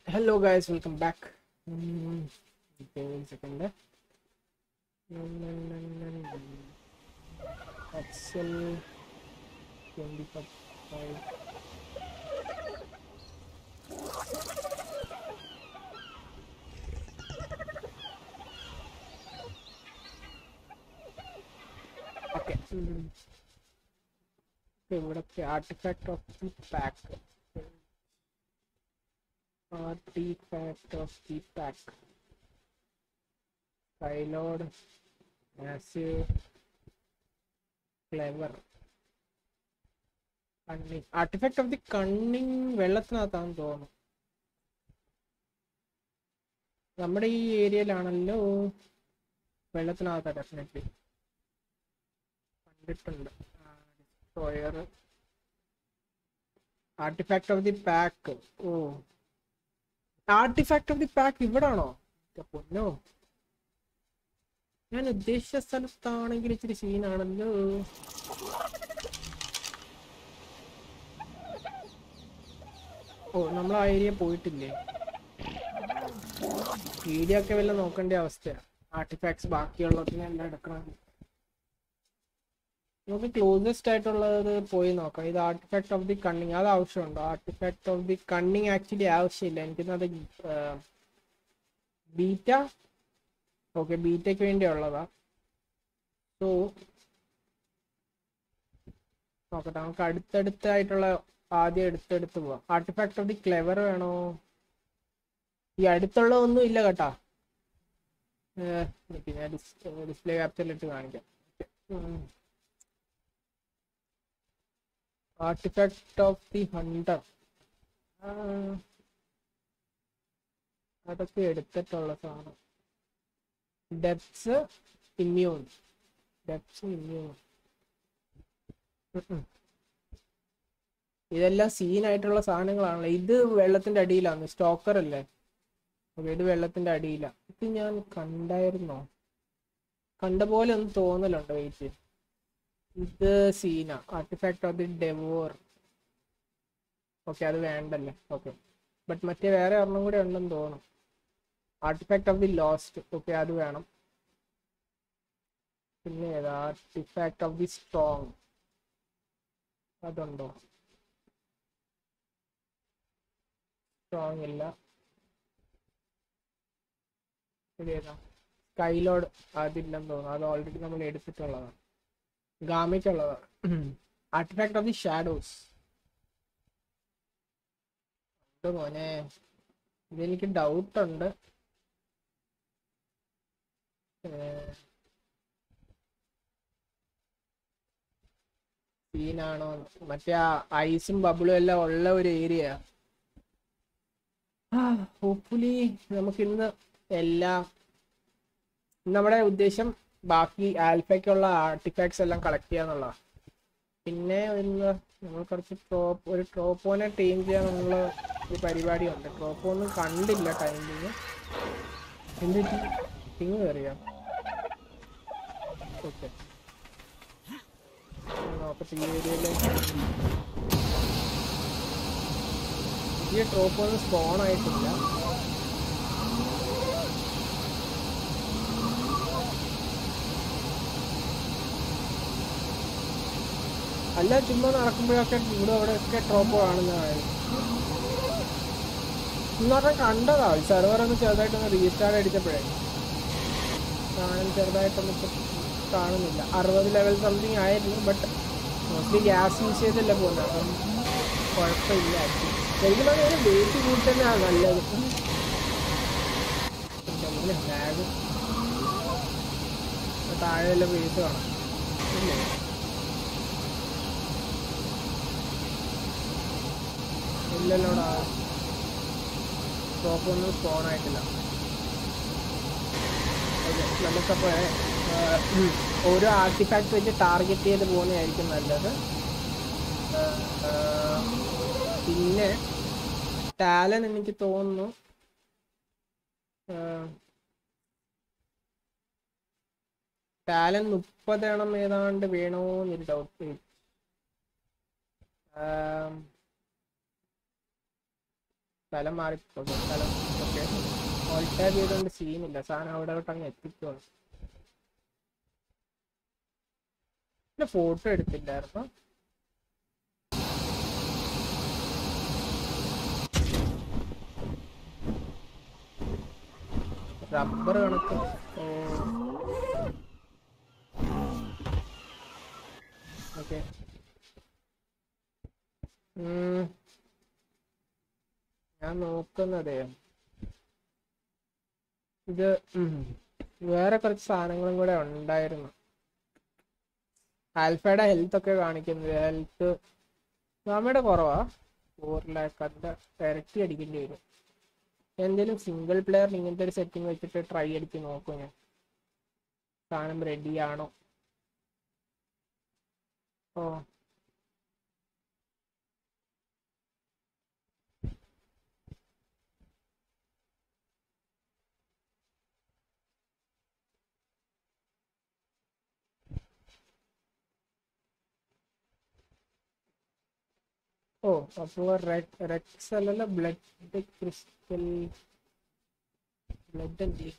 Hello guys, welcome back. Mm, okay, one second. Excel 25. Okay. Mm. Okay, ഇവിടൊക്കെ artifact of the pack artifact of the pack payload massive clever cunning artifact of the cunning വെള്ളത്തിനകത്താന്ന് തോന്നുന്നു നമ്മുടെ ഈ ഏരിയയിലാണല്ലോ വെള്ളത്തിനകത്താ definitely കണ്ടിട്ടുണ്ട് destroyer artifact of the pack ഓ artifact of the pack ഇവിടാണോ എന്റെ പൊന്നോ ഞാൻ ഉദ്ദേശിച്ച സ്ഥലത്താണെങ്കിൽ ഇച്ചിരി സീനാണല്ലോ ഓ നമ്മൾ ആ ഏരിയ പോയിട്ടില്ലേ വീഡിയോ ഒക്കെ വല്ല നോക്കേണ്ട അവസ്ഥയാണ് ആർട്ടിഫാക്ട്സ് ബാക്കിയുള്ളതിനെ എല്ലാം എടുക്കണം നമുക്ക് ക്ലോസസ്റ്റ് ആയിട്ടുള്ളത് പോയി നോക്കാം ഇത് ആർട്ടിഫാക്ട് ഓഫ് ദി കണ്ണിങ് അത് ആവശ്യമുണ്ടോ artifact of the cunning actually ആവശ്യമില്ല എനിക്കത് ബീറ്റ ഓക്കെ ബീറ്റയ്ക്ക് വേണ്ടിയുള്ളതാ സോ നോക്കട്ടെ നമുക്ക് അടുത്തടുത്തായിട്ടുള്ള ആദ്യം എടുത്തെടുത്ത് പോവാം ആർട്ടിഫാക്ട് ഓഫ് ദി ക്ലെവർ വേണോ ഈ അടുത്തുള്ള ഒന്നും ഇല്ല കേട്ടാ ഞാൻ ഡിസ്പ്ലേ ക്യാപ്ചറിലിട്ട് കാണിക്കാം ഉം. ആർട്ടിഫാക്ട് ഓഫ് ദി ഹണ്ടർ അതൊക്കെ എടുത്തിട്ടുള്ള സാധനം ഡെപ്സ് ഇമ്മ്യൂൺ ഡെപ്സ് ഇമ്മ്യൂൺ ഇതെല്ലാം സീനായിട്ടുള്ള സാധനങ്ങളാണല്ലോ ഇത് വെള്ളത്തിന്റെ അടിയിലാണ് സ്റ്റോക്കർ അല്ലേ ഓക്കെ ഇത് വെള്ളത്തിന്റെ അടിയിലാണ് ഇത് ഞാൻ കണ്ടായിരുന്നോ കണ്ട പോലെ ഒന്ന് തോന്നലുണ്ട് വെയിറ്റ് ഇത് സീന artifact of the devour okay അത് വേണ്ടല്ലേ ഓക്കെ ബട്ട് മറ്റേ വേറെ ഒരെണ്ണം കൂടെ ഉണ്ടെന്ന് തോന്നുന്നു artifact of the lost okay അത് വേണം പിന്നെ ഏതാ ആർട്ടിഫാക്ട് ഓഫ് ദി സ്ട്രോങ് അതുണ്ടോ സ്ട്രോങ് ഇല്ല ഇതേതാ സ്കൈലോഡ് അതില്ലെന്ന് തോന്നുന്നു അത് ഓൾറെഡി നമ്മൾ എടുത്തിട്ടുള്ളതാണ് ഗാമയ്ക്കുള്ളതാണ് ആർട്ടിഫാക്ട് ഓഫ് ദി ഷാഡോസ് മോനെ ഇതെനിക്ക് ഡൗട്ട് ഉണ്ട് സീനാണോ മറ്റേ ആ ഐസും ബബിളും എല്ലാം ഉള്ള ഒരു ഏരിയ ഹോപ്പ്ഫുള്ളി നമുക്ക് ഇന്ന് എല്ലാം നമ്മുടെ ഉദ്ദേശം ബാക്കി ആൽഫയ്ക്കുള്ള ആർട്ടിഫാക്ട്സ് എല്ലാം കളക്ട് ചെയ്യാന്നുള്ളതാണ് പിന്നെ ഇന്ന് നമ്മൾ കുറച്ച് ട്രോപ്പ് ഒരു ട്രോപ്പോനെ ടീം ചെയ്യാനുള്ള ഒരു പരിപാടിയുണ്ട് ട്രോപ്പോ ഒന്നും കണ്ടില്ല ടൈമിങ് എന്ത് ടീം കയറിയാ ഓക്കെ നോക്കട്ടെ ഈ ഏരിയയില് ഈ ട്രോപ്പ് ഒന്നും സ്പോൺ ആയിട്ടില്ല അല്ല ചുമ്മാ നടക്കുമ്പോഴൊക്കെ ഇവിടെ അവിടെ ഒക്കെ ട്രോപ്പ് കാണുന്നതായി എന്ന് പറഞ്ഞാൽ കണ്ടതാ സെർവർ ഒന്ന് ചെറുതായിട്ടൊന്ന് റീസ്റ്റാർട്ട് അടിച്ചപ്പോഴേ കാണാൻ ചെറുതായിട്ടൊന്നും ഇപ്പം കാണുന്നില്ല അറുപത് ലെവൽ സംതിങ് ആയിരുന്നു ബട്ട് മോസ്റ്റ്ലി ഗ്യാസ് യൂസ് ചെയ്തല്ലേ പോകുന്നത് അപ്പം കുഴപ്പമില്ല ശരിക്കും പറഞ്ഞാൽ വെയിറ്റ് കൂടി തന്നെയാണ് നല്ലത് ലാഗ് താഴെ വല്ല വെയിറ്റ് കാണാം ഇല്ലേ ഇല്ലല്ലോടാ സ്റ്റോപ്പ് ഒന്നും സ്പോൺ ആയിട്ടില്ല ഓക്കെ നമുക്കപ്പോൾ ഓരോ ആർട്ടിഫാക്ട് വെച്ച് ടാർഗറ്റ് ചെയ്ത് പോകുന്നതായിരിക്കും നല്ലത് പിന്നെ ടാലൻ എനിക്ക് തോന്നുന്നു ടാലൻ മുപ്പതെണ്ണം ഏതാണ്ട് വേണോ എന്നൊരു ഡൗട്ട് സ്ഥലം മാറി ഓക്കെ സ്ഥലം ഓക്കെ ഓൾ ടാബ് ചെയ്തുകൊണ്ട് സീനില്ല സാധനം അവിടെ തൊട്ട് അങ്ങ് എത്തിക്കുവാണ് പിന്നെ ഫോട്ടോ എടുത്തില്ലായിരുന്നു റബ്ബർ കണക്ക് ഓക്കെ ഞാൻ നോക്കുന്നതേ ഇത് ഉം, വേറെ കുറച്ച് സാധനങ്ങളും കൂടെ ഉണ്ടായിരുന്നു ആൽഫയുടെ ഹെൽത്ത് ഒക്കെ കാണിക്കുന്നത് ഹെൽത്ത് നമ്മുടെ കുറവാ ഫോർ ലാക്ക് അതിന്റെ ഇരട്ടി അടിക്കേണ്ടി വരും എന്തെങ്കിലും സിംഗിൾ പ്ലെയർ ഇങ്ങനത്തെ ഒരു സെറ്റിംഗ് വെച്ചിട്ട് ട്രൈ അടിച്ച് നോക്കും ഞാൻ സാധനം റെഡി ആണോ ഓ ഓ അപ്പോൾ റെഡ് റെഡ്സ് അല്ലല്ലോ ബ്ലഡ് ക്രിസ്റ്റൽ ബ്ലഡ് എന്ത്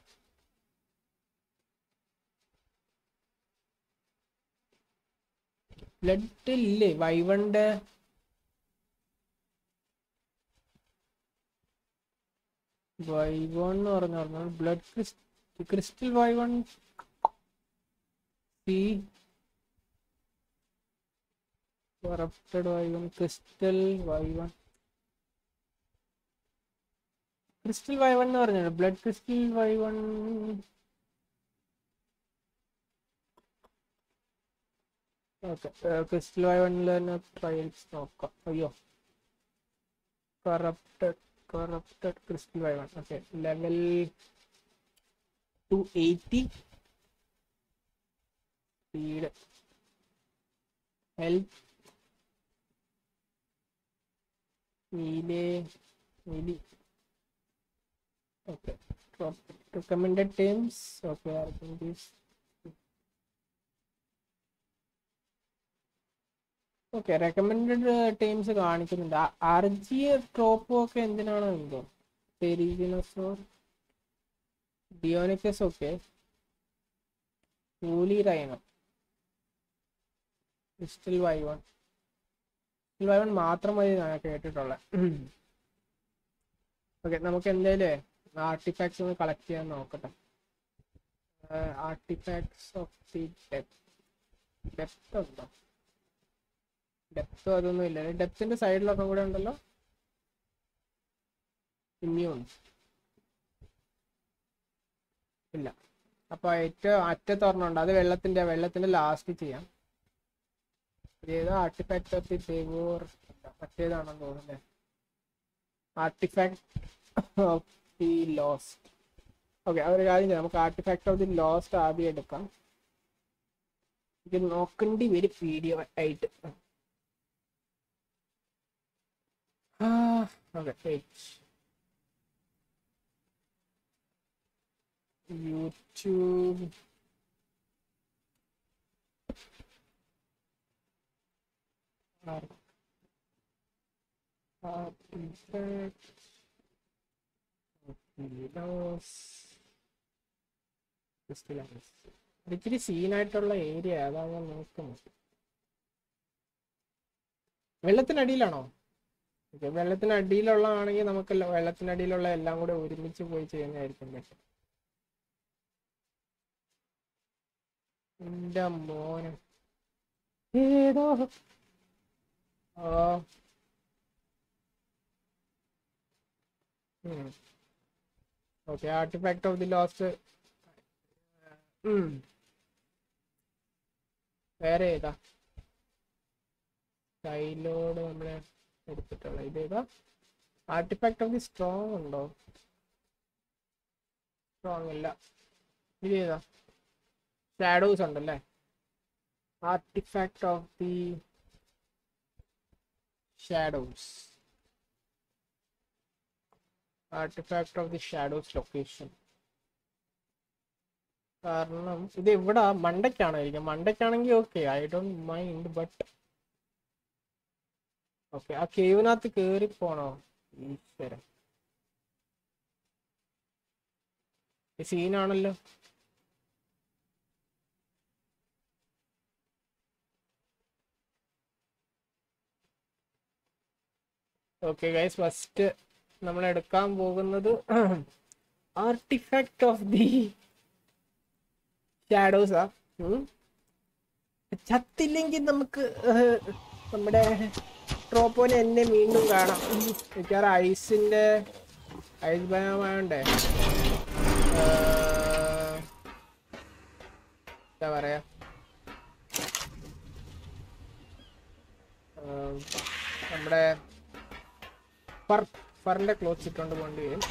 ബ്ലഡ് ഇല്ലേ വൈവണ്ട് വൈവൺ എന്ന് പറഞ്ഞു ബ്ലഡ് ക്രിസ്റ്റൽ വൈവൺ സി corrupted wyvern crystal wyvern crystal wyvern എന്ന് പറഞ്ഞത് blood crystal wyvern okay crystal വൈവണിൽ തന്നെ ട്രയൽസ് നോക്കാം അയ്യോ corrupted corrupted crystal wyvern okay level two eighty speed health നീലെ നീലി okay Drop recommended teams okay I think this okay recommended teams കാണിക്കുന്നുണ്ട് ആർ ജി ട്രോപ്പും ഒക്കെ എന്തിനാണോ എന്തോ പെരിജിനസോർ ഡിയോനിക്കസ് ഒക്കെ കൂലി rhino crystal wyvern crystal wyvern മാത്രം മതി ഞാൻ കേട്ടിട്ടുള്ളത് ഓക്കെ നമുക്ക് എന്തായാലും ആർട്ടിഫാക്ട്സ് ഒന്ന് കളക്ട് ചെയ്യാൻ നോക്കട്ടെ artifacts of the depth depth ഉണ്ടോ ഡെപ്തോ അതൊന്നും ഇല്ല ഡെപ്തിന്റെ സൈഡിലൊക്കെ കൂടെ ഉണ്ടല്ലോ ഇമ്മ്യൂൺ ഇല്ല അപ്പൊ ഏറ്റവും അറ്റത്തൊരെണ്ണമുണ്ട് അത് വെള്ളത്തിന്റെ വെള്ളത്തിന്റെ ലാസ്റ്റ് ചെയ്യാം ഏതോ ആർട്ടിഫാക്ട് ഓഫ് ദി ദേവോർ മറ്റേതാണെന്ന് തോന്നുന്നത് artifact of the lost okay ഒരു കാര്യം ചെയ്യാം നമുക്ക് ആർട്ടിഫാക്ട് ഓഫ് ദി ലോസ്റ്റ് ആദ്യം എടുക്കാം ഇത് നോക്കേണ്ടി വരും വീഡിയോ ആയിട്ട് okay YouTube Artifact Windows Crystallines. ഇച്ചിരി സീനായിട്ടുള്ള ഏരിയ അതാണ് ഞാൻ നോക്കുന്നത് വെള്ളത്തിനടിയിലാണോ ഓക്കെ വെള്ളത്തിനടിയിലുള്ളതാണെങ്കിൽ നമുക്ക് ല- വെള്ളത്തിനടിയിലുള്ള എല്ലാം കൂടെ ഒരുമിച്ച് പോയി ചെയ്യുന്നതായിരിക്കും പറ്റും എന്റെ മോനെ ഏതോ ആ okay artifact of the lost വേറെ ഏതാ കയ്യിലോട് നമ്മള് എടുത്തിട്ടുള്ള ഇത് ഏതാ ആർട്ടിഫാക്ട് ഓഫ് ദി സ്ട്രോങ് ഉണ്ടോ സ്ട്രോങ് ഇല്ല ഇത് ഏതാ ഷാഡോസ് ഉണ്ടല്ലേ artifact of the shadows artifact of the shadows location കാരണം ഇത് ഇവിടെ മണ്ടയ്ക്കാണോ ഇരിക്കുക മണ്ടയ്ക്കാണെങ്കിൽ okay I don't mind but okay ആ കേവിനകത്ത് കേറി പോണോ ഈശ്വരൻ സീനാണല്ലോ ഓക്കെ ഗൈസ് ഫസ്റ്റ് നമ്മൾ എടുക്കാൻ പോകുന്നത് ആർട്ടിഫാക്ട് ഓഫ് ദി ഷാഡോസാ ചത്തില്ലെങ്കിൽ നമുക്ക് ഏഹ്, നമ്മുടെ ട്രോപ്പോനെ എന്നെ വീണ്ടും കാണാം മിക്കവാറും ഐസിന്റെ ഐസ് ഭയമായോണ്ടേ എന്താ പറയാ ഏഹ്, നമ്മുടെ ഫർ ഫറിന്റെ ക്ലോത്ത് ഇട്ടുകൊണ്ട് പോകേണ്ടി വരും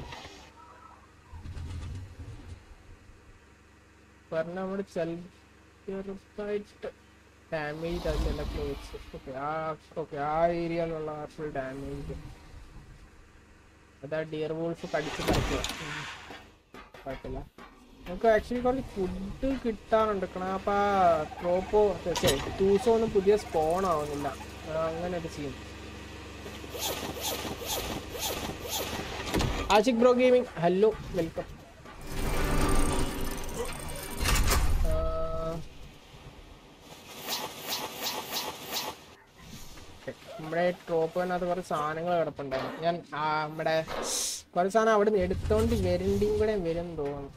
ഫറിന് നമ്മുടെ ചെറുതായിട്ട് ഡാമേജ് ആ ചില ക്ലോത്ത്സ് ഓക്കെ ആ ഓക്കെ ആ ഏരിയയിലുള്ള ഫുൾ ഡാമേജ് അതാ ഡിയർ വോൾഫ് കടിച്ച് കളിക്കുക കുഴപ്പമില്ല നമുക്ക് ആക്ച്വലി കുറച്ച് ഫുഡ് കിട്ടാനുണ്ട് അപ്പൊ ട്രോപ്പോ ടൂസോ ഒന്നും പുതിയ സ്പോൺ ആവുന്നില്ല ആ, അങ്ങനെ ഒരു scene Ashik bro gaming hello welcome നമ്മുടെ ട്രോപ്പിനകത്ത് കുറച്ച് സാധനങ്ങൾ കിടപ്പുണ്ടായിരുന്നു ഞാൻ ആ, നമ്മുടെ കുറച്ച് സാധനം അവിടെ നിന്ന് എടുത്തോണ്ട് വരണ്ടിയും കൂടെ വരും തോന്നുന്നു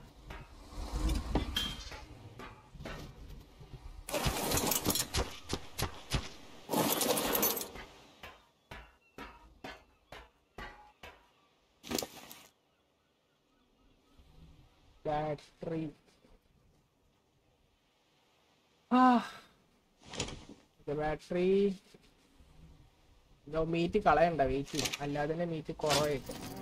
ബാറ്ററി ആ ബാറ്ററി മീറ്റ് കളയണ്ട വെയിറ്റ് അല്ലാതെ തന്നെ മീറ്റ് കുറവായി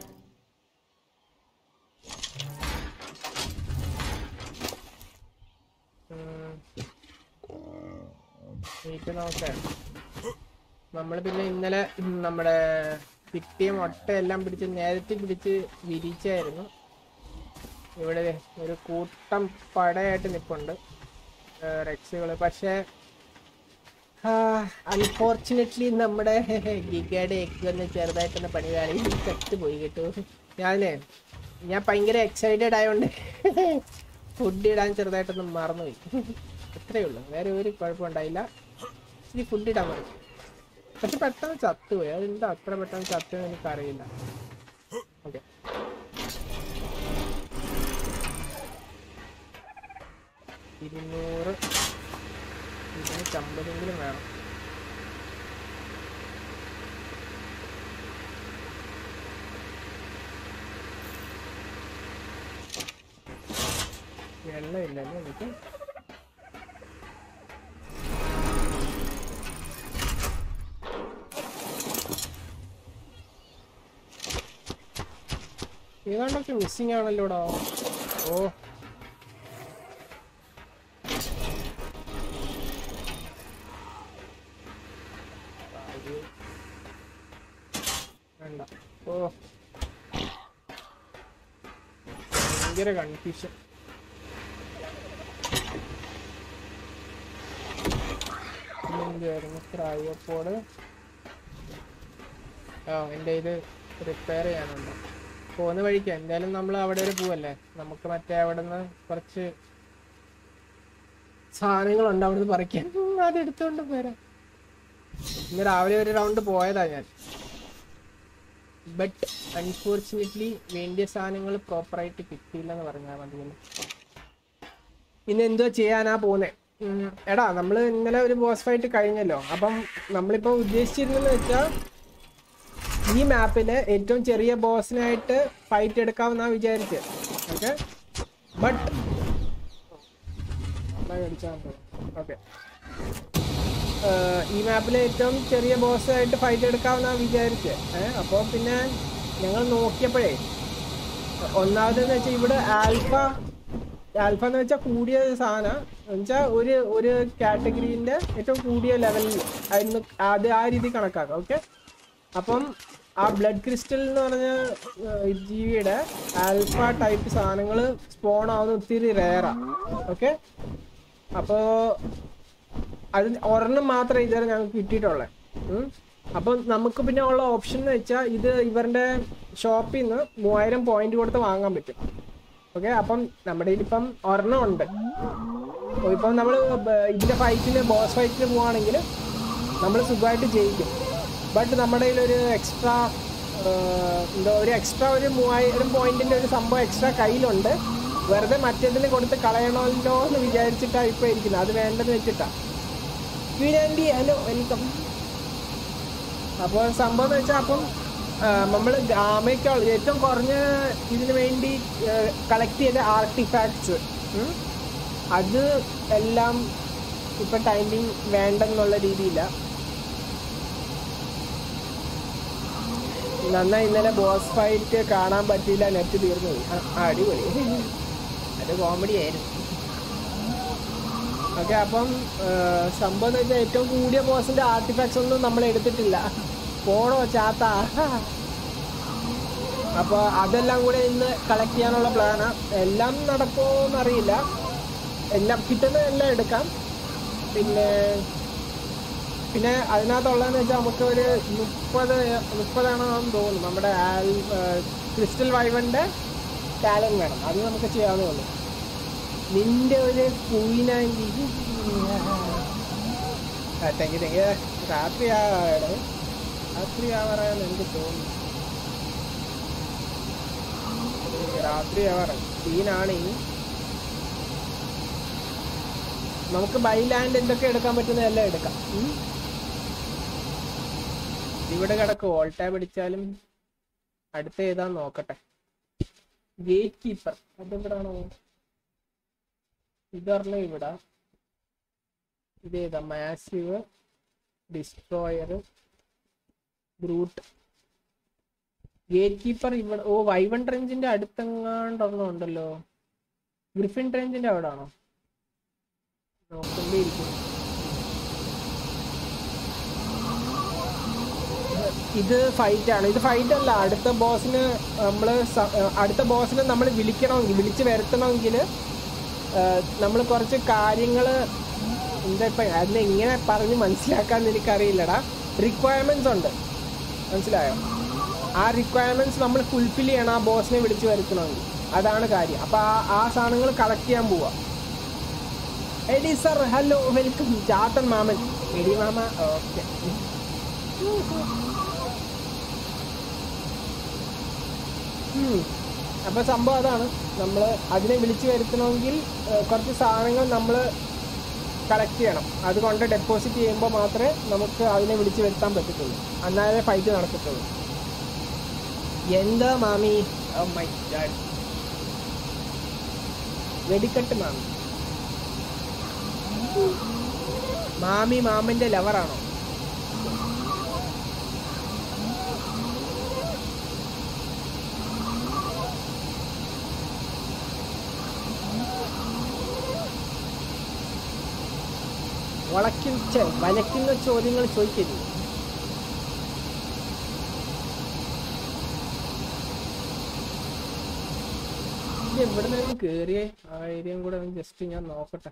മീറ്റ് നോക്കാം നമ്മൾ പിന്നെ ഇന്നലെ നമ്മുടെ കിട്ടിയ മുട്ട എല്ലാം പിടിച്ച് നേരത്തെ പിടിച്ച് വിരിച്ചായിരുന്നു ഇവിടെ ദേ ഒരു കൂട്ടം പടയായിട്ട് നിൽപ്പുണ്ട് റെക്സുകൾ പക്ഷേ അൺഫോർച്ചുനേറ്റ്ലി നമ്മുടെ ഗിഗയുടെ എഗ് ഒന്ന് ചെറുതായിട്ടൊന്ന് പണി കാണി ചത്ത് പോയി കേട്ടോ ഞാനേ ഞാൻ ഭയങ്കര എക്സൈറ്റഡ് ആയതുകൊണ്ട് ഫുഡ് ഇടാൻ ചെറുതായിട്ടൊന്ന് മറന്നുപോയി അത്രയേ ഉള്ളൂ വേറെ ഒരു കുഴപ്പമുണ്ടായില്ല ഇനി ഫുഡ് ഇടാൻ മതി പക്ഷെ പെട്ടെന്ന് ചത്തുപോയി അതെന്താ അത്ര പെട്ടെന്ന് ചത്തുവെന്ന് എനിക്കറിയില്ല ഓക്കെ ഇരുന്നൂറ് ഇരുന്നൂറ്റമ്പതെങ്കിലും വേണം വെള്ളമില്ലല്ലോ എനിക്ക് ഏതാണ്ടൊക്കെ മിസ്സിങ് ആണല്ലോടാ ഓ ഭാഗ്യം. വേണ്ട ഓ ഭയങ്കര കൺഫ്യൂഷൻ എന്തുവായിരുന്നു ക്രയോപ്പോട് ആ എൻ്റെ ഇത് റിപ്പയർ ചെയ്യാനുണ്ട് പോകുന്ന വഴിക്ക് എന്തായാലും നമ്മൾ അവിടെ വരെ പോവല്ലേ നമുക്ക് മറ്റേ അവിടെ നിന്ന് കുറച്ച് സാധനങ്ങളുണ്ട് അവിടുന്ന് പറിക്കാൻ ഉം, അത് എടുത്തോണ്ട് പോരാ ഇന്ന് രാവിലെ ഒരു റൗണ്ട് പോയതാ ഞാൻ ബട്ട് അൺഫോർച്ചുനേറ്റ്ലി വേണ്ടിയ സാധനങ്ങൾ പ്രോപ്പറായിട്ട് കിട്ടിയില്ലെന്ന് പറഞ്ഞാൽ മതി ഇന്ന് എന്തോ ചെയ്യാനാ പോന്നെ ഉം, എടാ നമ്മൾ ഇന്നലെ ഒരു ബോസ് ഫൈറ്റ് കഴിഞ്ഞല്ലോ അപ്പം നമ്മളിപ്പോ ഉദ്ദേശിച്ചിരുന്നെന്ന് വെച്ചാൽ ഈ മാപ്പില് ഏറ്റവും ചെറിയ ബോസിനായിട്ട് ഫൈറ്റ് എടുക്കാമെന്നാ വിചാരിച്ചത് ഓക്കെ ബട്ട് ഓക്കെ ഈ മാപ്പിലെ ഏറ്റവും ചെറിയ ബോസ് ആയിട്ട് ഫൈറ്റ് എടുക്കാമെന്നാണ് വിചാരിച്ചത് ഏഹ് അപ്പോൾ പിന്നെ ഞങ്ങൾ നോക്കിയപ്പോഴേ ഒന്നാമതെന്ന് വെച്ചാൽ ഇവിടെ ആൽഫ ആൽഫ എന്ന് വെച്ചാൽ കൂടിയ സാധനം വെച്ചാൽ ഒരു ഒരു കാറ്റഗറീൻ്റെ ഏറ്റവും കൂടിയ ലെവലിൽ ആയിരുന്നു അത് ആ രീതി കണക്കാക്കാം ഓക്കെ അപ്പം ആ ബ്ലഡ് ക്രിസ്റ്റൽ എന്ന് പറഞ്ഞ ഏഹ്, ജീവിയുടെ ആൽഫ ടൈപ്പ് സാധനങ്ങൾ സ്പോൺ ആവുന്ന ഒത്തിരി റെയറാ ഓക്കെ അപ്പോൾ അത് ഒരെണ്ണം മാത്രമേ ഇതുവരെ ഞങ്ങൾക്ക് കിട്ടിയിട്ടുള്ളേ ഉം. അപ്പം നമുക്ക് പിന്നെ ഉള്ള ഓപ്ഷൻ എന്ന് വെച്ചാൽ ഇത് ഇവരുടെ ഷോപ്പിൽ നിന്ന് മൂവായിരം പോയിന്റ് കൊടുത്ത് വാങ്ങാൻ പറ്റും ഓക്കെ അപ്പം നമ്മുടെ ഇപ്പം ഒരെണ്ണം ഉണ്ട് അപ്പൊ ഇപ്പം നമ്മൾ ഇതിന്റെ ഫൈറ്റിന് ബോസ് ഫൈറ്റിന് പോവാണെങ്കിൽ നമ്മൾ സുഖമായിട്ട് ജയിക്കും ബട്ട് നമ്മുടെ കയ്യിൽ ഒരു എക്സ്ട്രാ എന്തോ ഒരു എക്സ്ട്രാ ഒരു മൂവായിരം പോയിന്റിന്റെ ഒരു സംഭവം എക്സ്ട്രാ കയ്യിലുണ്ട് വെറുതെ മറ്റേതിന് കൊടുത്ത് കളയണമല്ലോ എന്ന് വിചാരിച്ചിട്ടാണ് ഇപ്പൊ ഇരിക്കുന്നത് അത് വേണ്ടെന്ന് വെച്ചിട്ടാ വീരാൻഡി ഹലോ വെൽക്കം അപ്പോൾ സംഭവം എന്ന് വെച്ചാൽ അപ്പം നമ്മൾ ഗാമയ്ക്കുള്ള ഏറ്റവും കുറഞ്ഞ ഇതിനു വേണ്ടി കളക്ട് ചെയ്ത ആർട്ടിഫാക്ട്സ് അത് എല്ലാം ഇപ്പൊ ടൈമിങ് വേണ്ടെന്നുള്ള രീതിയില്ല നന്നായി ഇന്നലെ ബോസ് ഫൈറ്റ് കാണാൻ പറ്റിയില്ല നെറ്റ് തീർന്നു പോയി ആ, ആ, അടിപൊളി അത് കോമഡി ആയിരുന്നു ഓക്കെ അപ്പം ആ, സംഭവം എന്ന് വെച്ചാൽ ഏറ്റവും കൂടിയ ബോസിന്റെ ആർട്ടിഫാക്ട്സ് ഒന്നും നമ്മൾ എടുത്തിട്ടില്ല പോണോ ചാത്ത അപ്പൊ അതെല്ലാം കൂടെ ഇന്ന് കളക്ട് ചെയ്യാനുള്ള പ്ലാനാ എല്ലാം നടക്കുമോ എന്നറിയില്ല എല്ലാം കിട്ടുന്നതെല്ലാം എടുക്കാം പിന്നെ പിന്നെ അതിനകത്തുള്ളതെന്ന് വെച്ചാൽ നമുക്ക് ഒരു മുപ്പത് മുപ്പതാണെന്ന് തോന്നുന്നു നമ്മുടെ ആൽ ക്രിസ്റ്റൽ വൈവന്റെ ടാലൻ വേണം അത് നമുക്ക് ചെയ്യാവുന്നേ ഉള്ളൂ നിന്റെ ഒരു കുയിനായി താങ്ക് യു താങ്ക് യു രാത്രി ആവാടെ രാത്രി ആവാറായെന്ന് എനിക്ക് തോന്നുന്നു രാത്രി ആവാറായി സീനാണ് ഇനി നമുക്ക് ബൈ ലാൻഡ് എന്തൊക്കെ എടുക്കാൻ പറ്റുന്ന എല്ലാം എടുക്കാം ഉം. ഇവിടെ കിടക്കും ഓൾ ടാബ് അടിച്ചാലും അടുത്ത ഏതാന്ന് നോക്കട്ടെ ഗേറ്റ് കീപ്പർ അതെവിടാണോ ഇതറിഞ്ഞ ഇവിടെ ഇതേതാ massive destroyer brute gatekeeper ഇവിടെ ഓ വൈവൺ ട്രെഞ്ചിന്റെ അടുത്തെങ്ങാണ്ടൊരെണ്ണം ഉണ്ടല്ലോ ഗ്രിഫിൻ ട്രെഞ്ചിന്റെ അവിടെ ആണോ നോക്കേണ്ടിയിരിക്കും ഇത് ഫൈറ്റ് ആണ് ഇത് ഫൈറ്റ് അല്ല അടുത്ത ബോസിന് നമ്മൾ അടുത്ത ബോസിനെ നമ്മൾ വിളിക്കണമെങ്കിൽ വിളിച്ച് വരുത്തണമെങ്കിൽ നമ്മൾ കുറച്ച് കാര്യങ്ങൾ എന്താ ഇപ്പം അതിനെ ഇങ്ങനെ പറഞ്ഞ് മനസ്സിലാക്കാന്ന് എനിക്കറിയില്ലടാ റിക്വയർമെന്റ്സ് ഉണ്ട് മനസ്സിലായോ ആ റിക്വയർമെന്റ്സ് നമ്മൾ ഫുൾഫിൽ ചെയ്യണം ആ ബോസിനെ വിളിച്ച് വരുത്തണമെങ്കിൽ അതാണ് കാര്യം അപ്പൊ ആ ആ സാധനങ്ങൾ കളക്ട് ചെയ്യാൻ പോവാ Eddie sir hello welcome Chathan മാമൻ എഡി മാമ ഓക്കെ അപ്പൊ സംഭവം അതാണ് നമ്മൾ അതിനെ വിളിച്ചു വരുത്തണമെങ്കിൽ ഏഹ്, കുറച്ച് സാധനങ്ങൾ നമ്മൾ കളക്ട് ചെയ്യണം അതുകൊണ്ട് ഡെപ്പോസിറ്റ് ചെയ്യുമ്പോൾ മാത്രമേ നമുക്ക് അതിനെ വിളിച്ചു വരുത്താൻ പറ്റത്തുള്ളൂ എന്നാലേ ഫൈറ്റ് നടക്കത്തുള്ളൂ എന്താ മാമി ഓ മൈ ഗാഡ് വെടിക്കെട്ട് മാമി മാമി മാമിന്റെ ലവറാണോ വളയ്ക്കും ഛെ, വലയ്ക്കുന്ന ചോദ്യങ്ങൾ ചോദിക്കരുത് ഇത് എവിടെ നിന്നും കേറിയേ ആ ഏരിയയും കൂടെ ജസ്റ്റ് ഞാൻ നോക്കട്ടെ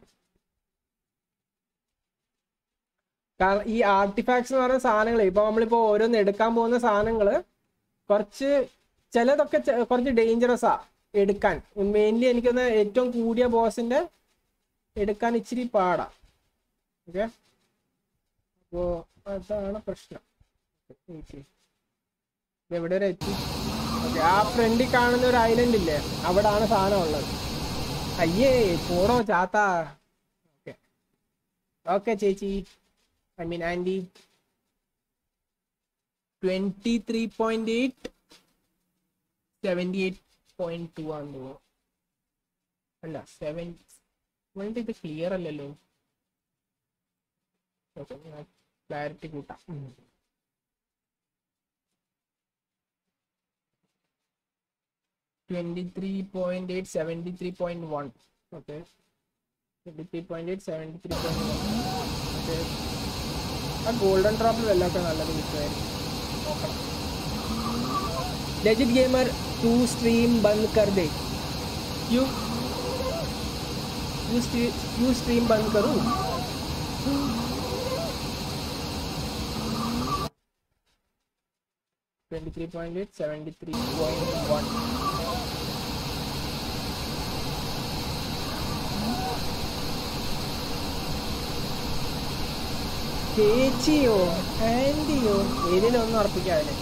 കാരണം ഈ ആർട്ടിഫാക്ട്സ് എന്ന് പറയുന്ന സാധനങ്ങൾ ഇപ്പൊ നമ്മളിപ്പോ ഓരോന്ന് എടുക്കാൻ പോകുന്ന സാധനങ്ങള് കുറച്ച് ചിലതൊക്കെ ചെ- കുറച്ച് ഡേഞ്ചറസ് ആ എടുക്കാൻ മെയിൻലി എനിക്കൊന്ന് ഏറ്റവും കൂടിയ ബോസിന്റെ എടുക്കാൻ ഇച്ചിരി പാടാ ഓക്കെ അപ്പോ അതാണ് പ്രശ്നം ഓക്കെ എവിടെ വരെ എത്തി ഓക്കെ ആ ഫ്രണ്ടിൽ കാണുന്ന ഒരു ഐലൻഡ് ഇല്ലേ അവിടാണ് സാധനം ഉള്ളത് അയ്യേ പോടോ ചാത്ത ഓക്കെ ഓക്കെ ചേച്ചി I mean aunty twenty three point eight seventy eight point two ആണെന്ന് തോന്നുന്നു അല്ല സെവൻ ഇവളുടെ ഇത് ക്ലിയർ അല്ലല്ലോ ക്ലാരിറ്റി കൂട്ടാം twenty three point eight seventy three point one okay twenty three point eight seventy three point one okay ആ golden ഡ്രോപ്പിൽ വല്ലതൊക്കെ നല്ലത് കിട്ടുമായിരിക്കും നോക്കണം लेजिट गेमर तू स्ट्रीम बंद कर दे क्यों यू यू स्ट्रीम बंद करूं twenty three point eight seventy three point one ചേച്ചിയോ ആന്റിയോ ഏതിലൊന്നും ഉറപ്പിക്കാതെ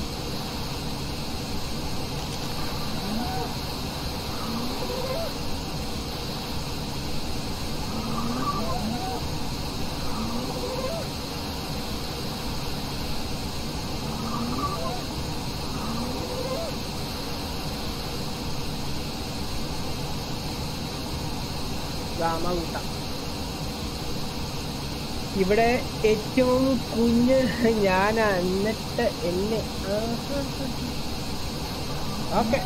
ഗാമ കൂട്ടാം ഇവിടെ ഏറ്റവും കുഞ്ഞ് ഞാനാ എന്നിട്ട് എന്നെ okay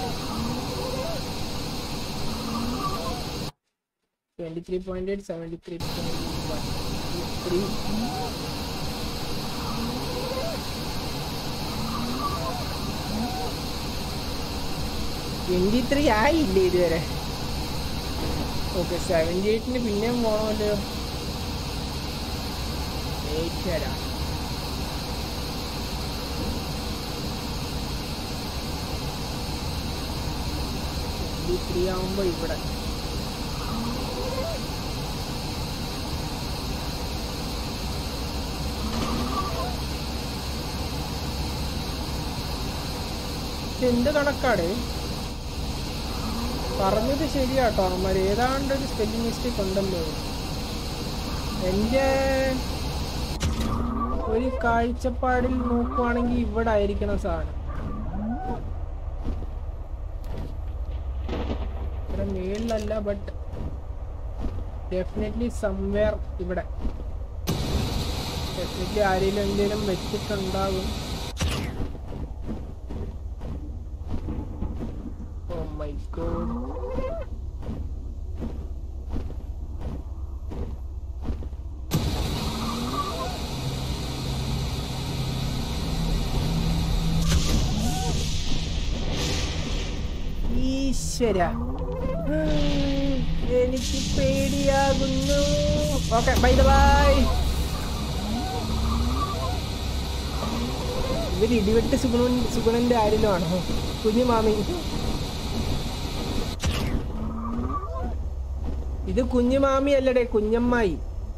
twenty three point eight seventy three three twenty three ആയില്ലേ ഇതുവരെ ഓക്കെ സെവൻറ്റി എയ്റ്റിന് പിന്നെയും പോകണമല്ലോ എയ്റ്റ് വരാം ട്വന്റി ത്രീ ആവുമ്പോ ഇവിടെ ഇത് എന്ത് കണക്കാടേ പറഞ്ഞത് ശരിയാട്ടോ അമ്മ ഏതാണ്ട് ഒരു സ്പെല്ലിംഗ് മിസ്റ്റേക്ക് ഉണ്ടല്ലോ എൻ്റെ ഒരു കാഴ്ചപ്പാടിൽ നോക്കുവാണെങ്കിൽ ഇവിടെ ആയിരിക്കണം സാധനം ഇവിടെ മേളിലല്ല ബട്ട് ഡെഫിനറ്റ്ലി സംവെയർ ഇവിടെ ഡെഫിനറ്റ്ലി ആരെങ്കിലും എന്തെങ്കിലും വെച്ചിട്ടുണ്ടാകും ഓ മൈ ഗോഡ് ഈശ്വര എനിക്ക് പേടിയാകുന്നു ഓക്കെ ബൈ ബൈ ഇവര് ഇടിവെട്ട് സുഗുണൻ സുഗുണന്റെ ആരിലുമാണോ കുഞ്ഞു മാമി ഇത് കുഞ്ഞു മാമി അല്ലടേ കുഞ്ഞമ്മായി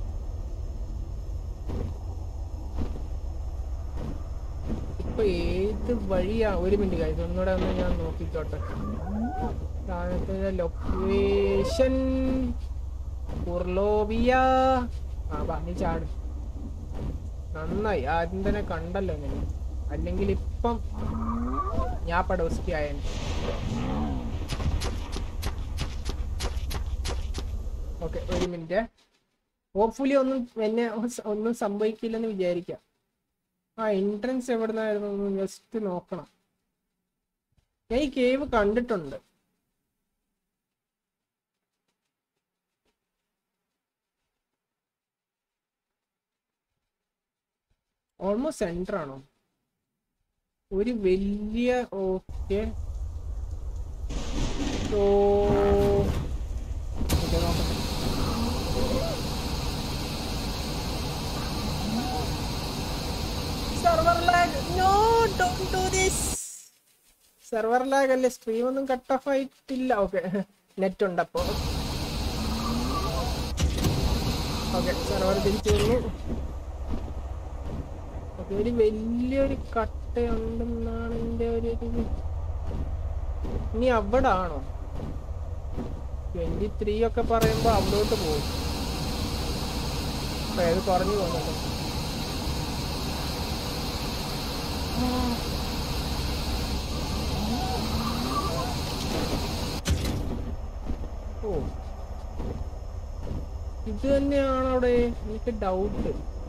ഇപ്പൊ ഏത് വഴിയാ ഒരു മിനിറ്റ് കഴിച്ചു ഒന്നുകൂടെ ഒന്ന് ഞാൻ നോക്കിക്കോട്ടെ സാധനത്തിന്റെ ലൊക്കേഷൻ ഉർലോബിയ ആ പറഞ്ഞു ചാട് നന്നായി ആദ്യം തന്നെ കണ്ടല്ലോ ഞാൻ അല്ലെങ്കിൽ ഇപ്പം ഞാൻ പടോസ്റ്റി ആയൻ ഓക്കെ ഒരു മിനിറ്റ് ഹോപ്പ്ഫുള്ളി ഒന്നും എന്നെ ഒന്നും സംഭവിക്കില്ലെന്ന് വിചാരിക്കാം ആ എൻട്രൻസ് എവിടുന്നായിരുന്നു ഒന്ന് ജസ്റ്റ് നോക്കണം ഞാൻ ഈ കേവ് കണ്ടിട്ടുണ്ട് ഓൾമോസ്റ്റ് സെന്റർ ആണോ ഒരു വലിയ ഓക്കെ ഓ ഓക്കെ നോക്കട്ടെ server lag no don't do this server lag അല്ലേ സ്ട്രീം ഒന്നും കട്ട് ഓഫ് ആയിട്ടില്ല ഓക്കെ നെറ്റ് ഉണ്ട് അപ്പോ ഓക്കെ സെർവർ തിരിച്ചു വന്നു ഓക്കെ ഒരു വലിയൊരു കട്ടയുണ്ടെന്നാണ് എൻ്റെ ഒരു ഇത് ഇനി അവിടെ ആണോ ട്വന്റി ത്രീ ഒക്കെ പറയുമ്പോ അവിടോട്ട് പോകും അപ്പൊ ഏത് കുറഞ്ഞു പോകുന്നുണ്ടോ ഓ ഇത് തന്നെയാണ് അവിടെ എനിക്ക് ഡൗട്ട്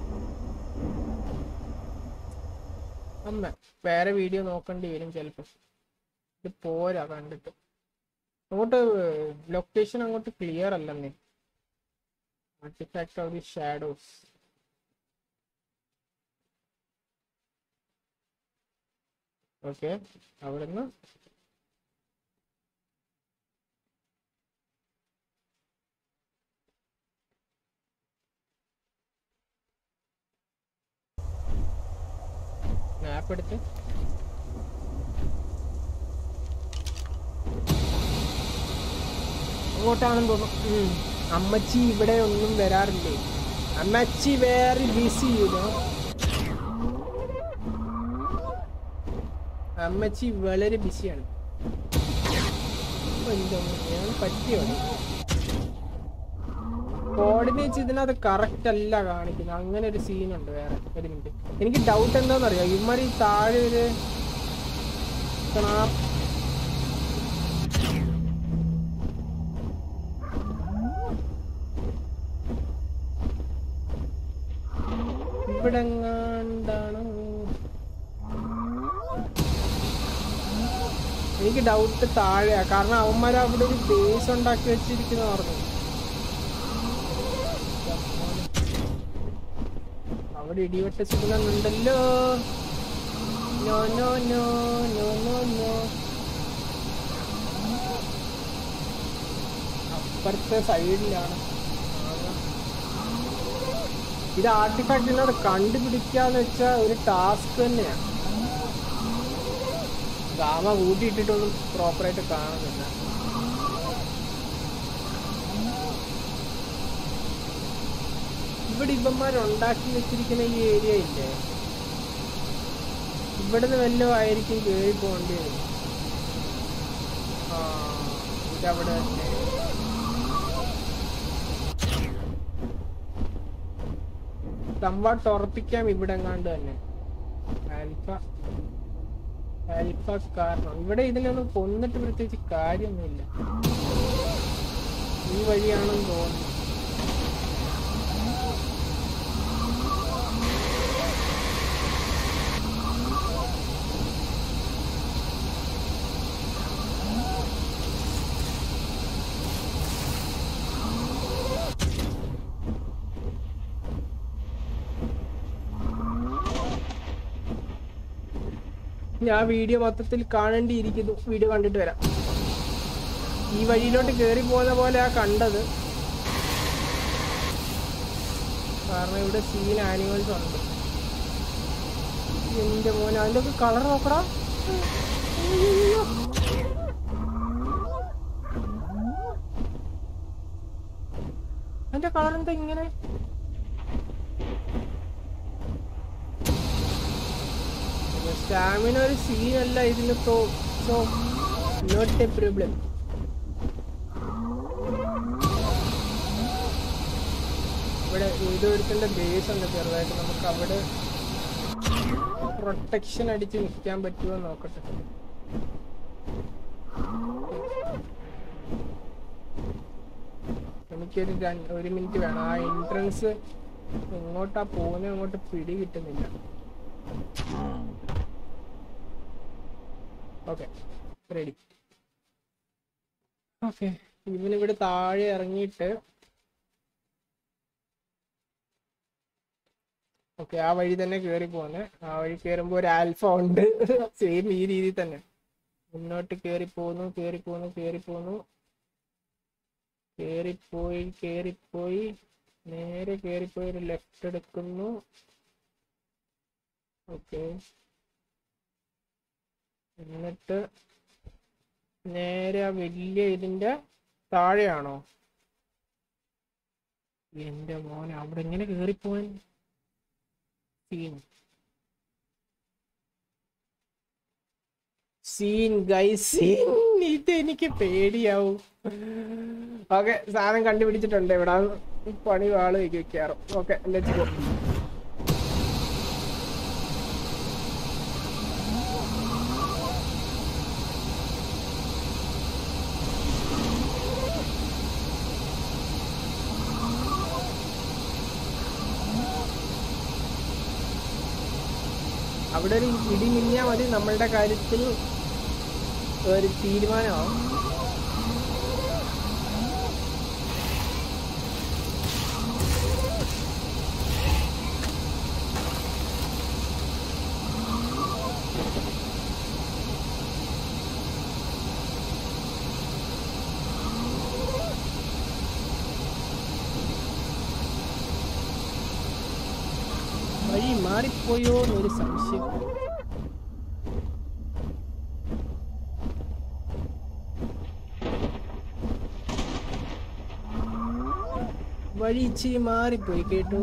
അമ്മ വേറെ വീഡിയോ നോക്കേണ്ടി വരും ചിലപ്പോ ഇത് പോരാ കണ്ടിട്ട് അങ്ങോട്ട് ലൊക്കേഷൻ അങ്ങോട്ട് ക്ലിയർ അല്ലെന്നേ artifact of the shadows okay അവിടുന്ന് മാപ്പ് എടുത്ത് അങ്ങോട്ടാണെന്ന് തോന്നുന്നു ഉം. അമ്മച്ചി ഇവിടെ ഒന്നും വരാറില്ലേ അമ്മച്ചി വേറെ ബിസി അമ്മച്ചി വളരെ ബിസിയാണ് ഞാൻ പറ്റിയോ കോർഡിനേറ്റ്സ് ഇതിനകത്ത് കറക്റ്റ് അല്ല കാണിക്കുന്നത് അങ്ങനെ ഒരു സീനുണ്ട് വേറെ ഒരു മിനിറ്റ് എനിക്ക് ഡൗട്ട് എന്താണെന്നറിയാം ഇവന്മാർ ഈ താഴെ ഒരു സ്നാപ്പ് ഇവിടെ എങ്ങാണ്ടാണ് എനിക്ക് ഡൗട്ട് താഴെയാ കാരണം അവന്മാർ അവിടെ ഒരു ബേസ് ഉണ്ടാക്കി വെച്ചിരിക്കുന്ന പറഞ്ഞു അവിടെ ഇടിവെട്ട സിഗ്നൽ ഉണ്ടല്ലോ no no no no no no അപ്പുറത്തെ സൈഡിലാണ് ഇത് ആർട്ടിഫാക്റ്റിനോട് കണ്ടുപിടിക്കാന്ന് വെച്ചാൽ ഒരു ടാസ്ക് തന്നെയാണ് ഗാമ കൂട്ടിയിട്ടിട്ടൊന്നും പ്രോപ്പറായിട്ട് കാണുന്നില്ല ഇവിടെ ഇവന്മാരുണ്ടാക്കി വെച്ചിരിക്കുന്ന ഈ ഏരിയ ഇല്ലേ ഇവിടുന്ന് വല്ലതും ആയിരിക്കും കയറി പോകേണ്ടി വരും ആ ഇതവിടെ തന്നെ സംവാട്ട് ഉറപ്പിക്കാം ഇവിടെ എങ്ങാണ്ട് തന്നെ ആൽഫ ആൽഫ കാരണം ഇവിടെ ഇതിനൊന്നും കൊന്നിട്ട് പ്രത്യേകിച്ച് കാര്യമൊന്നുമില്ല ഈ വഴിയാണെന്ന് തോന്നുന്നു ഞാൻ വീഡിയോ മൊത്തത്തിൽ കാണേണ്ടിയിരിക്കുന്നു വീഡിയോ കണ്ടിട്ട് വരാം ഈ വഴിയിലോട്ട് കയറി പോകുന്ന പോലെ ആ കണ്ടത് കാരണം ഇവിടെ സീൻ ആനിമൽസ് ഉണ്ട് എന്റെ മോനെ അതിന്റെ ഒക്കെ കളർ നോക്കടാ അയ്യോ. അതിന്റെ കളർ എന്താ ഇങ്ങനെ സ്റ്റാമിന ഒരു സീനല്ല ഇതിന് so so not a problem ഇവിടെ ഏതൊരുത്തിന്റെ ബേസ് ഉണ്ട് ചെറുതായിട്ട് നമുക്ക് അവിടെ പ്രൊട്ടക്ഷൻ അടിച്ച് നിൽക്കാൻ പറ്റുമോ നോക്കട്ടെ എനിക്കൊരു രണ്ട് ഒരു മിനിറ്റ് വേണം ആ എൻട്രൻസ് എങ്ങോട്ടാ പോകുന്നത് അങ്ങോട്ട് പിടി കിട്ടുന്നില്ല ഓക്കെ റെഡി ഓക്കെ ഇവനിവിടെ താഴെ ഇറങ്ങിയിട്ട് ഓക്കെ ആ വഴി തന്നെ കയറി പോന്നെ ആ വഴി കയറുമ്പോൾ ഒരു ആൽഫ ഉണ്ട് സെയിം ഈ രീതിയിൽ തന്നെ മുന്നോട്ട് കയറി പോകുന്നു കയറി പോകുന്നു കയറി പോകുന്നു കയറിപ്പോയി കയറിപ്പോയി നേരെ കയറിപ്പോയി ഒരു ലെഫ്റ്റ് എടുക്കുന്നു ഓക്കെ എന്നിട്ട് നേരെ ആ വലിയ ഇതിന്റെ താഴെയാണോ എന്റെ മോനെ അവിടെ എങ്ങനെ കേറിപ്പോവാൻ സീൻ സീൻ ഗൈ സീൻ ഇത് എനിക്ക് പേടിയാവും ഓക്കെ സാധനം കണ്ടുപിടിച്ചിട്ടുണ്ട് ഇവിടെ പണി വാള് വെക്കാറും ഓക്കെ ലെറ്റ്സ് ഗോ അവിടെ ഒരു ഇടി മിന്നിയാ മതി നമ്മളുടെ കാര്യത്തിൽ ഒരു തീരുമാനമാവും വഴി മാറിപ്പോയോ എന്നൊരു സംശയം വഴി ഇച്ചിരി മാറിപ്പോയി കേട്ടോ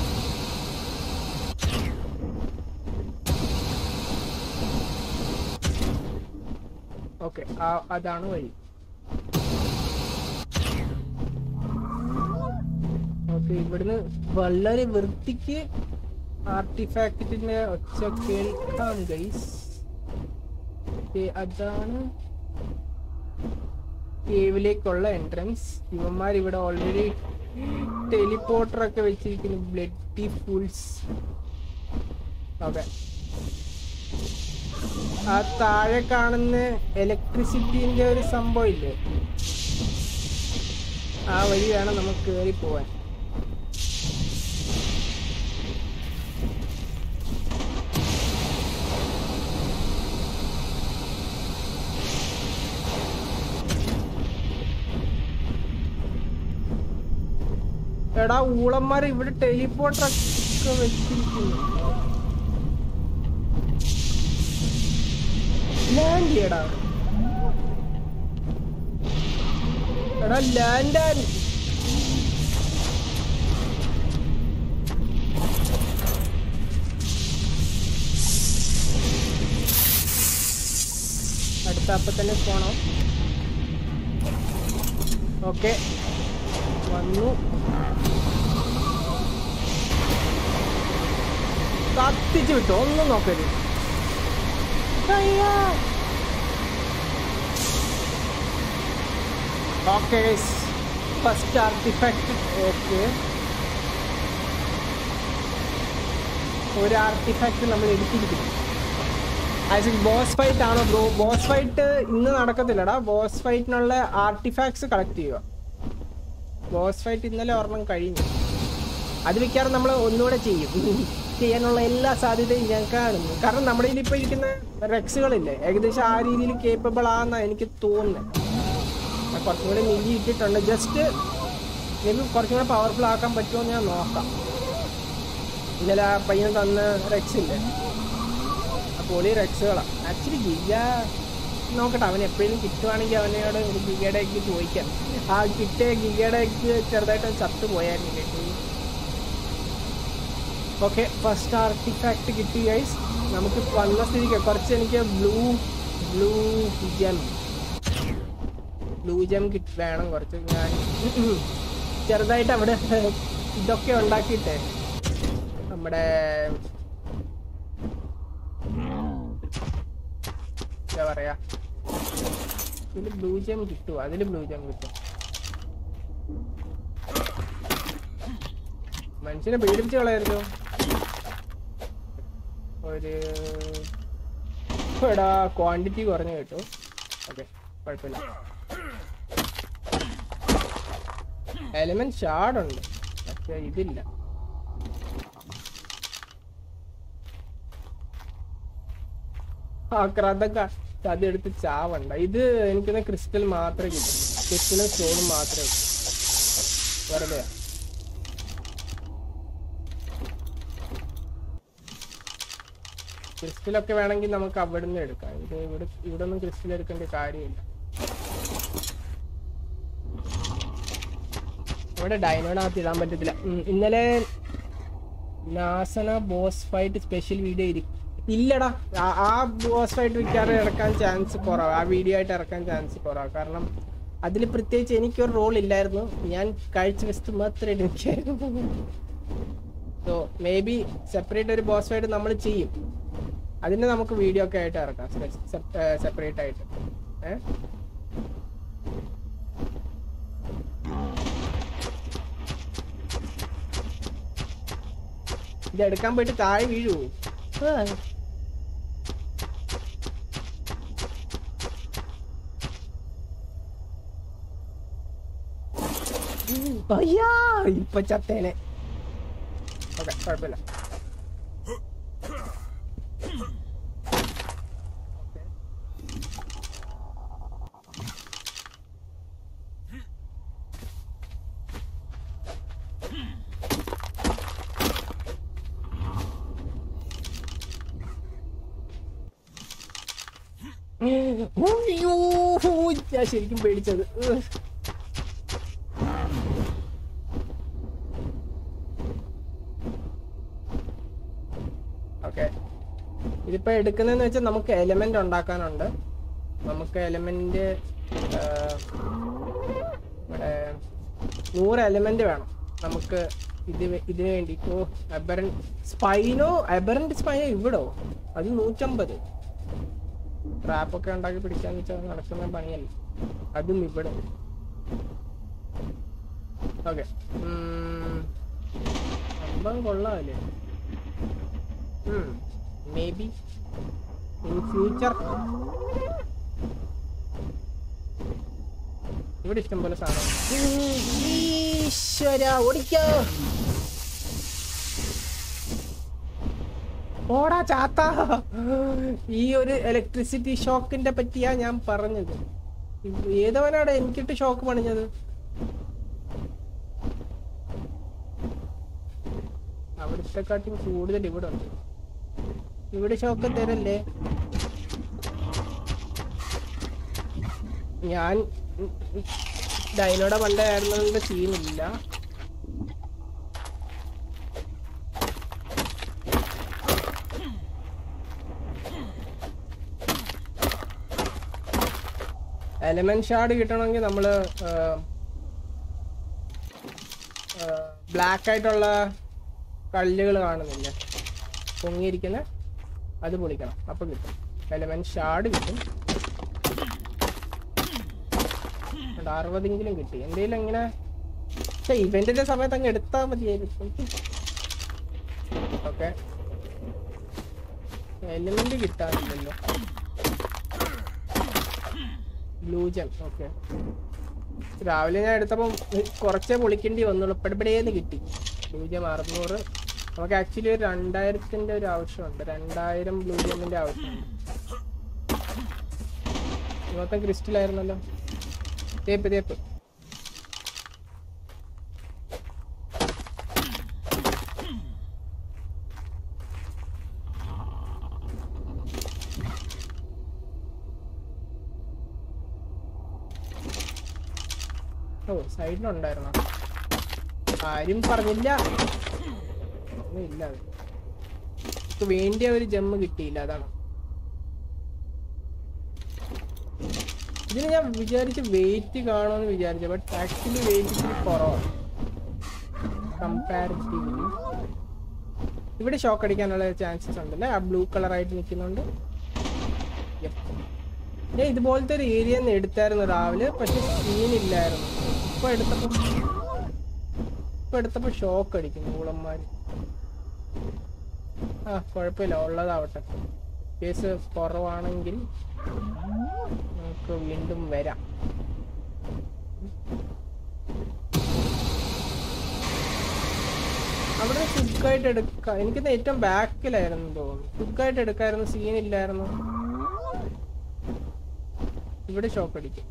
ഓക്കെ അതാണ് വഴി ഓക്കെ ഇവിടുന്ന് വളരെ വൃത്തിക്ക് ആർട്ടിഫാക്റ്റിന്റെ ഒച്ച കേൾക്കാം ഗൈസ് അതാണ് കേവിലേക്കുള്ള എൻട്രൻസ് ഇവന്മാർ ഇവിടെ ഓൾറെഡി ടെലിപ്പോർട്ടർ ഒക്കെ വെച്ചിരിക്കുന്നു ബ്ലഡി ഫുൾസ് ഓക്കെ ആ താഴെ കാണുന്ന ഇലക്ട്രിസിറ്റിന്റെ ഒരു സംഭവം ഇല്ലേ ആ വഴി വേണം നമുക്ക് കയറി പോവാൻ എടാ ഊളന്മാർ ഇവിടെ ടെലിപ്പോർട്ടർ ഒക്കെ വെച്ചിരിക്കുന്നു ലാൻഡ് ചെയ്യടാ എടാ ലാൻഡ് ആൻഡ് അടുത്ത അപ്പൊ തന്നെ പോണോ ഓക്കെ വന്നു കത്തിച്ച് വിട്ടു ഒന്നും നോക്കരുത് ഓക്കെ ഫസ്റ്റ് ആർട്ടിഫാക്ട് ഓക്കെ ഒരു ആർട്ടിഫാക്ട് നമ്മൾ എടുത്തിരിക്കുന്നു ആക്ച്വലി ബോസ് ഫൈറ്റ് ആണോ ബ്രോ ബോസ് ഫൈറ്റ് ഇന്ന് നടക്കത്തില്ലടാ ബോസ് ഫൈറ്റിനുള്ള ആർട്ടിഫാക്ട്സ് കളക്ട് ചെയ്യുക ബോസ് ഫൈറ്റ് ഇന്നലെ ഒരെണ്ണം കഴിഞ്ഞു അത് മിക്കവാറും നമ്മൾ ഒന്നുകൂടെ ചെയ്യും ചെയ്യാനുള്ള എല്ലാ സാധ്യതയും ഞാൻ കാണുന്നു കാരണം നമ്മുടെ കയ്യിൽ ഇപ്പോൾ ഇരിക്കുന്ന റെക്സുകളില്ലേ ഏകദേശം ആ രീതിയിൽ കേപ്പബിൾ ആണെന്നാണ് എനിക്ക് തോന്നുന്നത് ഞാൻ കുറച്ചും കൂടി മില്ലി ഇട്ടിട്ടുണ്ട് ജസ്റ്റ് എനിക്ക് കുറച്ചും കൂടെ പവർഫുൾ ആക്കാൻ പറ്റുമോ എന്ന് ഞാൻ നോക്കാം ഇന്നലെ ആ പയ്യൻ തന്ന റെക്സ് ഇല്ലേ ആ പൊളി റെക്സുകളാണ് ആക്ച്വലി ഗിഗ നോക്കട്ടെ അവൻ എപ്പോഴും കിട്ടുവാണെങ്കിൽ അവനോട് ഒരു ഗിഗയുടെ എഗ് ചോദിക്കാം ആ കിട്ടിയ ഗിഗയുടെ എഗ് ചെറുതായിട്ട് ചത്തു പോയായിരുന്നു കേട്ടോ ഓക്കെ ഫസ്റ്റ് ആർട്ടിഫാക്ട് കിട്ടി ഗൈസ് നമുക്ക് വന്ന സ്ഥിതിക്ക് കുറച്ച് എനിക്ക് blue blue gem blue gem കിട്ടി വേണം കുറച്ച് ഞാൻ ചെറുതായിട്ട് അവിടെ ഇതൊക്കെ ഉണ്ടാക്കിയിട്ടേ നമ്മുടെ എന്താ പറയാ ഇതിൽ ബ്ലൂ ജെം കിട്ടുമോ അതിൽ ബ്ലൂ ജെം കിട്ടും മനുഷ്യനെ പേടിപ്പിച്ച് കളയരുതോ ഒരു എടാ ക്വാണ്ടിറ്റി കുറഞ്ഞു കേട്ടോ ഓക്കെ കുഴപ്പമില്ല എലിമെന്റ് ഷാർഡുണ്ട് പക്ഷെ ഇതില്ല ആ ക്രതൊക്കെ അതെടുത്ത് ചാവണ്ട ഇത് എനിക്കൊന്ന് ക്രിസ്റ്റൽ മാത്രമേ കിട്ടും ക്രിസ്റ്റലും സ്റ്റോണും മാത്രമേ കിട്ടൂ വെറുതെ ക്രിസ്റ്റലൊക്കെ വേണമെങ്കിൽ നമുക്ക് അവിടെ നിന്ന് എടുക്കാം ഇത് ഇവിടെ ഇവിടെ ഒന്നും ക്രിസ്റ്റൽ എടുക്കേണ്ട കാര്യമില്ല ഇവിടെ ഡൈനോടകത്ത് ഇടാൻ പറ്റത്തില്ല ഉം, ഇന്നലെ നാസന ബോസ് ഫൈറ്റ് സ്പെഷ്യൽ വീഡിയോ ഇരിക്കും ഇല്ലടാ ആ- ആ ബോസ് ഫൈറ്റ് മിക്കവാറും ഇറക്കാൻ ചാൻസ് കുറവ് ആ വീഡിയോ ആയിട്ട് ഇറക്കാൻ ചാൻസ് കുറവ് കാരണം അതിൽ പ്രത്യേകിച്ച് എനിക്കൊരു റോൾ ഇല്ലായിരുന്നു ഞാൻ കാഴ്ച വെച്ചത് മാത്രമേ എനിക്കായിരുന്നു സോ മേ ബി സെപ്പറേറ്റ് ഒരു ബോസ് ഫൈറ്റ് നമ്മൾ ചെയ്യും അതിന് നമുക്ക് വീഡിയോ ഒക്കെ ആയിട്ട് ഇറക്കാം സെപ്പറേറ്റ് ആയിട്ട് ഏഹ് ഇത് എടുക്കാൻ പോയിട്ട് താഴെ വീഴൂ അയ്യാ ഇപ്പൊ ചത്തേനെ ഓക്കെ കുഴപ്പമില്ല ഉയ്യോ, ഞാൻ ശരിക്കും പേടിച്ചത് ഉഹ്. ഇപ്പൊ എടുക്കുന്നതെന്ന് വെച്ചാൽ നമുക്ക് എലമെന്റ് ഉണ്ടാക്കാനുണ്ട് നമുക്ക് എലമെന്റ് ഇവിടെ നൂറ് എലമെന്റ് വേണം നമുക്ക് ഇത് വേ- ഇതിനു വേണ്ടി ഓ അബറൻ സ്പൈനോ അബറന്റ് സ്പൈനോ ഇവിടോ അത് നൂറ്റമ്പത് ട്രാപ്പൊക്കെ ഉണ്ടാക്കി പിടിക്കാന്ന് വെച്ചാൽ നടക്കുന്ന പണിയല്ല അതും ഇവിടെ ഓക്കെ സംഭവം കൊള്ളാമല്ലേ മേ ബി ഇൻ ഫ്യൂച്ചർ ഇവിടെ ഇഷ്ടംപോലെ സാധനം ഈശ്വര ഓടിക്കോ ഓടാ ചാത്ത ഈ ഒരു ഇലക്ട്രിസിറ്റി ഷോക്കിന്റെ പറ്റിയാ ഞാൻ പറഞ്ഞത് ഏതവനാണ് എനിക്കിട്ട് ഷോക്ക് പണിഞ്ഞത് അവിടുത്തെക്കാട്ടും കൂടുതൽ ഇവിടെ ഉണ്ട് ഇവിടെ ഷോക്ക് തരല്ലേ ഞാൻ ഡൈനോടെ പണ്ടായിരുന്നതിന്റെ സീനില്ല എലമെന്റ് ഷാർഡ് കിട്ടണമെങ്കിൽ നമ്മൾ ബ്ലാക്ക് ആയിട്ടുള്ള കല്ലുകൾ കാണുന്നില്ല പൊങ്ങിയിരിക്കുന്ന അത് പൊളിക്കണം അപ്പൊ കിട്ടും എലമെന്റ് ഷാർഡ് കിട്ടും ഉണ്ട്, അറുപതെങ്കിലും കിട്ടി എന്തെങ്കിലും ഇങ്ങനെ പക്ഷെ ഇവന്റിന്റെ സമയത്ത് അങ്ങ് എടുത്താൽ മതിയായിരിക്കും ഓക്കെ എലിമെന്റ് കിട്ടാനില്ലല്ലോ ബ്ലൂ ജെം ഓക്കെ രാവിലെ ഞാൻ എടുത്തപ്പം കുറച്ചേ പൊളിക്കേണ്ടി വന്നുള്ളൂ പെടപെടേന്ന് കിട്ടി ബ്ലൂ ജെം അറുന്നൂറ് നമുക്ക് ആക്ച്വലി ഒരു രണ്ടായിരത്തിന്റെ ഒരു ആവശ്യമുണ്ട് രണ്ടായിരം ബ്ലൂ ജെമ്മിന്റെ ആവശ്യമുണ്ട് മൊത്തം ക്രിസ്റ്റൽ ആയിരുന്നല്ലോ തേപ്പ് തേപ്പ് ഓ സൈഡിലുണ്ടായിരുന്നോ ആരും പറഞ്ഞില്ല ഒന്നും ഇല്ല അത് എനിക്ക് വേണ്ടിയ ഒരു ജമ്മ് കിട്ടിയില്ല അതാണ് ഇതിന് ഞാൻ വിചാരിച്ച് വെയിറ്റ് കാണുമെന്ന് വിചാരിച്ചു ബട്ട് ആക്ച്വലി വെയിറ്റ് ഇത്തിരി കുറവാണ് കമ്പാരിറ്റീവ്ലി ഇവിടെ ഷോക്ക് അടിക്കാനുള്ള ചാൻസസ് ഉണ്ടല്ലേ ആ ബ്ലൂ കളറായിട്ട് നിൽക്കുന്നുണ്ട് Yep. ഞാൻ ഇതുപോലത്തെ ഒരു ഏരിയ എടുത്തായിരുന്നു രാവിലെ പക്ഷെ സീനില്ലായിരുന്നു ഇപ്പൊ എടുത്തപ്പോ ഇപ്പൊ എടുത്തപ്പോ ഷോക്ക് അടിക്കുന്നു ഊളന്മാര് ആ കുഴപ്പമില്ല ഉള്ളതാവട്ടെ കേസ് കുറവാണെങ്കിൽ നമുക്ക് വീണ്ടും വരാം അവിടെ സുഖമായിട്ട് എടുക്കാം എനിക്കിന്ന് ഏറ്റവും ബാക്കിലായിരുന്നു തോന്നുന്നു സുഖമായിട്ട് എടുക്കായിരുന്നു സീനില്ലായിരുന്നു ഇവിടെ ഷോക്ക് അടിക്കും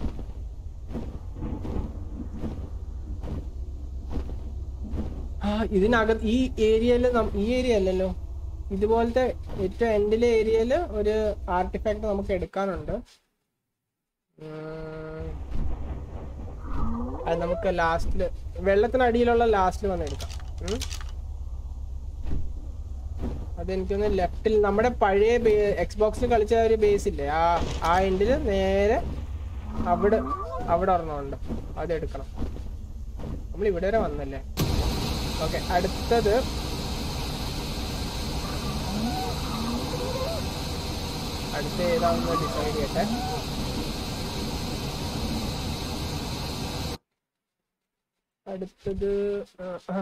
ആ ഇതിനകത്ത് ഈ ഏരിയയിൽ ഈ ഏരിയ അല്ലല്ലോ ഇതുപോലത്തെ ഏറ്റവും എൻഡിലെ ഏരിയയിൽ ഒരു ആർട്ടിഫാക്ട് നമുക്ക് എടുക്കാനുണ്ട് ഉം. അത് നമുക്ക് ലാസ്റ്റില് വെള്ളത്തിനടിയിലുള്ള ലാസ്റ്റിൽ വന്ന് എടുക്കാം ഉം. അതെനിക്കൊന്ന് ലെഫ്റ്റിൽ നമ്മുടെ പഴയ എക്സ് ബോക്സിൽ കളിച്ച ഒരു ബേസ് ഇല്ലേ ആ ആ എൻഡിൽ നേരെ അവിടെ അവിടെ ഒരെണ്ണമുണ്ട് അത് എടുക്കണം നമ്മൾ ഇവിടെ വരെ വന്നല്ലേ ഓക്കെ അടുത്തത് അടുത്ത ഏതാണെന്ന് ഡിസൈഡ് ചെയ്യട്ടെ അടുത്തത് ആ, ആ.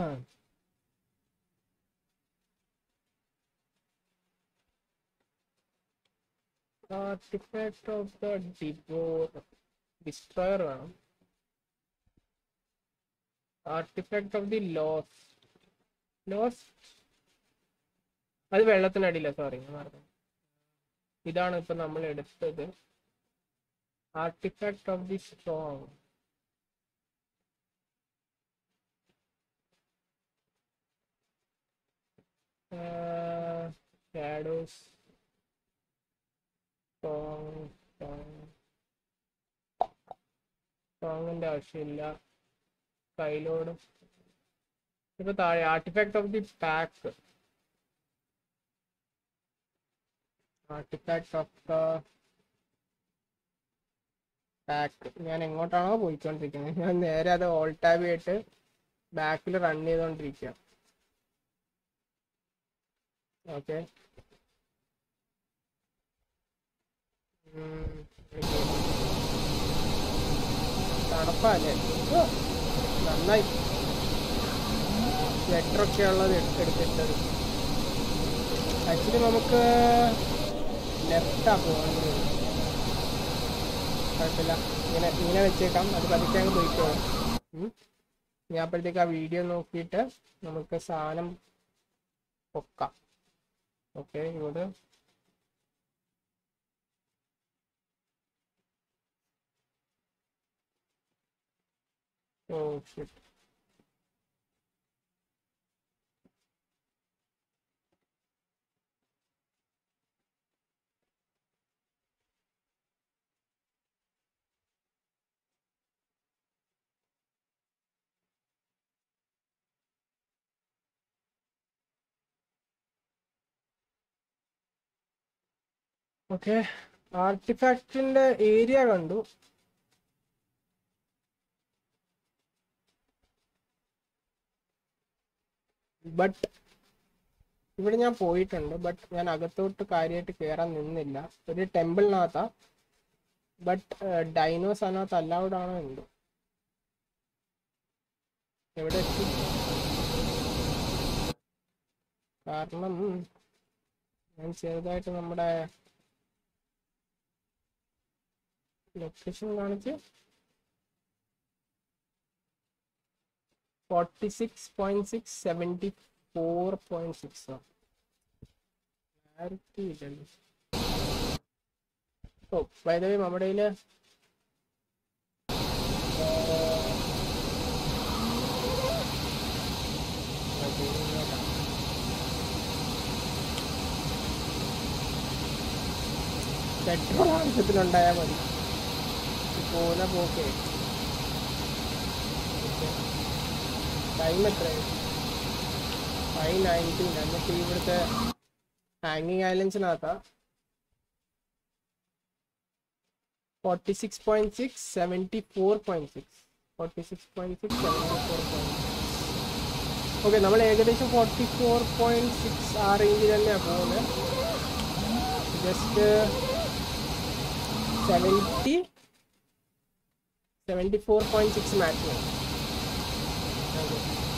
Artifact of the devour destroyer വേണം artifact of the lost lost അത് വെള്ളത്തിനടിയില്ല സോറി ഇതാണ് ഇപ്പൊ നമ്മൾ എടുത്തത് artifact of the strong shadows strong strong സ്ട്രോങ്ങിന്റെ ആവശ്യമില്ല കയ്യിലോടും ഇപ്പൊ താഴെ artifact of the pack artifact of the back ഞാൻ എങ്ങോട്ടാണോ പോയിക്കൊണ്ടിരിക്കുന്നത് ഞാൻ നേരെ അത് ഓൾ ടാബ് ആയിട്ട് ബാക്കിൽ റൺ ചെയ്തുകൊണ്ടിരിക്കുക ഓക്കെ തണുപ്പല്ലേ ഓ, നന്നായി സ്വെറ്ററൊക്കെ ഉള്ളത് എടുത്ത് എടുത്തിട്ടത് ആക്ച്വലി നമുക്ക് ലെഫ്റ്റാ പോകുന്നത് കുഴപ്പമില്ല ഇങ്ങനെ ഇങ്ങനെ വെച്ചേക്കാം അത് പതുക്കെ അങ്ങ് പോയിക്കോളും ഉം. ഞാൻ അപ്പോഴത്തേക്ക് ആ വീഡിയോ നോക്കിയിട്ട് നമുക്ക് സാധനം പൊക്കാം ഓക്കെ ഇവിടെ ഓ ഷിറ്റ് ഓക്കെ ആർട്ടിഫാക്റ്റിന്റെ ഏരിയ കണ്ടു ബട്ട് ഇവിടെ ഞാൻ പോയിട്ടുണ്ട് ബട്ട് ഞാൻ അകത്തോട്ട് കാര്യമായിട്ട് കയറാൻ നിന്നില്ല ഒരു ടെമ്പിളിനകത്താ ബട്ട് ഡൈനോസ് അതിനകത്ത് അലൗഡ് ആണോ എന്തോ എവിടെ എത്തി കാരണം ഞാൻ ചെറുതായിട്ട് നമ്മുടെ ലൊക്കേഷൻ കാണിച്ച് forty six point six seventy four point six clarity ഇല്ലല്ലോ ഓ വൈദവി നമ്മുടെ കയ്യില് പെട്രോൾ ആവശ്യത്തിനുണ്ടായാൽ മതി പോകുന്ന പോക്കേ ടൈം എത്രയാണ് ഫൈവ് നയൻറ്റീൻ എന്നിട്ട് ഇവിടുത്തെ ഹാങ്ങിങ് ഐലൻഡ്സിനകത്താ forty six point six seventy four point six forty six point six seventy four point okay നമ്മൾ ഏകദേശം ഫോർട്ടി ഫോർ പോയിന്റ് സിക്സ് ആ റേഞ്ചിൽ തന്നെയാണ് പോകുന്നത് just seventy seventy four point six maximum okay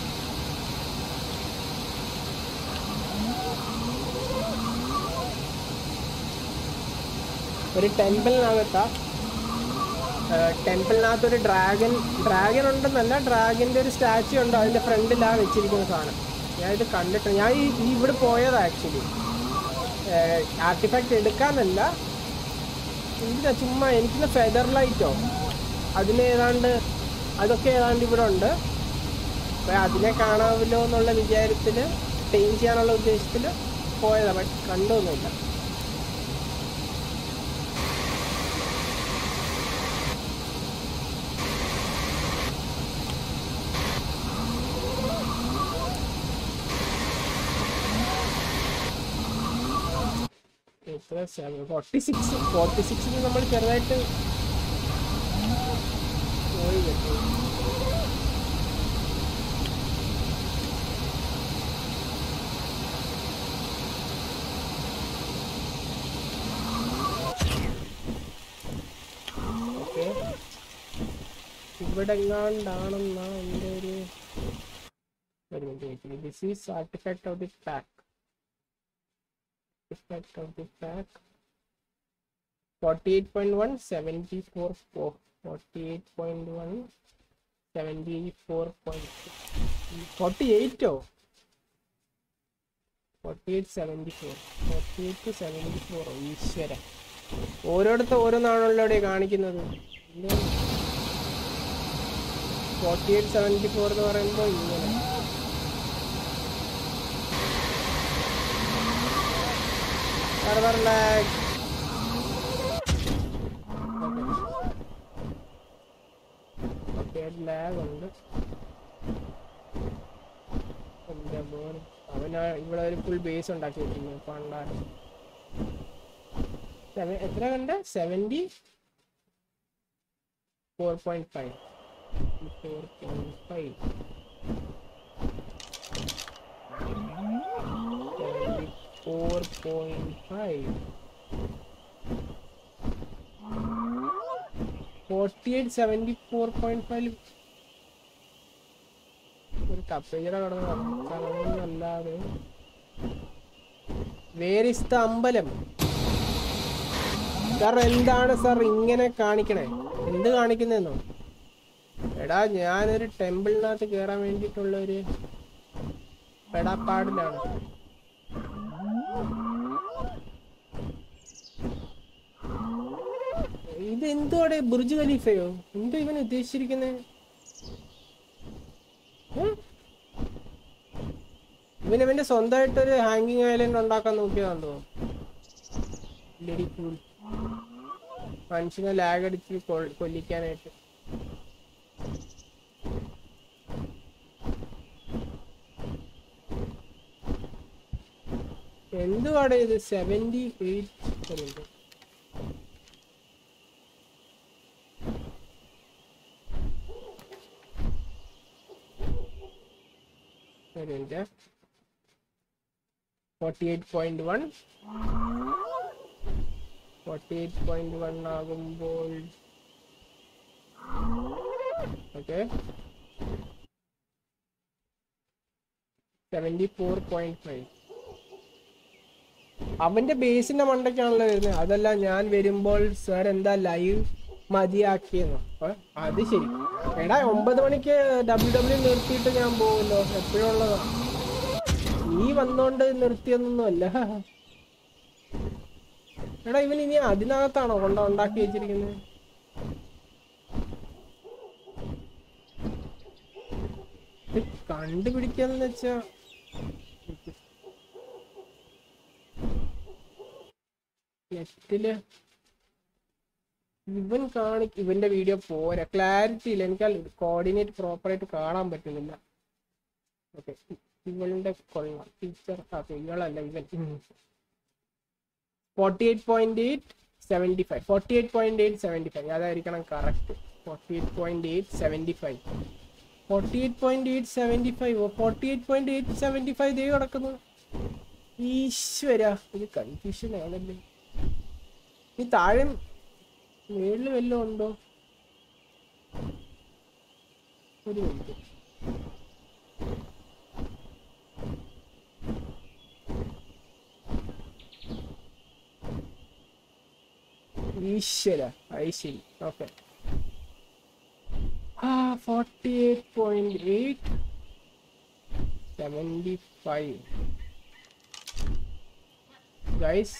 ഒരു ടെമ്പിളിനകത്താ ടെമ്പിളിനകത്ത് ഒരു ഡ്രാഗൺ ഡ്രാഗൺ ഉണ്ടെന്നല്ല ഡ്രാഗന്റെ ഒരു സ്റ്റാച്യു ഉണ്ട് അതിന്റെ ഫ്രണ്ടിലാണ് വെച്ചിരിക്കുന്ന സാധനം ഞാൻ ഇത് കണ്ടിട്ടുണ്ട് ഞാൻ ഈ ഈ ഇവിടെ പോയതാ ആക്ച്വലി ആർട്ടിഫാക്ട് എടുക്കാനല്ല എന്തിനാ ചുമ്മാ എനിക്കിന്ന് ഫെദർ ലൈറ്റോ അതിന് ഏതാണ്ട് അതൊക്കെ ഏതാണ്ട് ഇവിടെ ഉണ്ട് അപ്പൊ അതിനെ കാണാമല്ലോ എന്നുള്ള വിചാരത്തിൽ ടൈം ചെയ്യാനുള്ള ഉദ്ദേശത്തിൽ പോയതാ ബട്ട് കണ്ടൊന്നുമില്ല എത്ര ഫോർട്ടി സിക്സ് ഫോർട്ടി സിക്സിൽ നമ്മൾ ചെറുതായിട്ട് പോയി കേട്ടോ ഓക്കെ ഇവിടെ എങ്ങാണ്ടാണെന്നാ എൻ്റെ ഒരു ഒരു minute this is artifact of the pack effect of the pack 48.1 74 4 48.1 74.6 48 ഓ 48 74 48 to 74 ഓ ഈശ്വര ഓരോരുത്തർ ഓരോന്നാണല്ലോ ഇവിടെ കാണിക്കുന്നത് ഫോർട്ടി എയ്റ്റ് സെവൻറ്റി ഫോർ എന്ന് പറയുമ്പോൾ ഇങ്ങനെ Server lag. ഓക്കെ ലാഗ് ഉണ്ട് എൻ്റെ മോൻ അവന് ഇവിടെ ഒരു ഫുൾ ബേസ് ഉണ്ടാക്കി വെച്ചിരുന്നു പണ്ടാരം സെവൻ എത്ര കണ്ട seventy four point five four point five four point five forty eight seventy four point five ഒരു കപ്പേജറ കടന്ന് കറങ്ങുന്നല്ലാതെ വേർ ഇസ് ദ അമ്പലം സാർ എന്താണ് സാർ ഇങ്ങനെ കാണിക്കണേ എന്ത് കാണിക്കുന്നെന്നോ എടാ ഞാനൊരു ടെമ്പിളിനകത്ത് കയറാൻ വേണ്ടിയിട്ടുള്ള ഒരു പെടാപ്പാടിലാണ് ഇത് എന്തുവാടെ ബുർജ് ഖലീഫയോ എന്തോ ഇവൻ ഉദ്ദേശിച്ചിരിക്കുന്നത് ഇവൻ ഇവന്റെ സ്വന്തമായിട്ടൊരു ഹാങ്ങിങ് ഐലൻഡ് ഉണ്ടാക്കാൻ നോക്കിയതാണോ ലഡി കൂൾ മനുഷ്യനെ ലാഗ് അടിച്ച് കൊ- കൊല്ലിക്കാനായിട്ട് എന്തുവാടെ ഇത് സെവൻറ്റി എയ്റ്റ് ഒരു minute forty eight point one forty eight point one ആകുമ്പോൾ okay seventy four point five അവന്റെ ബേസിന്റെ മണ്ടയ്ക്കാണല്ലോ വരുന്നത് അതല്ല ഞാൻ വരുമ്പോൾ സാർ എന്താ ലൈവ് മതിയാക്കിയെന്നോ അപ്പൊ അത് ശരി എടാ ഒമ്പത് മണിക്ക് ഡബ്ല്യു ഡബ്ല്യു നിർത്തിയിട്ട് ഞാൻ പോകുമല്ലോ എപ്പോഴും ഉള്ളതാ നീ വന്നോണ്ട് നിർത്തിയൊന്നും അല്ല എടാ ഇവൻ ഇനി അതിനകത്താണോ കൊണ്ട് ഉണ്ടാക്കി വെച്ചിരിക്കുന്നത് ഇത് കണ്ടുപിടിക്കാന്ന് വെച്ചാ നെറ്റില് ഇവൻ കാണി ഇവന്റെ വീഡിയോ പോരാ ക്ലാരിറ്റി ഇല്ല എനിക്ക് കോർഡിനേറ്റ് പ്രോപ്പറായിട്ട് കാണാൻ പറ്റുന്നില്ല ഓക്കെ ഇവളുടെ കൊള്ളാം ടീച്ചർ അതെ ഇവളല്ല ഇവൻ forty eight point eight seventy five forty eight point eight seventy five അതായിരിക്കണം correct forty eight point eight seventy five forty eight point eight seventy five forty eight point eight seventy five ദേ കിടക്കുന്നു ഈശ്വര ഇത് confusion ആണല്ലേ ഈ താഴെ മേളിൽ വല്ലതും ഉണ്ടോ ഒരു മിനിറ്റ് ഈശ്വര അത് ശരി ഓക്കെ ആ forty eight point eight seventy five guys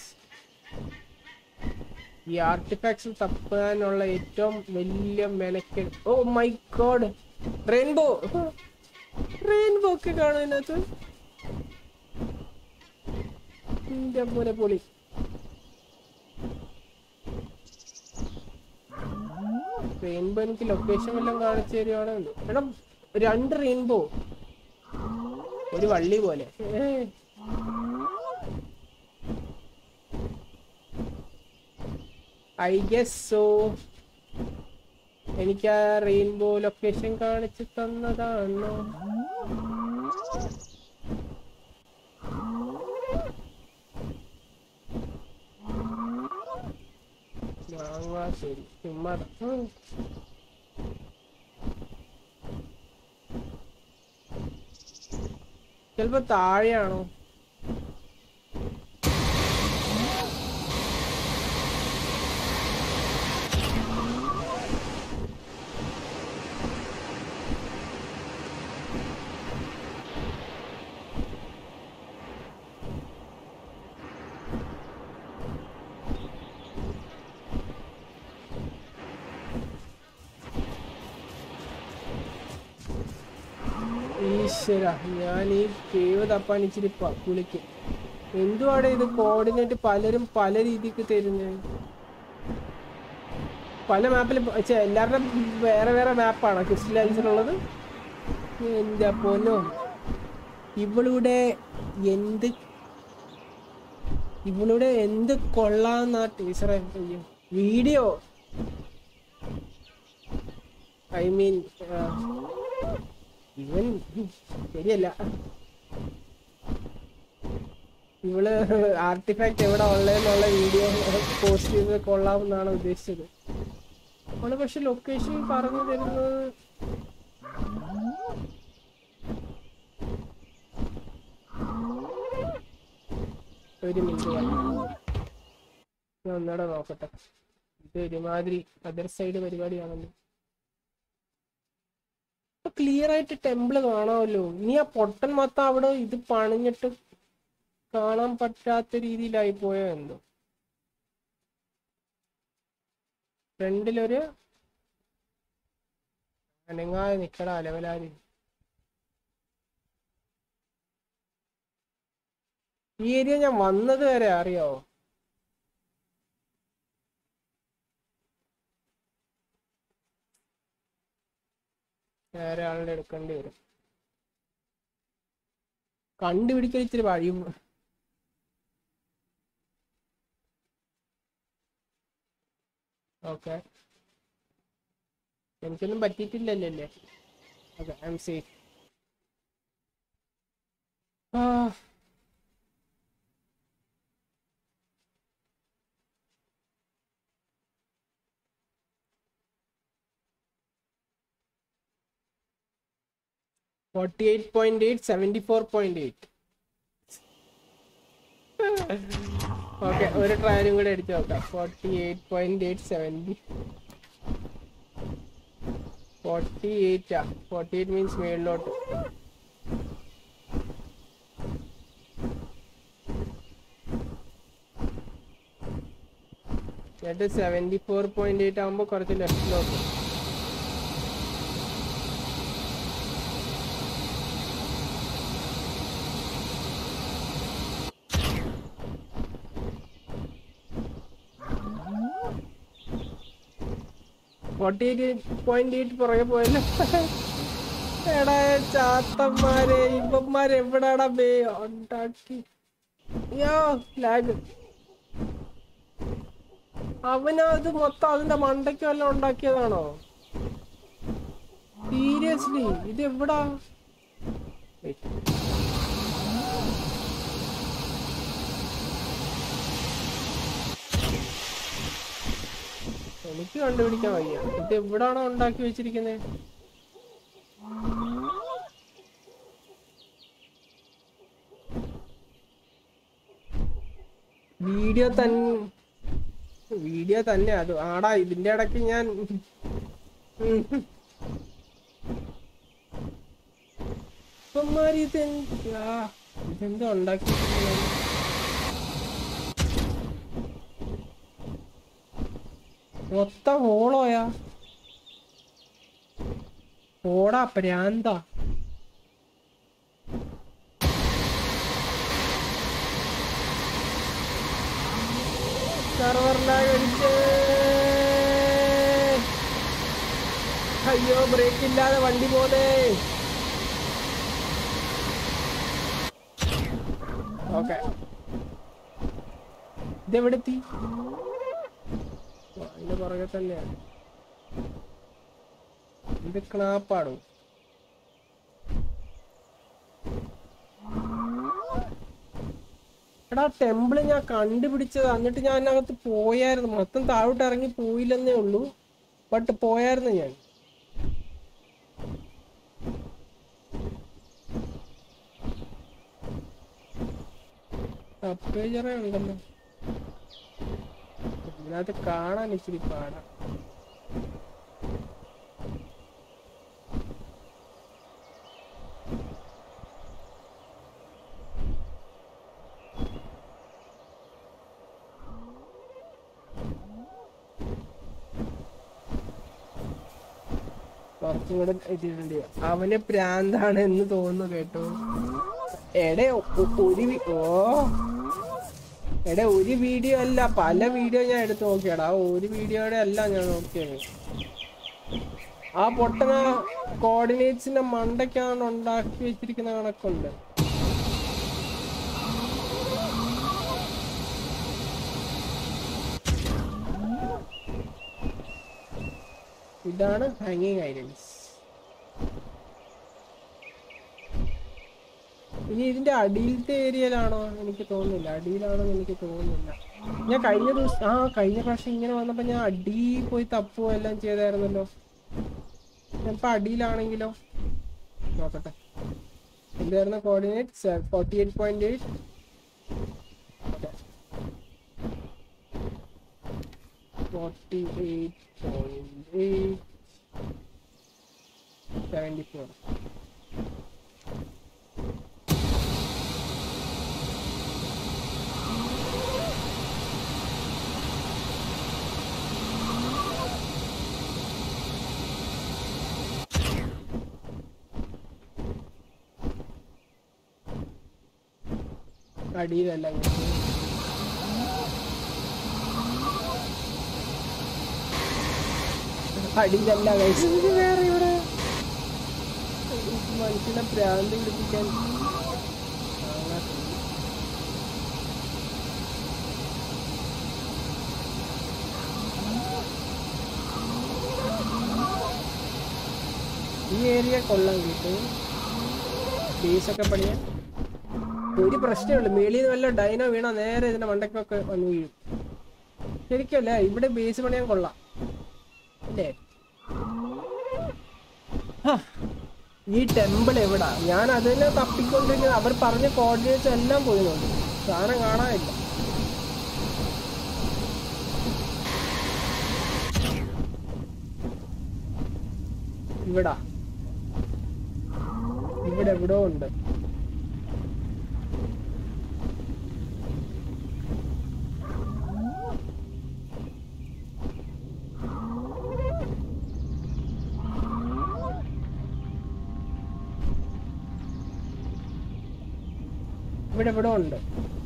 ഈ ആർട്ടിഫാക്ട്സ് തപ്പാനുള്ള ഏറ്റവും വലിയ മെനക്കെട് oh my god rainbow rainbow ഒക്കെ കാണും ഇതിനകത്ത് എന്റെ പോലെ പൊളി റെയിൻബോ എനിക്ക് ലൊക്കേഷൻ വല്ലതും കാണിച്ചു തരുവാണെന്ന് എടാ രണ്ട് റെയിൻബോ ഒരു വള്ളി പോലെ ഏ ഐ ഗസ് സോ എനിക്ക് ആ റെയിൻബോ ലൊക്കേഷൻ കാണിച്ചു തന്നതാണോ വാങ്ങാ ശരി ചുമ്മാ ഉം. ചിലപ്പോ താഴെയാണോ ഈശ്വര ഞാൻ ഈ കേവ് തപ്പാൻ ഇച്ചിരി പ- കുളിക്കും എന്തുവാടെ ഇത് കോർഡിനേറ്റ് പലരും പല രീതിക്ക് തരുന്നത് പല മാപ്പിൽ എല്ലാവരുടെയും വേറെ വേറെ മാപ്പാണോ ക്രിസ്റ്റലൈസിലുള്ളത് എന്റെ പൊന്നോ ഇവളുടെ എന്ത് ഇവളുടെ എന്ത് കൊള്ളാന്നാ ടീച്ചറെ വീഡിയോ ഐ മീൻ ഇവൻ ശരിയല്ല ഇവള് ആർട്ടിഫാക്ട് എവിടെ ഉള്ളതെന്നുള്ള വീഡിയോ പോസ്റ്റ് ചെയ്ത് കൊള്ളാമെന്നാണ് ഉദ്ദേശിച്ചത് അവള് പക്ഷെ ലൊക്കേഷൻ പറഞ്ഞു തരുന്നത് ഒരു മിനിറ്റ് ഞാൻ ഒന്നുകൂടെ നോക്കട്ടെ ഇത് ഒരുമാതിരി അതർ സൈഡ് പരിപാടിയാണല്ലോ ക്ലിയർ ആയിട്ട് ടെമ്പിള് കാണാമല്ലോ ഇനി ആ പൊട്ടൻ മൊത്തം അവിടെ ഇത് പണിഞ്ഞിട്ട് കാണാൻ പറ്റാത്ത രീതിയിലായി പോയോ എന്തോ ഫ്രണ്ടിലൊരു അനങ്ങാതെ നിക്കട അലവലാരി ഈ ഏരിയ ഞാൻ വന്നത് വരെ അറിയാവോ വേറെ ആളുടെ എടുക്കേണ്ടി വരും കണ്ടുപിടിക്കൽ ഇച്ചിരി വഴിയും ഓക്കെ എനിക്കൊന്നും പറ്റിയിട്ടില്ലല്ലോ അല്ലേ ഓക്കെ ഐ എം സേഫ് ആ forty eight point eight seventy four point eight okay ഒരു ട്രയലും കൂടെ എടുത്ത് നോക്കാം forty eight point eight seventy forty എയ്റ്റാ ഫോർട്ടി എയ്റ്റ് മീൻസ് മേളിലോട്ട് എന്നിട്ട് സെവൻറ്റി ഫോർ പോയിന്റ് എയ്റ്റ് ആകുമ്പോൾ കുറച്ച് ലെഫ്റ്റിലോട്ട് ഫോർട്ടി എയ്റ്റ് പോയിന്റ് എയ്റ്റ് പുറകെ പോയല്ലോ എടാ ചാത്തന്മാരെ ഇവന്മാര് എവിടാടാ ബേ ഉണ്ടാക്കി യോ ലാഗ് അവനത് മൊത്തം അതിന്റെ മണ്ടയ്ക്ക് വല്ലതും ഉണ്ടാക്കിയതാണോ സീരിയസ്ലി ഇത് എവിടാ Wait. എനിക്ക് കണ്ടുപിടിക്കാൻ വയ്യ ഇത് എവിടാണോ ഉണ്ടാക്കി വെച്ചിരിക്കുന്നത് വീഡിയോ തൻ വീഡിയോ തന്നെ അത് ആടാ ഇതിന്റെ ഇടയ്ക്ക് ഞാൻ ഉം. ഇവന്മാര് ഇത് എന്ത്- ആ, ഇതെന്താ ഉണ്ടാക്കി വെച്ചിരിക്കുന്നത്? മൊത്തം ഹോളോയാ ഓടാ പ്രാന്ത സർവറിലാകടിച്ച് അയ്യോ ബ്രേക്ക് ഇല്ലാതെ വണ്ടി പോലെ ഓക്കെ ഇതെവിടെ എത്തി ആ, അതിന്റെ പുറകെ തന്നെയാണ് ഇത് ക്ലാപ്പാടും എടാ ടെമ്പിള് ഞാൻ കണ്ടുപിടിച്ചത് എന്നിട്ട് ഞാൻ അതിനകത്ത് പോയായിരുന്നു മൊത്തം താഴോട്ട് ഇറങ്ങി പോയില്ലെന്നേ ഉള്ളൂ ബട്ട് പോയായിരുന്നു ഞാൻ സബ്പേജറേ ഉണ്ടല്ലോ ഇതിനകത്ത് കാണാൻ ഇച്ചിരി പാടാ കുറച്ചും കൂടെ ഇതിട്ടുണ്ട് അവന് പ്രാന്താണ് എന്ന് തോന്നുന്നു കേട്ടോ എടേ ഒ- ഒരു വി- ഓ എടേ ഒരു വീഡിയോ അല്ല പല വീഡിയോ ഞാൻ എടുത്ത് നോക്കിയടാ ആ ഒരു വീഡിയോയുടെ അല്ല ഞാൻ നോക്കിയത് ആ പൊട്ടന കോർഡിനേറ്റ്സിന്റെ മണ്ടയ്ക്കാണ് ഉണ്ടാക്കി വെച്ചിരിക്കുന്ന കണക്കുണ്ട് ഇതാണ് ഹാങ്ങിങ് ഐലൻഡ്സ് ഇനി ഇതിന്റെ അടിയിലത്തെ ഏരിയയിലാണോ എനിക്ക് തോന്നുന്നില്ല അടിയിലാണോ എനിക്ക് തോന്നുന്നില്ല ഞാൻ കഴിഞ്ഞ ദിവസം ആ കഴിഞ്ഞ പ്രാവശ്യം ഇങ്ങനെ വന്നപ്പോ ഞാൻ അടിയിൽ പോയി തപ്പുകയോ എല്ലാം ചെയ്തായിരുന്നല്ലോ ചിലപ്പോ അടിയിലാണെങ്കിലോ നോക്കട്ടെ എന്തായിരുന്നു coordinate forty eight point eight forty eight point eight seventy four അടിയിലല്ല ഇങ്ങനെ. അടിയിലല്ല കഴിച്ചത് വേറെ ഇവിടെ മനുഷ്യനെ ഭ്രാന്ത് പിടിപ്പിക്കാൻ കാണാത്ത. ഈ ഏരിയ കൊള്ളാൻ കിട്ടും ബേസൊക്കെ പണിയാൻ ഒരു പ്രശ്നമുള്ളൂ മേളിൽ നിന്ന് വല്ല ഡൈനോ വീണോ നേരെ ഇതിന്റെ മണ്ടക്കൊക്കെ വന്ന് വീഴും ശരിക്കല്ലേ ഇവിടെ ബേസ് പണിയാൻ കൊള്ളാം അല്ലേ ഹാ, ഈ ടെമ്പിൾ എവിടാ ഞാൻ അതിനെ തപ്പിക്കൊണ്ടിരിക്കുന്നത് അവർ പറഞ്ഞ കോർഡിനേറ്റ്സ് എല്ലാം പോയി നോക്കി സാധനം കാണാനില്ല ഇവിടാ ഇവിടെ എവിടോ ഉണ്ട് ഇവിടെ എവിടെ ഉണ്ട്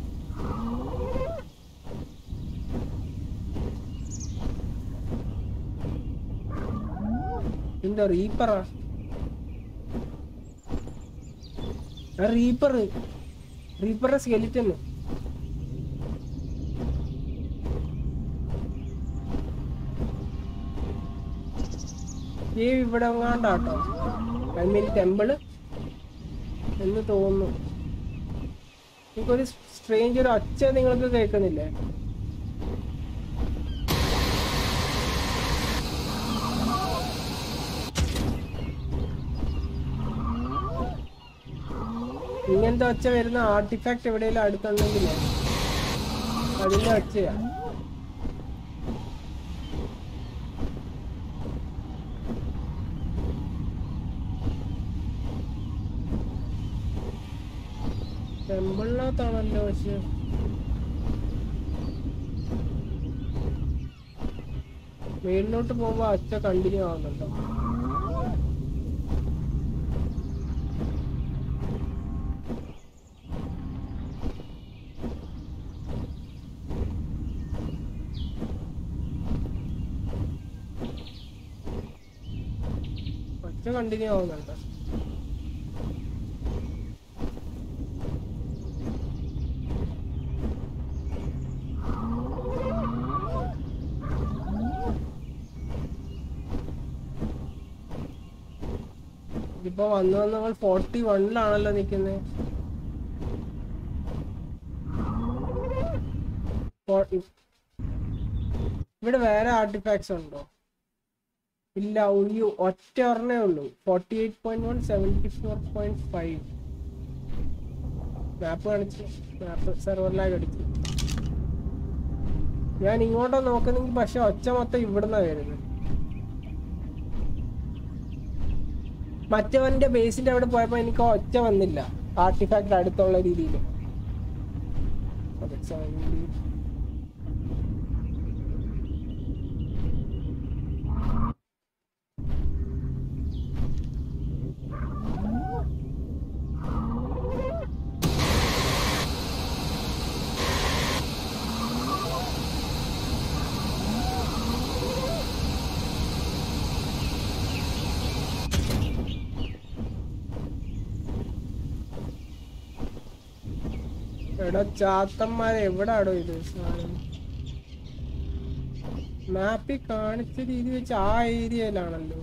എന്താ റീപ്പറാ റീപ്പർ റീപ്പറുടെ സ്കെലിറ്റൻ ഈ ഇവിടെ എങ്ങാണ്ടാട്ടോ ഐ മീൻ ടെമ്പിള് എന്ന് തോന്നുന്നു എനിക്കൊരു സ്ട്രേഞ്ച് ഒരു ഒച്ച നിങ്ങൾക്ക് കേൾക്കുന്നില്ലേ ഇങ്ങനത്തെ ഒച്ച വരുന്ന ആർട്ടിഫാക്ട് എവിടെയെങ്കിലും അടുത്തുണ്ടെങ്കിലേ അതിന്റെ ഒച്ചയാ ടെമ്പിളിനകത്താണല്ലോ പക്ഷെ മേളിലോട്ട് പോകുമ്പോ അച്ഛ കണ്ടിന്യൂ ആവുന്നുണ്ടോ ഒച്ച കണ്ടിന്യൂ ആവുന്നുണ്ടോ ഇതിപ്പോ വന്നു വന്ന് നമ്മൾ ഫോർട്ടി വണ്ണിലാണല്ലോ നിക്കുന്നത് ഇവിടെ വേറെ ആർട്ടിഫാക്ട്സ് ഉണ്ടോ ഇല്ല ഒരു ഒറ്റ ഒരെണ്ണേ ഉള്ളൂ forty eight point one seventy four point five map കാണിച്ചു മാപ്പ് സെർവറിലായി അടിച്ചു ഞാൻ ഇങ്ങോട്ടാ നോക്കുന്നെങ്കിൽ പക്ഷെ ഒച്ച മൊത്തം ഇവിടുന്നാ വരുന്നത് മറ്റവന്റെ ബേസിന്റെ അവിടെ പോയപ്പോ എനിക്ക് ഒച്ച വന്നില്ല ആർട്ടിഫാക്ട് അടുത്തുള്ള രീതിയിൽ എടാ ചാത്തന്മാരെ എവിടാടോ ഇത് സാധനം മാപ്പിൽ കാണിച്ച രീതി വെച്ച് ആ ഏരിയയിലാണല്ലോ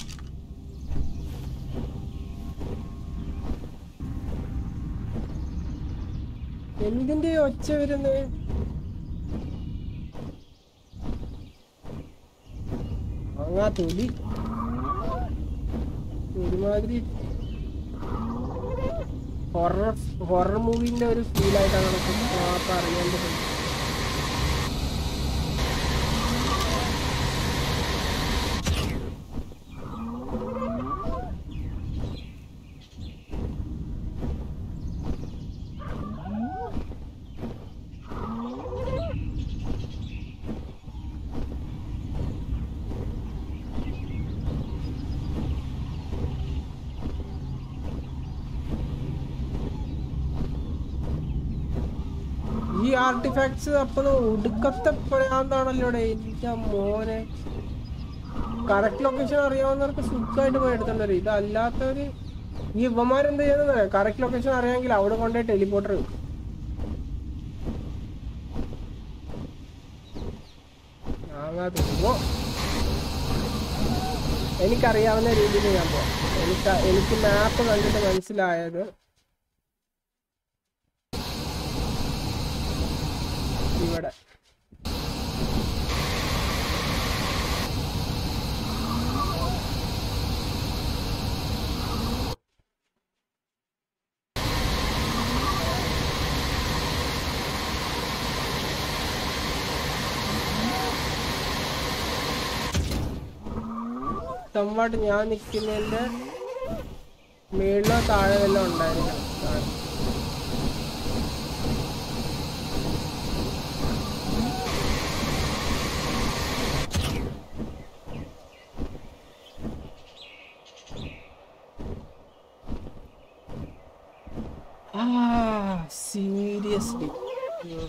എന്തിന്റെ ഈ ഒച്ച വരുന്നത് അങ്ങാ തൊലി ഒരുമാതിരി ഹൊറർ ഹൊറർ മൂവിന്റെ ഒരു ഫീൽ ആയിട്ടാണ് നമുക്ക് മാപ്പ് അറിയാൻ പറ്റുന്നത് ഈ ആർട്ടിഫാക്ട്സ് അപ്പൊ ഒടുക്കത്തെ പ്രയാന്താണല്ലോ എന്റെ മോനെ കറക്റ്റ് ലൊക്കേഷൻ അറിയാവുന്നവർക്ക് സുഖമായിട്ട് പോയി എടുത്തോണ്ട് വരും ഇതല്ലാത്തവര് ഈ ഇവന്മാരെന്ത് ചെയ്യുന്നത് കറക്റ്റ് ലൊക്കേഷൻ അറിയാമെങ്കിൽ അവിടെ കൊണ്ടുപോയി ടെലിപോർട്ടർ വെക്കും ആകാതെ പോ. എനിക്കറിയാവുന്ന രീതിയിൽ ഞാൻ പോവാം എനിക്ക് എനിക്ക് മാപ്പ് കണ്ടിട്ട് മനസ്സിലായത് ഇവിടെ സംവാട്ട് ഞാൻ നിൽക്കുന്നതിന്റെ മേളിലോ താഴെ വല്ലതും ഉണ്ടായിരിക്കണം താഴെ. Ah, seriously. Mm.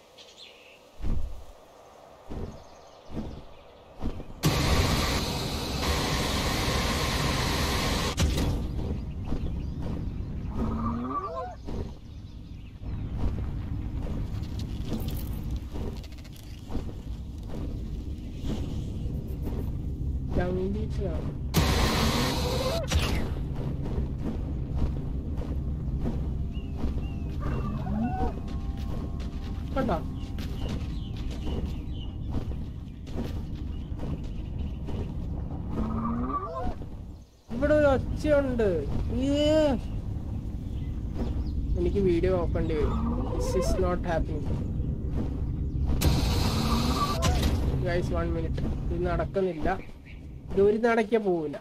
ചവിട്ടിയിട്ടാണ്. കണ്ടോ ഇവിടെ ഒരു ഒച്ചയുണ്ട് ഏ. എനിക്ക് വീഡിയോ നോക്കേണ്ടി വരും this is not happening guys one minute ഇത് നടക്കുന്നില്ല ഇത് ഒരു നടക്കിയ പോവില്ല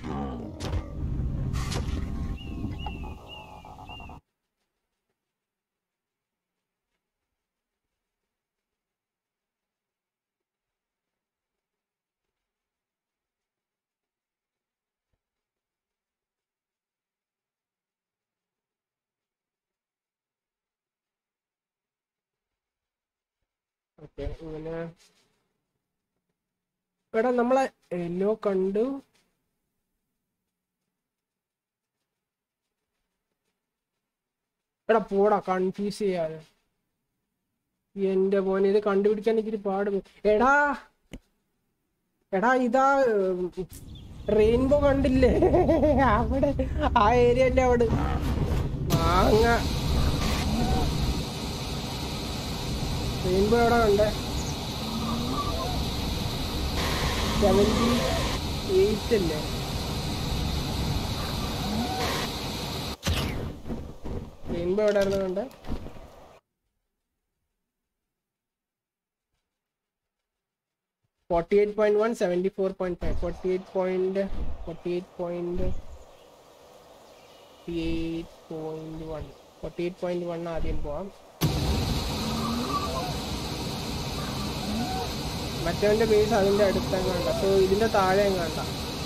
ഓക്കെ ഇങ്ങനെ എടാ നമ്മളെ എല്ലോ കണ്ടു എടാ പോടാ കൺഫ്യൂസ് ചെയ്യാതെ എന്റെ മോനെ ഇത് കണ്ടുപിടിക്കാൻ എനിക്കൊരു പാട് പോ- എടാ എടാ ഇതാ റെയിൻബോ കണ്ടില്ലേ അവിടെ ആ ഏരിയന്റെ അവിടെ മാങ്ങ റെയിൻബോ എവിടെ കണ്ടേ സെവൻറ്റി എയ്റ്റ് അല്ലേ റെയിൻബോ എവിടെ ആയിരുന്നു കണ്ടേ forty eight point one seventy four point five forty eight point forty eight point forty eight point one forty eight point one ആദ്യം പോവാം മറ്റവന്റെ ബേസ് അതിന്റെ അടുത്ത് കണ്ട സോ ഇതിന്റെ താഴെ കണ്ട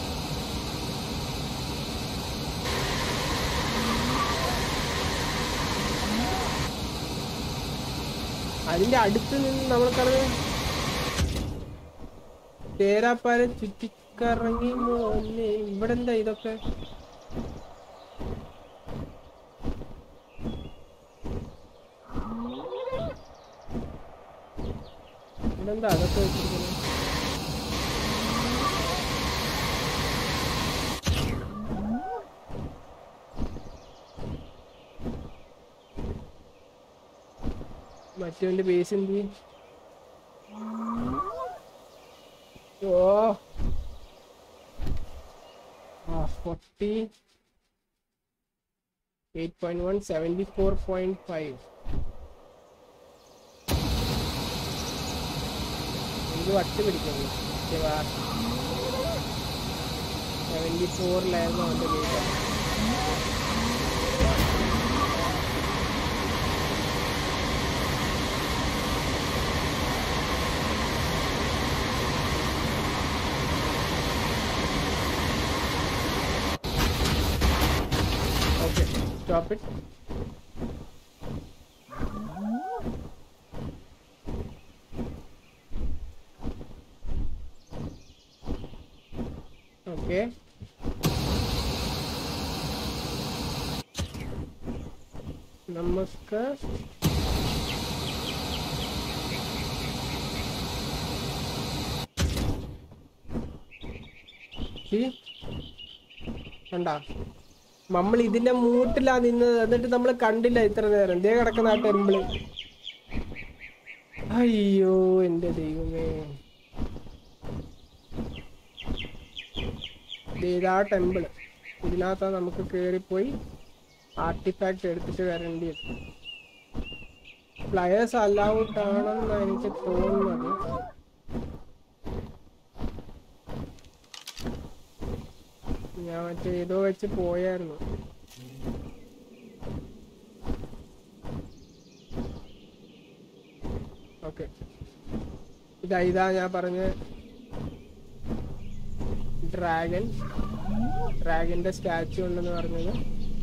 അതിന്റെ അടുത്ത് നിന്ന് നമ്മൾക്കത് തേരാപ്പാര ചുറ്റിക്കറങ്ങി മോനെ ഇവിടെ എന്താ ഇതൊക്കെ ഇതെന്താ അതൊക്കെ വെച്ചിരിക്കുന്നത് മറ്റവന്റെ ബേസ് എന്ത് ചെയ്യും? ഓ ആ forty eight point one seventy four point five ഇത് വട്ട് പിടിക്കുന്നു സെവൻറ്റി ഫോറിലായിരുന്നു അവൻ്റെ base Okay, stop it. Okay. നമുക്ക് കണ്ടാ നമ്മൾ ഇതിന്റെ മൂട്ടിലാ നിന്നത് എന്നിട്ട് നമ്മൾ കണ്ടില്ല ഇത്ര നേരം ദേ കിടക്കുന്ന ആ ടെമ്പിള് അയ്യോ എന്റെ ദൈവമേ ദേ ഇതാ ടെമ്പിള് ഇതിനകത്താ നമുക്ക് കേറിപ്പോയി ആർട്ടിഫാക്ട് എടുത്തിട്ട് വരേണ്ടിയത് പ്ലയേഴ്സ് അലൗഡ് ആണെന്ന് എനിക്ക് തോന്നുന്നത് ഞാൻ മറ്റേ ഏതോ വെച്ച് പോയായിരുന്നു ഓക്കെ ഇതാ ഇതാ ഞാൻ പറഞ്ഞ ഡ്രാഗൺ ഡ്രാഗന്റെ സ്റ്റാച്ചു ഉണ്ടെന്ന് പറഞ്ഞത്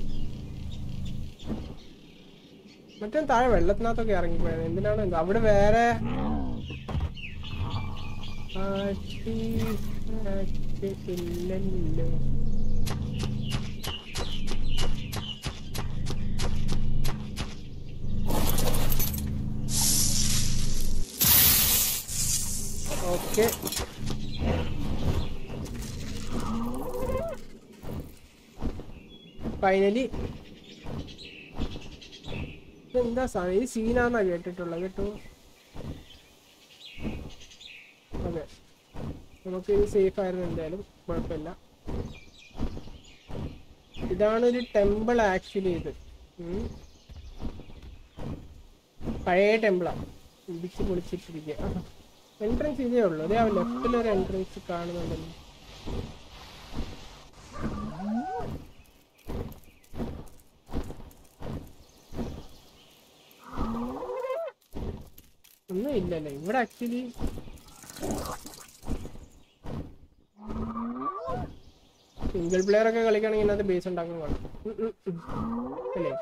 മറ്റേ താഴെ വെള്ളത്തിനകത്തൊക്കെ ഇറങ്ങിപ്പോയത് എന്തിനാണ് എന്തോ അവിടെ വേറെ artifact ഇല്ലല്ലോ ഓക്കെ ഫൈനലി എന്താ സാധനം ഈ സീനാന്നാ കേട്ടിട്ടുള്ളത് കേട്ടോ അതെ നമുക്ക് ഇത് സേഫ് ആയിരുന്നു എന്തായാലും കുഴപ്പമില്ല ഇതാണ് ഒരു ടെമ്പിൾ ആക്ച്വലി ഇത് ഉം. പഴയ ടെമ്പിളാ ഇടിച്ച് പൊളിച്ചിട്ടിരിക്കുക എൻട്രൻസ് ഇതേ ഉള്ളൂ അതേ ആ ലെഫ്റ്റിൽ ഒരു എൻട്രൻസ് കാണുന്നുണ്ടല്ലോ ഒന്നും ഇല്ലല്ലേ ഇവിടെ ആക്ച്വലി സിംഗിൾ പ്ലെയർ ഒക്കെ കളിക്കുകയാണെങ്കിൽ ഇതിനകത്ത് ബേസ് ഉണ്ടാക്കാൻ കാണും ഉം, ഉം, ഉം. അല്ലേ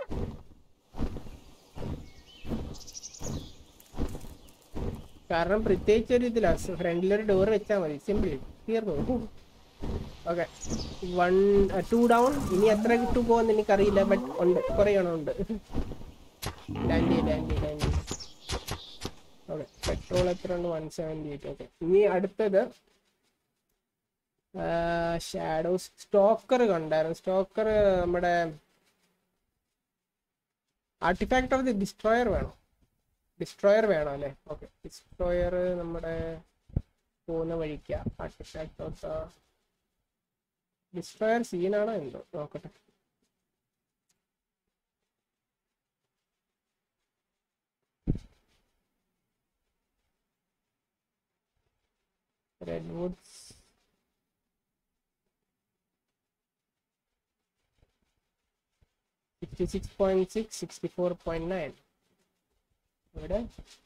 കാരണം പ്രത്യേകിച്ച് ഒരു ഇതില്ല ഫ്രണ്ടിൽ ഒരു ഡോർ വെച്ചാൽ മതി സിമ്പിൾ തീർന്നു ഓക്കെ വൺ ടു ഡൗൺ ഇനി എത്ര കിട്ടു പോകുമെന്ന് എനിക്കറിയില്ല ബട്ട് ഉണ്ട് കുറേ എണ്ണം ഉണ്ട് ലാൻഡ് ചെയ്ത് ലാൻഡ് ചെയ്ത് ലാൻഡ് ചെയ്ത് ഓക്കെ പെട്രോൾ എത്ര ഉണ്ട് വൺ സെവൻറ്റി എയ്റ്റ് ഓക്കെ ഇനി അടുത്തത് ഷാഡോസ് സ്റ്റോക്കർ കണ്ടായിരുന്നു സ്റ്റോക്കർ നമ്മുടെ ആർട്ടിഫാക്ട് ഓഫ് ദി ഡിസ്ട്രോയർ വേണം ഡിസ്ട്രോയർ വേണം അല്ലേ ഓക്കെ ഡിസ്ട്രോയർ നമ്മുടെ പോകുന്ന വഴിക്ക ആർട്ടിഫാക്ട് ഓഫ് ഡിസ്ട്രോയർ സീനാണോ എന്തോ നോക്കട്ടെ redwoods fifty six point six sixty four point nine ഇവിടെ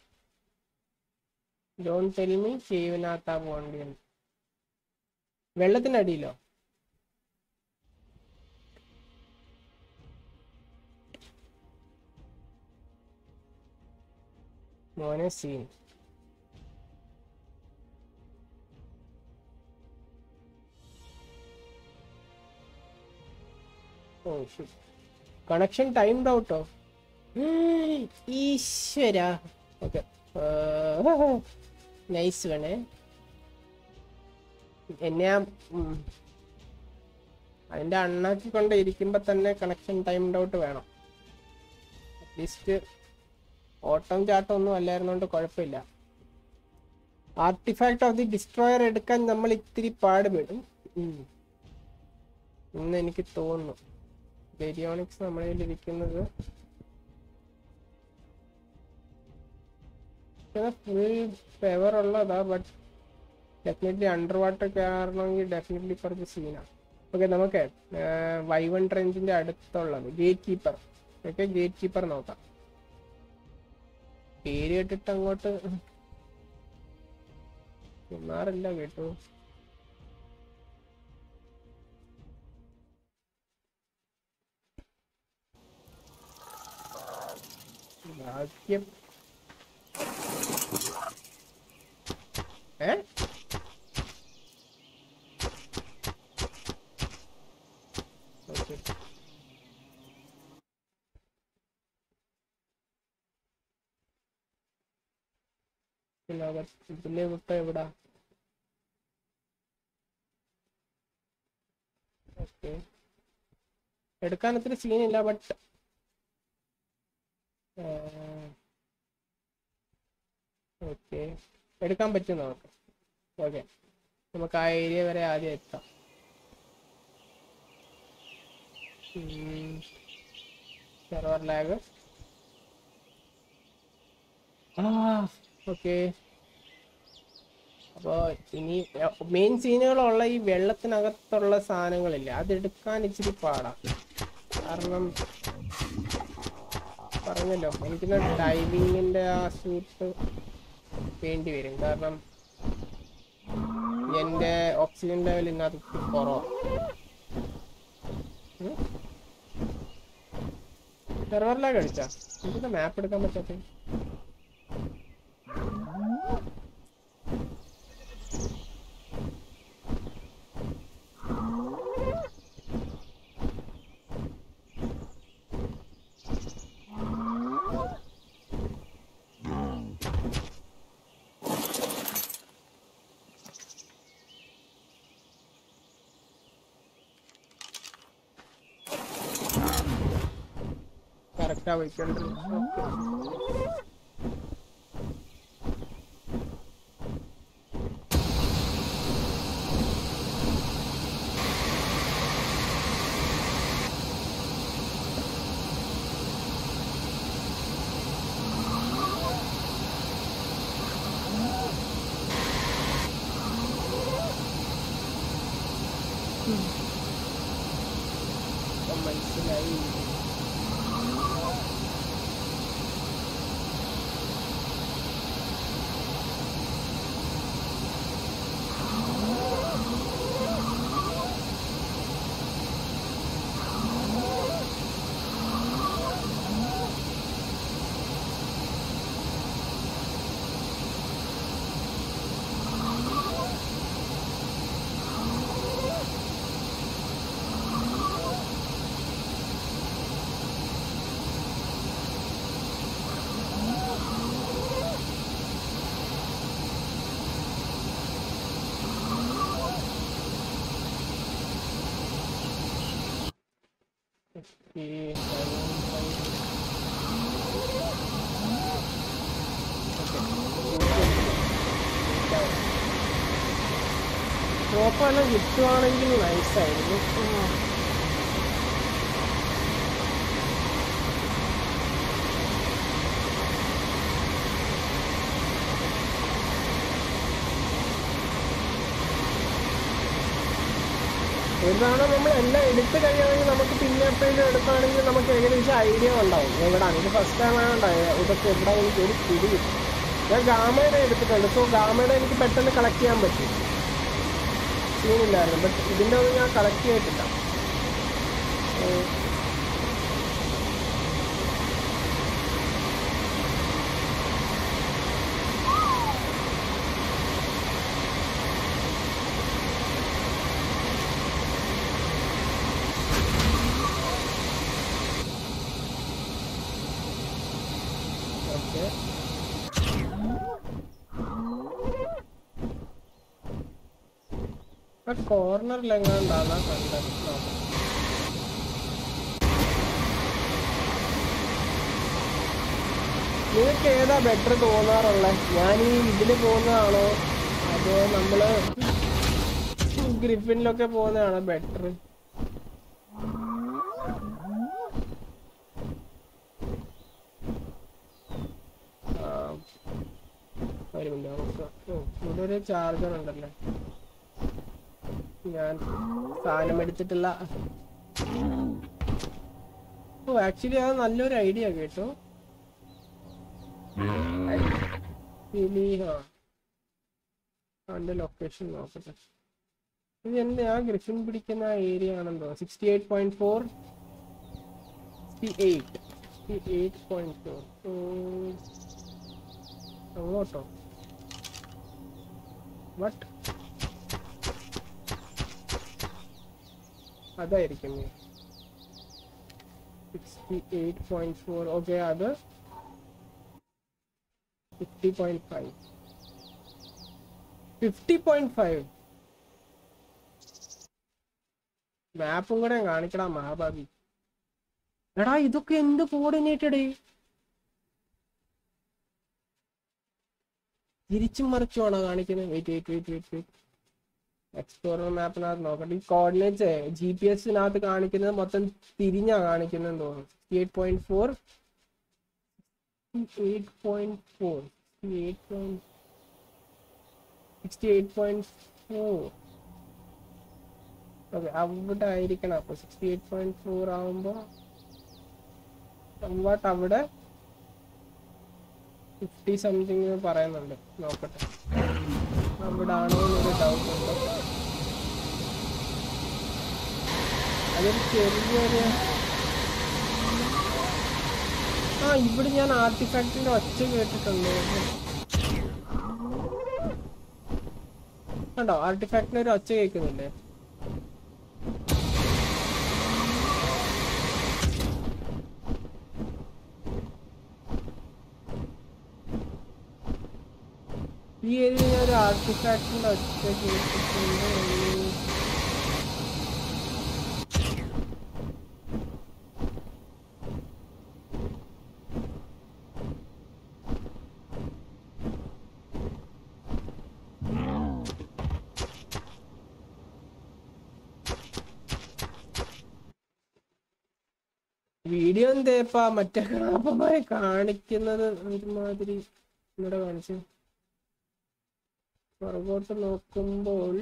ഡോൺ ടെൽ മീ കേവിനകത്താ പോകേണ്ടിയെന്ന് വെള്ളത്തിനടിയിലോ മോനെ സീൻ ഓ ശരി കണക്ഷൻ ടൈംഡ് ഔട്ടോ ഈശ്വര ഓക്കെ നൈസ് വേണേ എന്നെ ആ, ഉം, അതിന്റെ അണ്ണാക്കി കൊണ്ട് ഇരിക്കുമ്പോ തന്നെ കണക്ഷൻ ടൈംഡ് ഔട്ട് വേണം അറ്റ്ലീസ്റ്റ് ഓട്ടം ചാട്ടം ഒന്നും അല്ലായിരുന്നോണ്ട് കുഴപ്പമില്ല ആർട്ടിഫാക്ട് ഓഫ് ദി ഡിസ്ട്രോയർ എടുക്കാൻ നമ്മൾ ഇത്തിരി പാടുപെടും ഉം. എന്ന് എനിക്ക് തോന്നുന്നു ബെരിയോണിക്സ് നമ്മുടെ കയ്യിൽ ഇരിക്കുന്നത് ഫുൾ പവർ ഉള്ളതാ ബട്ട് ഡെഫിനറ്റ്ലി അണ്ടർ വാട്ടർ കയറണമെങ്കിൽ ഡെഫിനറ്റ്ലി കുറച്ച് സീനാണ് ഓക്കെ നമുക്ക് വൈ വൺ ട്രെഞ്ചിന്റെ അടുത്തുള്ളത് gate keeper okay gate keeper നോക്കാം പേര് കേട്ടിട്ട് അങ്ങോട്ട് സുമാറില്ല കേട്ടോ ഭാഗ്യം ഏ ഓക്കെ ഇതിലെ വിട്ട എവിടാ ഓക്കെ എടുക്കാൻ ഒത്തിരി സീനില്ല ബട്ട് ഓക്കെ എടുക്കാൻ പറ്റും നമുക്ക് ഓക്കെ നമുക്ക് ആ ഏരിയ വരെ ആദ്യം എത്താം സെർവർ ലാഗ് ആ ഓക്കെ അപ്പോൾ ഇനി മെയിൻ സീനുകളുള്ള ഈ വെള്ളത്തിനകത്തുള്ള സാധനങ്ങളില്ലേ അതെടുക്കാൻ ഇച്ചിരി പാടാ കാരണം പറഞ്ഞല്ലോ എനിക്കിന്ന് ഡൈവിങ്ങിന്റെ ആ സൂട്ട് വേണ്ടി വരും കാരണം എന്റെ ഓക്സിജൻ ലെവൽ ഇന്നത്തെ കുറവാണ് സെർവറിലേക്ക് അടിച്ചാ എനിക്കിന്ന് മാപ്പ് എടുക്കാൻ പറ്റാത്ത കറക്റ്റാ വയ്ക്കേണ്ടത് ഇപ്പം മനസ്സിലായി Okay, ഡ്രോപ്പ് എല്ലാം കിട്ടുവാണെങ്കിൽ നൈസായിരുന്നു ഒരു തവണ നമ്മൾ എല്ലാം എടുത്തു കഴിയുമെങ്കിൽ നമുക്ക് പിന്നെ എപ്പോഴും എടുക്കുകയാണെങ്കിൽ നമുക്ക് ഏകദേശം ഐഡിയ ഉണ്ടാവും എവിടാണ് ഇത് ഫസ്റ്റ് ടൈം ആയതുകൊണ്ടാണ് ഇതൊക്കെ എവിടെ എനിക്ക് ഒരു പിടി കിട്ടും ഞാൻ ഗാമയുടെ എടുത്തിട്ടുണ്ട് സോ ഗാമയുടെ എനിക്ക് പെട്ടെന്ന് കളക്ട് ചെയ്യാൻ പറ്റും സീനില്ലായിരുന്നു ബട്ട് ഇതിൻ്റെ ഒന്നും ഞാൻ കളക്ട് ചെയ്തിട്ടില്ല ഏഹ് ഓക്കെ കോർണറിലെങ്ങാണ്ടാണ് കണ്ടത് നോക്കാം നിങ്ങൾക്ക് ഏതാ ബെറ്റർ തോന്നാറുള്ളത് ഞാൻ ഈ ഇതില് പോകുന്നതാണോ അതോ നമ്മള് ഗ്രിഫിനിലൊക്കെ പോകുന്നതാണോ ബെറ്റർ ഒരു മിനിറ്റ് നമുക്ക് ഓ, ഇവിടെ ഒരു ചാർജർ ഉണ്ടല്ലേ ഞാൻ സാധനം എടുത്തിട്ടില്ല ഓ ആക്ച്വലി അത് നല്ലൊരു ഐഡിയ കേട്ടോ ഇനി ആ അവന്റെ ലൊക്കേഷൻ നോക്കട്ടെ ഇത് എന്റെ ആ ഗ്രിഫിൻ പിടിക്കുന്ന ഏരിയ ആണെന്തോ sixty eight point four sixty eight sixty eight point four അങ്ങോട്ടോ വട്ട് അതായിരിക്കും sixty eight point four okay അത് fifty point five fifty point five മാപ്പും കൂടെ കാണിക്കടാ മഹാഭാവി എടാ ഇതൊക്കെ എന്ത് കോർഡിനേറ്റഡ് തിരിച്ചും മറിച്ചുമാണോ കാണിക്കുന്നത് wait wait wait wait wait explorer മാപ്പിനകത്ത് നോക്കട്ടെ ഈ കോർഡിനേറ്റ്സ് ജി പി എസിനകത്ത് കാണിക്കുന്നത് മൊത്തം തിരിഞ്ഞാ കാണിക്കുന്നത് തോന്നുന്നു sixty eight point four eight point four eight point sixty eight point four okay അവിടെ ആയിരിക്കണം അപ്പൊ സിക്സ്റ്റി എയ്റ്റ് പോയിന്റ് ഫോർ ആവുമ്പോ സംവാട്ട് അവിടെ ഫിഫ്റ്റി സംതിങ് പറയുന്നുണ്ട് നോക്കട്ടെ അവിടെ ആണോ എന്നൊരു ഡൗട്ട് ഉണ്ട് അതൊരു ചെറിയൊരു ആ ഇവിടെ ഞാൻ ആർട്ടിഫാക്റ്റിന്റെ ഒച്ച കേട്ടിട്ടുണ്ട് കണ്ടോ ആർട്ടിഫാക്റ്റിന് ഒരു ഒച്ച കേൾക്കുന്നില്ലേ ഈ ഏരിയ ഞാൻ ഒരു ആർട്ടിഫാക്റ്റിന്റെ ഒച്ച കേട്ടിട്ടുണ്ട് വീഡിയോ എന്തേപ്പാ മറ്റേ കാപ്പമായി കാണിക്കുന്നത് ഒരുമാതിരി ഇവിടെ കാണിച്ചു പുറകോട്ട് നോക്കുമ്പോൾ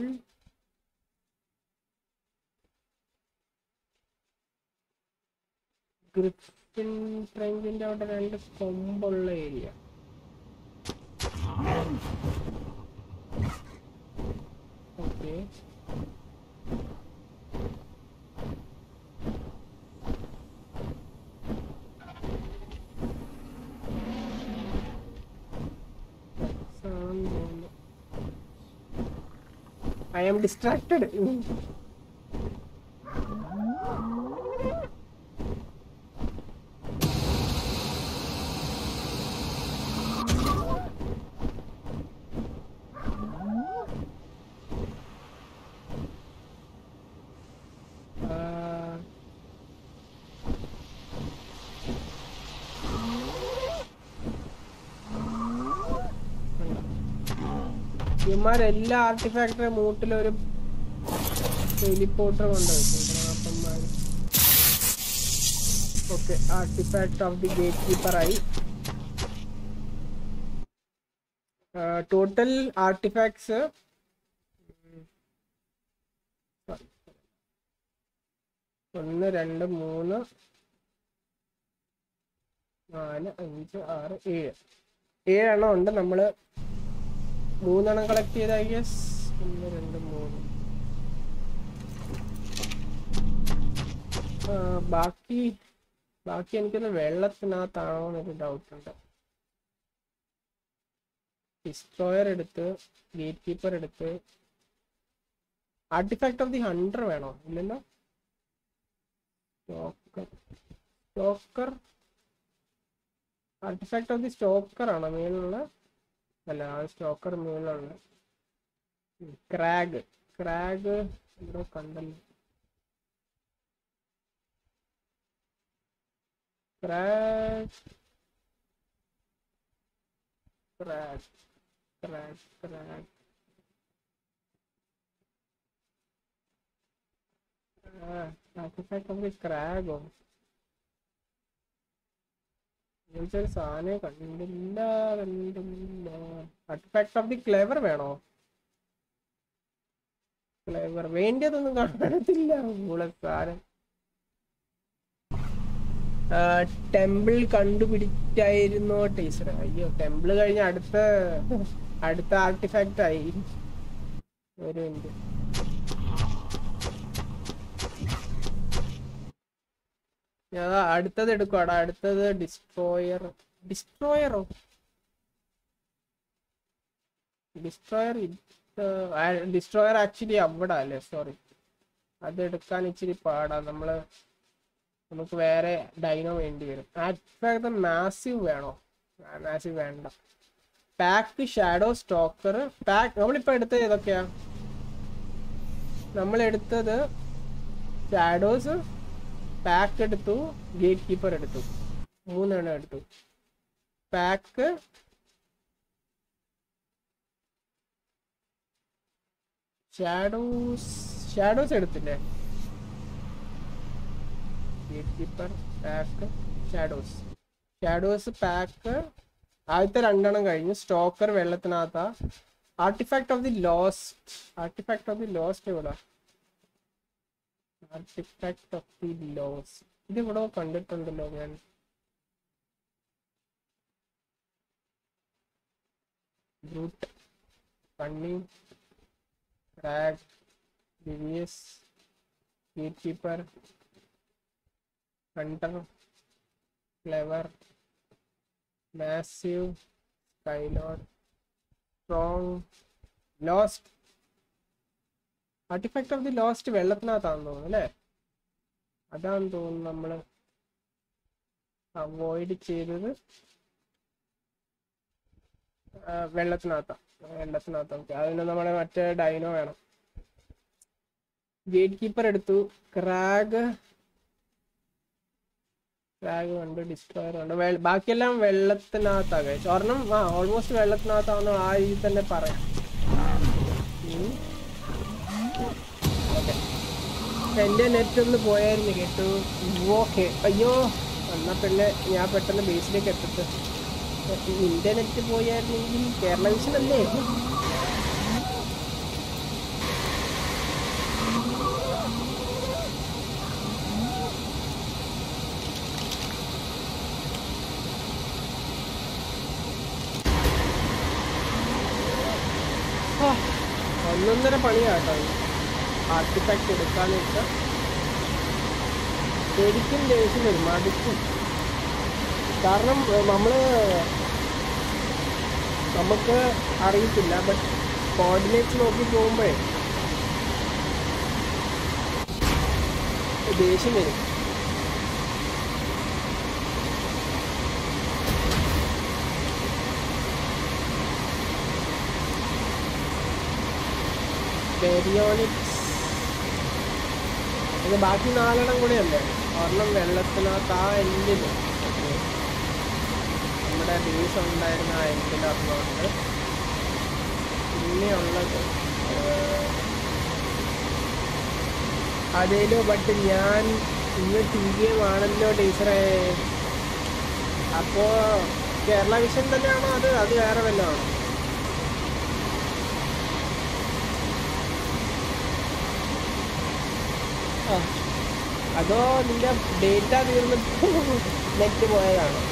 ഗ്രിഫിൻ ട്രെങ്കിന്റെ അവിടെ രണ്ട് കൊമ്പുള്ള area okay I am distracted. Uh, ഇവന്മാരെല്ലാ ആർട്ടിഫാക്ടറി മൂട്ടിലൊരു ടെലിപ്പോർട്ടർ കൊണ്ട് വെച്ചിരിക്കണം okay artifact of the gate കീപ്പറായി ടോട്ടൽ ആർട്ടിഫാക്ട്സ് ഒന്ന് രണ്ട് മൂന്ന് നാല് അഞ്ച് ആറ് ഏഴ് ഏഴെണ്ണം ഉണ്ട് നമ്മള് മൂന്നെണ്ണം കളക്ട് ചെയ്ത ഐ ഗസ് ഒന്ന് രണ്ട് മൂന്ന് ആ, ബാക്കി ബാക്കി എനിക്കൊന്ന് വെള്ളത്തിനകത്താണോ എന്നൊരു ഡൗട്ട് ഉണ്ട് ഡിസ്ട്രോയർ എടുത്ത് ഗേറ്റ് കീപ്പർ എടുത്ത് ആർട്ടിഫാക്ട് ഓഫ് ദി ഹണ്ടർ വേണോ ഇല്ലല്ലോ stalker stalker artifact of the stalker ആണോ മേലുള്ള അല്ല ആ സ്റ്റോക്കർ മേലുള്ള ക്രാഗ് ക്രാഗ് എന്തോ കണ്ടല്ലോ crag crack crack crack artifact of the ക്രാഗോ ഒരു സാധനം കണ്ടില്ല കണ്ടില്ല ആർട്ടിഫാക്ട് ഓഫ് ദി ക്ലെവർ വേണോ ക്ലെവർ വേണ്ടിയതൊന്നും കാണത്തില്ല സാധനം ടെമ്പിൾ കണ്ടുപിടിച്ചായിരുന്നോ ടീച്ചർ അയ്യോ ടെമ്പിൾ കഴിഞ്ഞ അടുത്ത അടുത്ത ആർട്ടിഫാക്റ്റ് ആയി ഒരു മിനിറ്റ് ഞാൻ അടുത്തത് എടുക്കുവാടാ അടുത്തത് ഡിസ്ട്രോയർ ഡിസ്ട്രോയറോ ഡിസ്ട്രോയർ ഡിസ്ട്രോയർ ആക്ച്വലി അവിടെ അല്ലേ സോറി അത് എടുക്കാൻ ഇച്ചിരി പാടാ നമ്മള് നമുക്ക് വേറെ ഡൈനോ വേണ്ടി വരും ആക്ച്വലി മാസീവ് വേണോ മാസീവ് വേണ്ട പാക്ക് ഷാഡോ സ്റ്റോക്കർ പാക്ക് നമ്മളിപ്പോ എടുത്തത് ഏതൊക്കെയാ നമ്മൾ എടുത്തത് ഷാഡോസ് പാക്ക് എടുത്തു ഗേറ്റ് കീപ്പർ എടുത്തു മൂന്നെണ്ണം എടുത്തു പാക്ക് ഷാഡോസ് ഷാഡോസ് എടുത്തില്ലേ gate keeper pack shadows shadows pack ആദ്യത്തെ രണ്ടെണ്ണം കഴിഞ്ഞു സ്റ്റോക്കർ വെള്ളത്തിനകത്താ artifact of the lost artifact of the lost എവിടെ ആർട്ടിഫാക്ട് ഓഫ് ദി ലോസ് ഇത് ഇവിടെ കണ്ടിട്ടുണ്ടല്ലോ ഞാൻ ബ്രൂട്ട് പണ്ണി crag devious gate keeper hunter clever massive skylord strong lost artifact of the lost വെള്ളത്തിനകത്താന്ന് തോന്നുന്നു അല്ലേ അതാന്ന് തോന്നുന്നു നമ്മൾ അവോയ്ഡ് ചെയ്തത് ആ, വെള്ളത്തിനകത്താ വെള്ളത്തിനകത്ത് ഓക്കെ അതിന് നമ്മുടെ മറ്റേ ഡൈനോ വേണം ഗേറ്റ് കീപ്പർ എടുത്തു ക്രാഗ് ക്രാഗ് ഉണ്ട് ഡിസ്ട്രോയർ ഉണ്ട് വെ- ബാക്കിയെല്ലാം വെള്ളത്തിനകത്താ കഴിച്ചു ഒരെണ്ണം ആ ഓൾമോസ്റ്റ് വെള്ളത്തിനകത്താവുന്ന ആ രീതിയിൽ തന്നെ പറയാം ഉം. ഓക്കെ എന്റെ നെറ്റ് ഒന്ന് പോയായിരുന്നു കേട്ടു ഓക്കെ അയ്യോ എന്നാ പിന്നെ ഞാൻ പെട്ടെന്ന് ബേസിലേക്ക് എത്തട്ടെ നിന്റെ നെറ്റ് പോയായിരുന്നെങ്കിൽ കേരള വിഷൻ അല്ലേ ആ, ഒന്നൊന്നര പണിയാട്ടോ ആർട്ടിഫാക്ട് എടുക്കാന്ന് വെച്ചാൽ ശരിക്കും ദേഷ്യം വരും മടുക്കും കാരണം ഏർ, നമ്മള് നമുക്ക് അറിയത്തില്ല ബട്ട് കോർഡിനേറ്റ്സ് നോക്കി പോകുമ്പോഴേ ദേഷ്യം വരും പെരിയോണിക്സ് ഇത് ബാക്കി നാലെണ്ണം കൂടെ അല്ലേ ഒരെണ്ണം വെള്ളത്തിനകത്ത് ആ എൻഡിൽ നമ്മുടെ ബേസ് ഉണ്ടായിരുന്ന ആ എൻഡിൽ ഒരെണ്ണമുണ്ട് പിന്നെ ഉള്ളത് അതേലോ ബട്ട് ഞാൻ ഇന്ന് ടി വി എം ആണല്ലോ ടീച്ചറെ അപ്പോ കേരള വിഷൻ തന്നെയാണോ അത് അത് വേറെ വല്ലതാണോ ആ. അതോ നിന്റെ ഡേറ്റ തീർന്നിട്ട് നെറ്റ് പോയതാണോ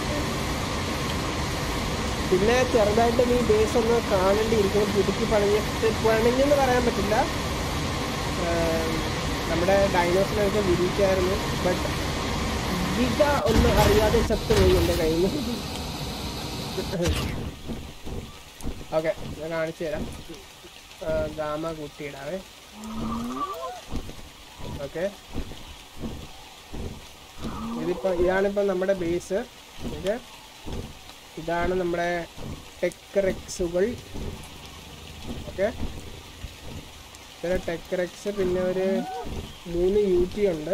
പിന്നെ ചെറുതായിട്ട് നീ ബേസ് ഒന്ന് കാണേണ്ടിയിരിക്കും പുതുക്കി പണിഞ്ഞിട്ട് പണിഞ്ഞെന്ന് പറയാൻ പറ്റില്ല ആം, നമ്മുടെ ഡൈനോസിനൊക്കെ വിരിയിച്ചായിരുന്നു ബട്ട് ഗിഗ ഒന്ന് അറിയാതെ ചത്തുപോയി എൻ്റെ കയ്യിൽ നിന്ന് ഓക്കെ ഞാൻ കാണിച്ചു തരാം ആ, ഗാമ കൂട്ടിയിടാവേ ഓക്കെ ഇതിപ്പോ ഇതാണിപ്പോ നമ്മുടെ ബേസ് ഓക്കെ ഇതാണ് നമ്മുടെ ടെക്റെക്സുകൾ ഓക്കെ പിന്നെ ടെക്റെക്സ് പിന്നെ ഒരു മൂന്ന് യു ടി ഉണ്ട്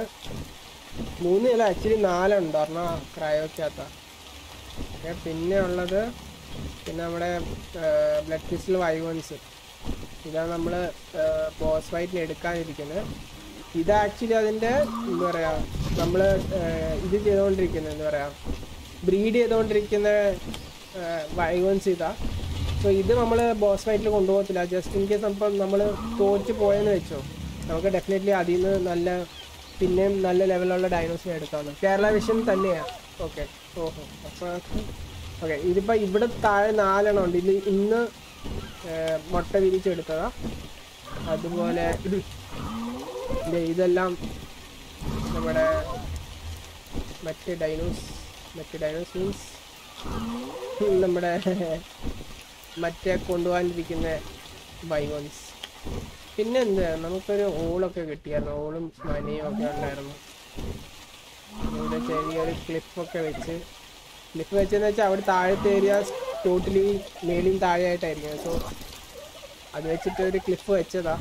മൂന്ന് അല്ല ആക്ച്വലി നാലുണ്ട് ഒരെണ്ണം ക്രയോക്കകത്ത ഓക്കെ പിന്നെ ഉള്ളത് പിന്നെ നമ്മുടെ ബ്ലഡ് ക്രിസ്റ്റൽ വൈവൻസ് ഇതാണ് നമ്മൾ ബോസ് ഫൈറ്റിന് എടുക്കാനിരിക്കുന്നത് ഇത് ആക്ച്വലി അതിൻ്റെ എന്താ പറയുക നമ്മൾ ഇത് ചെയ്തുകൊണ്ടിരിക്കുന്നത് എന്താ പറയുക ബ്രീഡ് ചെയ്തുകൊണ്ടിരിക്കുന്ന വൈവൻസ് ഇതാ സോ ഇത് നമ്മൾ ബോസ് ഫൈറ്റിൽ കൊണ്ടുപോകത്തില്ല ജസ്റ്റ് ഇൻ കേസ് അപ്പം നമ്മൾ തോറ്റ് പോയെന്ന് വെച്ചോ നമുക്ക് ഡെഫിനറ്റ്ലി അതിൽ നിന്ന് നല്ല പിന്നെയും നല്ല ലെവലുള്ള ഡൈനോസിനെ എടുക്കാവുന്നു കേരള വിഷൻ തന്നെയാണ് ഓക്കെ ഓഹോ അപ്പോൾ ഓക്കെ ഇതിപ്പോൾ ഇവിടെ താഴെ നാലെണ്ണം ഉണ്ട് ഇത് ഇന്ന് ഏർ, മുട്ട വിരിച്ചെടുത്തതാ അതുപോലെ ദേ ഇതെല്ലാം നമ്മുടെ മറ്റ് ഡൈനോസ് മറ്റ് ഡൈനോസ് മീൻസ് നമ്മുടെ മറ്റേ കൊണ്ടുപോകാനിരിക്കുന്ന ബൈവോൺസ് പിന്നെ എന്ത് നമുക്കൊരു ഓളൊക്കെ കിട്ടിയായിരുന്നു ഓളും മനയും ഒക്കെ ഉണ്ടായിരുന്നു ഇവിടെ ചെറിയൊരു ക്ലിപ്പൊക്കെ വെച്ച് ക്ലിപ്പ് വെച്ചെന്ന് വെച്ചാൽ അവിടെ താഴത്തെ ഏരിയ ടോട്ടലി മേലും താഴെയായിട്ടായിരിക്കും സോ അത് വെച്ചിട്ട് ഒരു ക്ലിപ്പ് വെച്ചതാ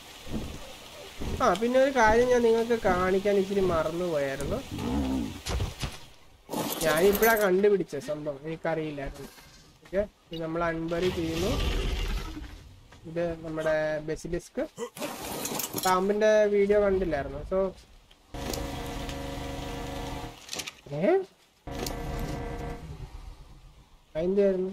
ആ പിന്നെ ഒരു കാര്യം ഞാൻ നിങ്ങൾക്ക് കാണിക്കാൻ ഇച്ചിരി മറന്നുപോയായിരുന്നു ഞാനിപ്പോഴാണ് കണ്ടുപിടിച്ചത് സംഭവം എനിക്കറിയില്ലായിരുന്നു ഓക്കെ ഇത് നമ്മൾ അൺബറി ചെയ്യുന്നു ഇത് നമ്മുടെ ബെസിലിസ്ക് പാമ്പിന്റെ വീഡിയോ കണ്ടില്ലായിരുന്നു സോ ഏ അതിന്റെയായിരുന്നു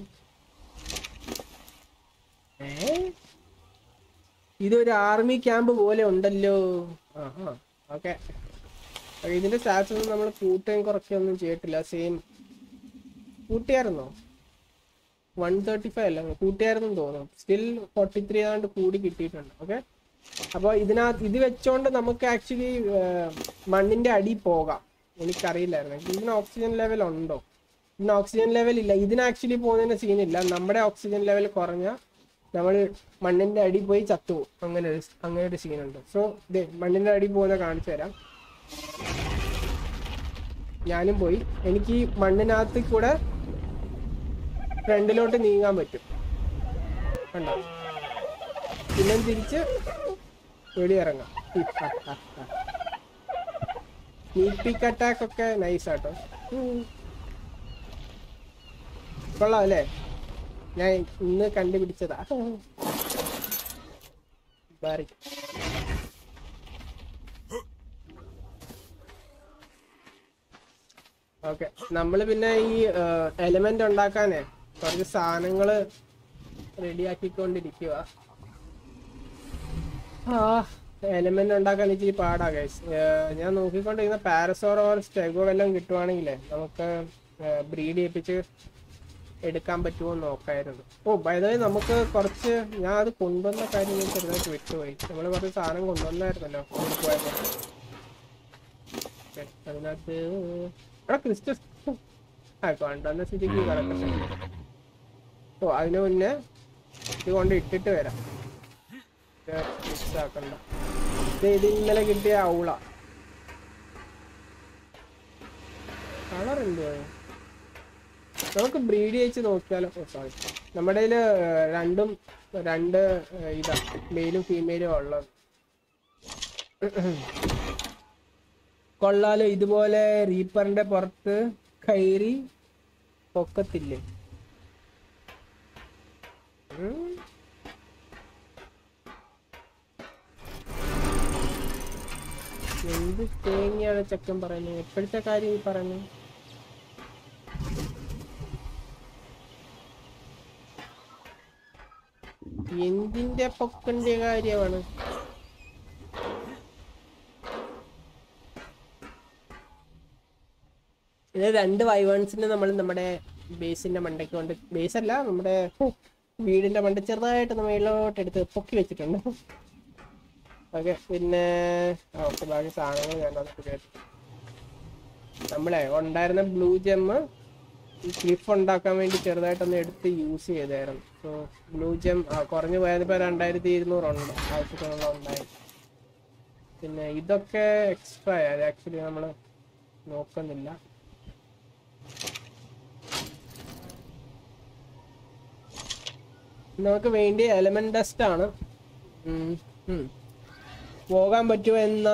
ഏ ഇതൊരു ആർമി ക്യാമ്പ് പോലെ ഉണ്ടല്ലോ ആഹാ ഓക്കെ ഇതിന്റെ സ്റ്റാറ്റസ് ഒന്നും നമ്മൾ കൂട്ടുകയും കുറയ്ക്കുകയൊന്നും ചെയ്തിട്ടില്ല സെയിം കൂട്ടിയായിരുന്നോ വൺ തേർട്ടി ഫൈവ് അല്ല കൂട്ടിയായിരുന്നു തോന്നുന്നു സ്റ്റിൽ ഫോർട്ടി ത്രീ ആണ്ട് കൂടി കിട്ടിയിട്ടുണ്ട് ഓക്കെ അപ്പോൾ ഇതിനകത്ത് ഇത് വെച്ചോണ്ട് നമുക്ക് ആക്ച്വലി മണ്ണിന്റെ അടി പോകാം എനിക്കറിയില്ലായിരുന്നു ഇതിന് ഓക്സിജൻ ലെവൽ ഉണ്ടോ ഇതിന് ഓക്സിജൻ ലെവൽ ഇല്ല ഇതിന് ആക്ച്വലി പോകുന്നതിന് സീനില്ല നമ്മുടെ ഓക്സിജൻ ലെവൽ കുറഞ്ഞ നമ്മൾ മണ്ണിന്റെ അടി പോയി ചത്തുപോകും അങ്ങനെ ഒരു അങ്ങനെ ഒരു സീനുണ്ട് സോ ഇതേ മണ്ണിന്റെ അടി പോകുന്ന കാണിച്ചു തരാം ഞാനും പോയി എനിക്ക് ഈ മണ്ണിനകത്ത് കൂടെ ഫ്രണ്ടിലോട്ട് നീങ്ങാൻ പറ്റും കണ്ടോ പിന്നെ തിരിച്ച് വെളിയിറങ്ങാം സ്നീക്ക് അറ്റാക്ക് ഒക്കെ നൈസ് ആട്ടോ ഉം. കൊള്ളാം അല്ലേ ഞാൻ ഇന്ന് കണ്ടുപിടിച്ചതാ ബാറി ഓക്കെ നമ്മൾ പിന്നെ ഈ എലമെന്റ് ഉണ്ടാക്കാനേ കുറച്ച് സാധനങ്ങള് റെഡിയാക്കിക്കൊണ്ടിരിക്കുക ആ എലമെന്റ് ഉണ്ടാക്കാൻ ഇച്ചിരി പാടാ ഗൈസ് ഞാൻ നോക്കിക്കൊണ്ടിരുന്ന പാരസോർ ഓർ സ്റ്റെഗോ വല്ലതും കിട്ടുവാണെങ്കിലേ നമുക്ക് ബ്രീഡ് ചെയ്യിപ്പിച്ച് എടുക്കാൻ പറ്റുമോ എന്ന് നോക്കായിരുന്നു ഓ ബൈദവേ നമുക്ക് കുറച്ച് ഞാൻ അത് കൊണ്ടുവന്ന കാര്യം ഞാൻ ചെറുതായിട്ട് വിട്ടുപോയി നമ്മൾ കുറച്ച് സാധനം കൊണ്ടുവന്നായിരുന്നല്ലോ അവിടെ പോയപ്പോ Okay, അതിനകത്ത് അവിടെ ക്രിസ്റ്റസ് ആ കൊണ്ടുവന്ന സ്ഥിതിക്ക് കിടക്കട്ടെ ഓ അതിന് മുന്നേ ഇത് കൊണ്ട് ഇട്ടിട്ട് വരാം ഇത് mix ആക്കണ്ട ഇത് ഇത് ഇന്നലെ കിട്ടിയ ഔള കളർ എന്തുവാ നമുക്ക് ബ്രീഡ് ചെയ്ച്ച് നോക്കിയാലോ സോറി നമ്മുടെ കയ്യില് രണ്ടും രണ്ട് ഏർ, ഇതാ മെയിലും ഫീമെയിലും ഉള്ളത് കൊള്ളാലോ ഇതുപോലെ റീപ്പറിന്റെ പുറത്ത് കയറി പൊക്കത്തില്ലേ ഉം. എന്ത് തേങ്ങയാണ് ചെക്കൻ പറയുന്നത് എപ്പോഴത്തെ കാര്യം ഈ പറയുന്നത് എന്തിന്റെ പൊക്കന്റെ കാര്യമാണ് ഇത് രണ്ട് വൈവേൺസിനെ നമ്മൾ നമ്മുടെ ബേസിന്റെ മണ്ടയ്ക്ക് കൊണ്ട് ബേസ് അല്ല നമ്മുടെ വീടിന്റെ മണ്ട ചെറുതായിട്ട് മേളിലോട്ട് എടുത്ത് പൊക്കി വെച്ചിട്ടുണ്ട് ഓക്കെ പിന്നെ ഓക്കെ ബാക്കി സാധനങ്ങൾ ഞാൻ അത് കേട്ടു നമ്മളെ ഉണ്ടായിരുന്ന ബ്ലൂ ജെമ്മ് ഈ ക്ലിഫ് ഉണ്ടാക്കാൻ വേണ്ടി ചെറുതായിട്ടൊന്ന് എടുത്ത് യൂസ് ചെയ്തായിരുന്നു സോ ബ്ലൂ ജെം കുറഞ്ഞു പോയത് ഇപ്പോൾ രണ്ടായിരത്തി ഇരുന്നൂറുണ്ട് ആവശ്യത്തിനുള്ള ഉണ്ടായി പിന്നെ ഇതൊക്കെ എക്സ്ട്രാ അത് ആക്ച്വലി നമ്മൾ നോക്കുന്നില്ല നമുക്ക് വേണ്ടി എലമെന്റ് ടെസ്റ്റ് ആണ് ഉം, ഉം. പോകാൻ പറ്റുമോ എന്ന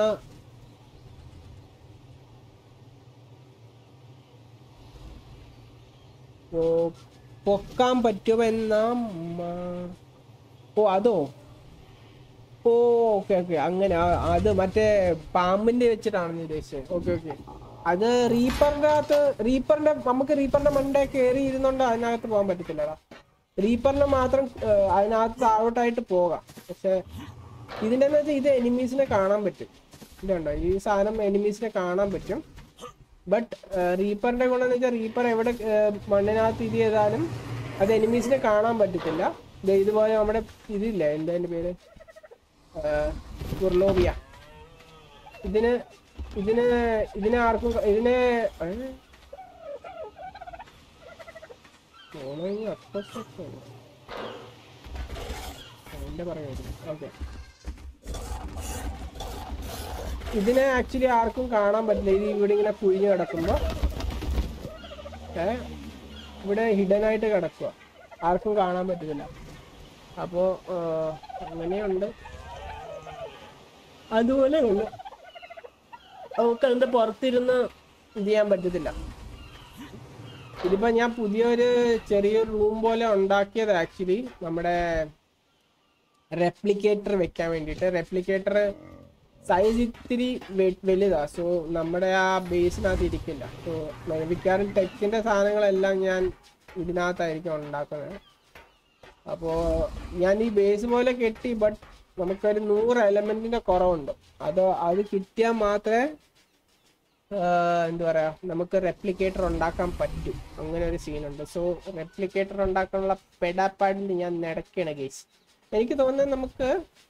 പൊക്കാൻ പറ്റുമെന്ന ഓ അതോ ഓ ഓക്കെ ഓക്കെ അങ്ങനെ ആ, അത് മറ്റേ പാമ്പിന്റെ വെച്ചിട്ടാണ് നീ ഉദ്ദേശിച്ചത് ഓക്കെ ഓക്കെ അത് റീപ്പറിന്റെ അകത്ത് റീപ്പറിന്റെ നമുക്ക് റീപ്പറിന്റെ മണ്ടേ കയറി ഇരുന്നോണ്ട് അതിനകത്ത് പോകാൻ പറ്റത്തില്ലടാ റീപ്പറിന് മാത്രം ഏ, അതിനകത്ത് താഴോട്ടായിട്ട് പോകാം പക്ഷെ ഇതിന്റെ എന്ന് വെച്ചാൽ ഇത് എനിമീസിനെ കാണാൻ പറ്റും ഇതുണ്ടോ ഈ സാധനം എനിമീസിനെ കാണാൻ പറ്റും ബട്ട് റീപ്പറിന്റെ ഗുണമെന്ന് വെച്ചാൽ റീപ്പർ എവിടെ ഏ, മണ്ണിനകത്ത് ഇത് ചെയ്താലും അത് എനിമീസിനെ കാണാൻ പറ്റത്തില്ല ദേ ഇതുപോലെ നമ്മുടെ ഇതില്ലേ എന്താ അതിന്റെ പേര് കുർലോബിയ ഇതിന് ഇതിന് ഇതിനെ ആർക്കും ക- ഇതിനെ ഏ? മോണോയി അപ്പസ്തൊക്കെയാണ്. അതിന്റെ പറയുന്നത് ഓക്കെ ഇതിനെ ആക്ച്വലി ആർക്കും കാണാൻ പറ്റില്ല ഇത് ഇവിടെ ഇങ്ങനെ കുഴിഞ്ഞു കിടക്കുമ്പോ ഏ ഇവിടെ ഹിഡൻ ആയിട്ട് കിടക്കുക ആർക്കും കാണാൻ പറ്റത്തില്ല അപ്പോ ആ, അങ്ങനെയുണ്ട് അതുപോലെ ഉള്ളു നമുക്ക് അതിന്റെ പുറത്തിരുന്ന് ഇത് ചെയ്യാൻ പറ്റത്തില്ല ഇതിപ്പോ ഞാൻ പുതിയൊരു ചെറിയൊരു റൂം പോലെ ഉണ്ടാക്കിയത് ആക്ച്വലി നമ്മുടെ റെപ്ലിക്കേറ്റർ വെക്കാൻ വേണ്ടിയിട്ട് റെപ്ലിക്കേറ്റർ സൈസ് ഇത്തിരി വെ- വലുതാ സോ നമ്മുടെ ആ ബേസിനകത്ത് ഇരിക്കില്ല സോ മിക്കവാറും ടെക്കിന്റെ സാധനങ്ങളെല്ലാം ഞാൻ ഇതിനകത്തായിരിക്കും ഉണ്ടാക്കുന്നത് അപ്പോൾ ഞാൻ ഈ ബേസ് പോലെ കെട്ടി ബട്ട് നമുക്കൊരു നൂറ് എലമെന്റിന്റെ കുറവുണ്ട് അത് അത് കിട്ടിയാൽ മാത്രമേ ആഹ് എന്താ പറയാ നമുക്ക് റെപ്ലിക്കേറ്റർ ഉണ്ടാക്കാൻ പറ്റും അങ്ങനെ ഒരു സീനുണ്ട് സോ റെപ്ലിക്കേറ്റർ ഉണ്ടാക്കാനുള്ള പെടാപ്പാടിൽ ഞാൻ നടക്കുകയാണ് ഗേസ് എനിക്ക് തോന്നുന്നത് നമുക്ക്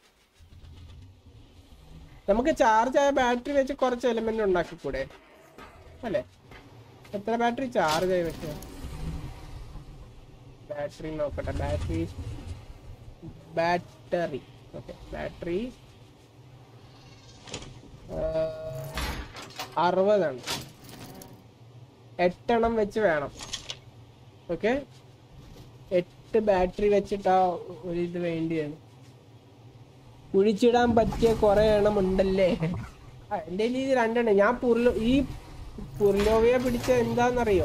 നമുക്ക് ചാർജ് ആയ ബാറ്ററി വെച്ച് കുറച്ച് എലമെന്റ് ഉണ്ടാക്കിക്കൂടെ അല്ലേ എത്ര ബാറ്ററി ചാർജ് ആയി വെച്ചോ ബാറ്ററി നോക്കട്ടെ ബാറ്ററി ബാറ്ററി ഓക്കെ ബാറ്ററി അറുപതാണ് എട്ടെണ്ണം വെച്ച് വേണം ഓക്കെ എട്ട് ബാറ്ററി വെച്ചിട്ടാ ഒരു ഇത് വേണ്ടിയാണ് കുഴിച്ചിടാൻ പറ്റിയ കുറെ എണ്ണം ഉണ്ടല്ലേ ആ, എൻ്റെ കയ്യിൽ ഇത് രണ്ടെണ്ണം ഞാൻ പുർലോ ഈ പുർലോവയെ പിടിച്ച എന്താന്നറിയോ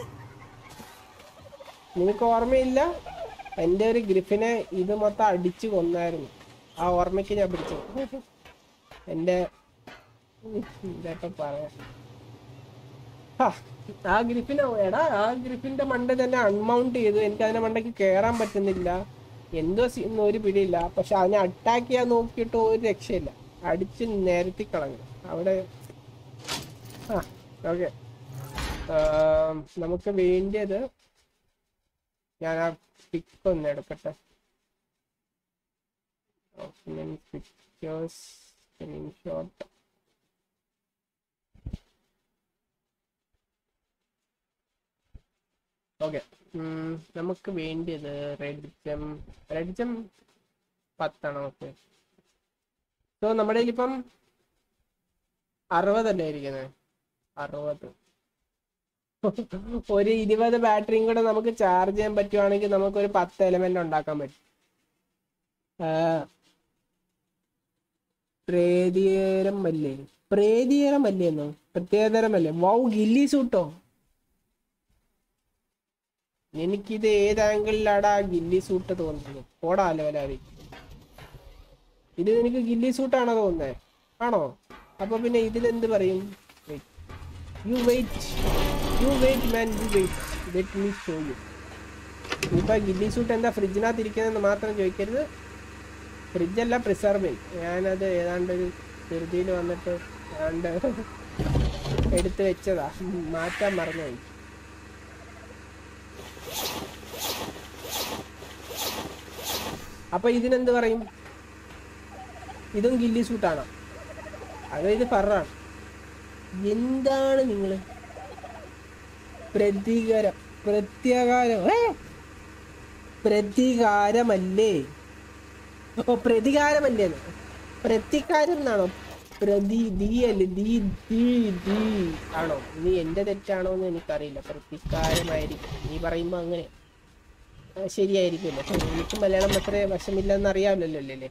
നിനക്ക് ഓർമ്മയില്ല എൻ്റെ ഒരു ഗ്രിഫിനെ ഇത് മൊത്തം അടിച്ചു കൊന്നായിരുന്നു ആ ഓർമ്മയ്ക്ക് ഞാൻ പിടിച്ചു എൻ്റെ ഇതൊക്കെ പറയാം ഹാ, ആ ഗ്രിഫിനെ എടാ ആ ഗ്രിഫിന്റെ മണ്ട തന്നെ അൺമൗണ്ട് ചെയ്തു എനിക്ക് അതിന്റെ മണ്ടയ്ക്ക് കയറാൻ പറ്റുന്നില്ല എന്തോ സീന്ന് ഒരു പിടിയില്ല പക്ഷെ അതിനെ അറ്റാക്ക് ചെയ്യാൻ നോക്കിയിട്ട് ഒരു രക്ഷയില്ല അടിച്ച് നിരത്തി കളഞ്ഞു അവിടെ ആ ഓക്കെ നമുക്ക് വേണ്ടിയത് ഞാൻ ആ പിക്ക് ഒന്ന് എടുക്കട്ടെ പിക്ചേഴ്സ് സ്ക്രീൻഷോട്ട് ഓക്കെ നമുക്ക് വേണ്ടിയത് റെഡ് ജം റെഡ് ജം പത്താണ് ഓക്കെ സോ നമ്മുടെ ഇപ്പം അറുപതല്ലേ ഇരിക്കുന്നത് അറുപത് ഒരു ഇരുപത് ബാറ്ററിയും കൂടെ നമുക്ക് ചാർജ് ചെയ്യാൻ പറ്റുവാണെങ്കിൽ നമുക്ക് ഒരു പത്ത് എലമെന്റ് ഉണ്ടാക്കാൻ പറ്റും ആ, പ്രേതിയേരം അല്ലേ പ്രേതിയേരം അല്ലേന്നോ പ്രത്യേകതരം അല്ലേ വൗ ഗില്ലി സൂട്ടോ എനിക്കിത് ഏത് ആംഗിളിലാടാ ഗില്ലി സൂട്ട് തോന്നുന്നത് പോടാ ലെവലാവി ഇത് നിനക്ക് ഗില്ലി സൂട്ടാണോ തോന്നുന്നത് ആണോ അപ്പൊ പിന്നെ ഇതിലെന്ത് പറയും you wait you wait man you wait let me show you ഇപ്പൊ ഗില്ലി സൂട്ട് എന്താ ഫ്രിഡ്ജിനകത്ത് ഇരിക്കുന്നതെന്ന് മാത്രം ചോദിക്കരുത് ഫ്രിഡ്ജല്ല പ്രിസർവിങ് ഞാനത് ഏതാണ്ട് ഒരു ധൃതിയിൽ വന്നിട്ട് ഏതാണ്ട് എടുത്ത് വെച്ചതാ മാറ്റാൻ മറന്നുപോയി അപ്പൊ ഇതിനെന്ത് പറയും ഇതും ഗില്ലി സൂട്ടാണോ അതോ ഇത് ഫറാണ് എന്താണ് നിങ്ങള് പ്രതികാരം പ്രത്യാകാരം ഏ പ്രതികാരമല്ലേ ഓ പ്രതികാരമല്ലേ പ്രതികാരം എന്നാണോ പ്രതി ദീ അല്ലേ ദീ ദീ ദീ ആണോ ഇനി എന്റെ തെറ്റാണോ എന്ന് എനിക്കറിയില്ല പ്രതികാരമായിരിക്കും നീ പറയുമ്പോ അങ്ങനെ ആ, ശരിയായിരിക്കുമല്ലോ എനിക്ക് മലയാളം അത്ര വശമില്ലെന്ന് അറിയാമല്ലോ അല്ലേ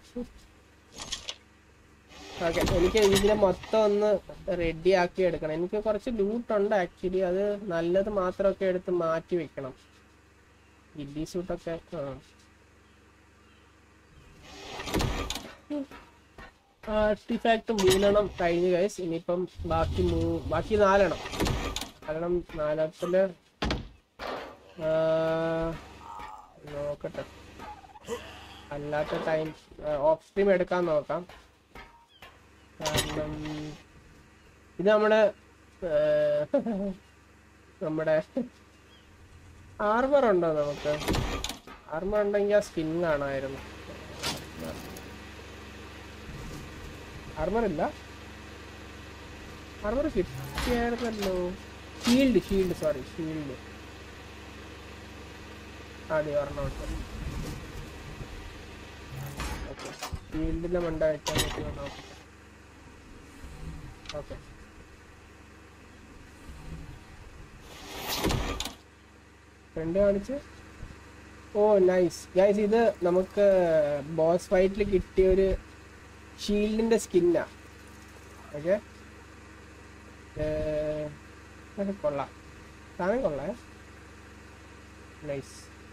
ഓക്കെ എനിക്ക് ഇതിനെ മൊത്തം ഒന്ന് റെഡി ആക്കി എടുക്കണം എനിക്ക് കുറച്ച് ലൂട്ട് ഉണ്ട് ആക്ച്വലി അത് നല്ലത് മാത്രമൊക്കെ എടുത്ത് മാറ്റി വെക്കണം ഗില്ലി സൂട്ടൊക്കെ ആർട്ടിഫാക്റ്റും വീഴണം കഴിഞ്ഞു ഗൈസ് ഇനിയിപ്പം ബാക്കി മൂ ബാക്കി നാലെണ്ണം കാരണം നാലെണ്ണത്തില് ആ, നോക്കട്ടെ അല്ലാത്ത ടൈം ഓഫ് സ്ട്രീം എടുക്കാൻ നോക്കാം കാരണം ഇത് നമ്മുടെ ഏർ, നമ്മുടെ ആർമർ ഉണ്ടോ നമുക്ക് ആർമർ ഉണ്ടെങ്കിൽ ആ സ്കിൻ കാണാമായിരുന്നു ആർമർ ഇല്ല ആർമർ കിട്ടിയായിരുന്നല്ലോ ഷീൽഡ് ഷീൽഡ് സോറി ഷീൽഡ് അതെ ഒരെണ്ണം ഓക്കെ ഷീൽഡിന്റെ മണ്ട വെക്കാൻ പറ്റുമോ നോക്കാം ഓക്കെ ഫ്രണ്ട് കാണിച്ച് ഓ നൈസ് ഗൈസ് ഇത് നമുക്ക് ബോസ് ഫൈറ്റിൽ കിട്ടിയ ഒരു ഷീൽഡിന്റെ സ്കിന്നാ ഓക്കെ കൊള്ളാം സാധനം കൊള്ളാം nice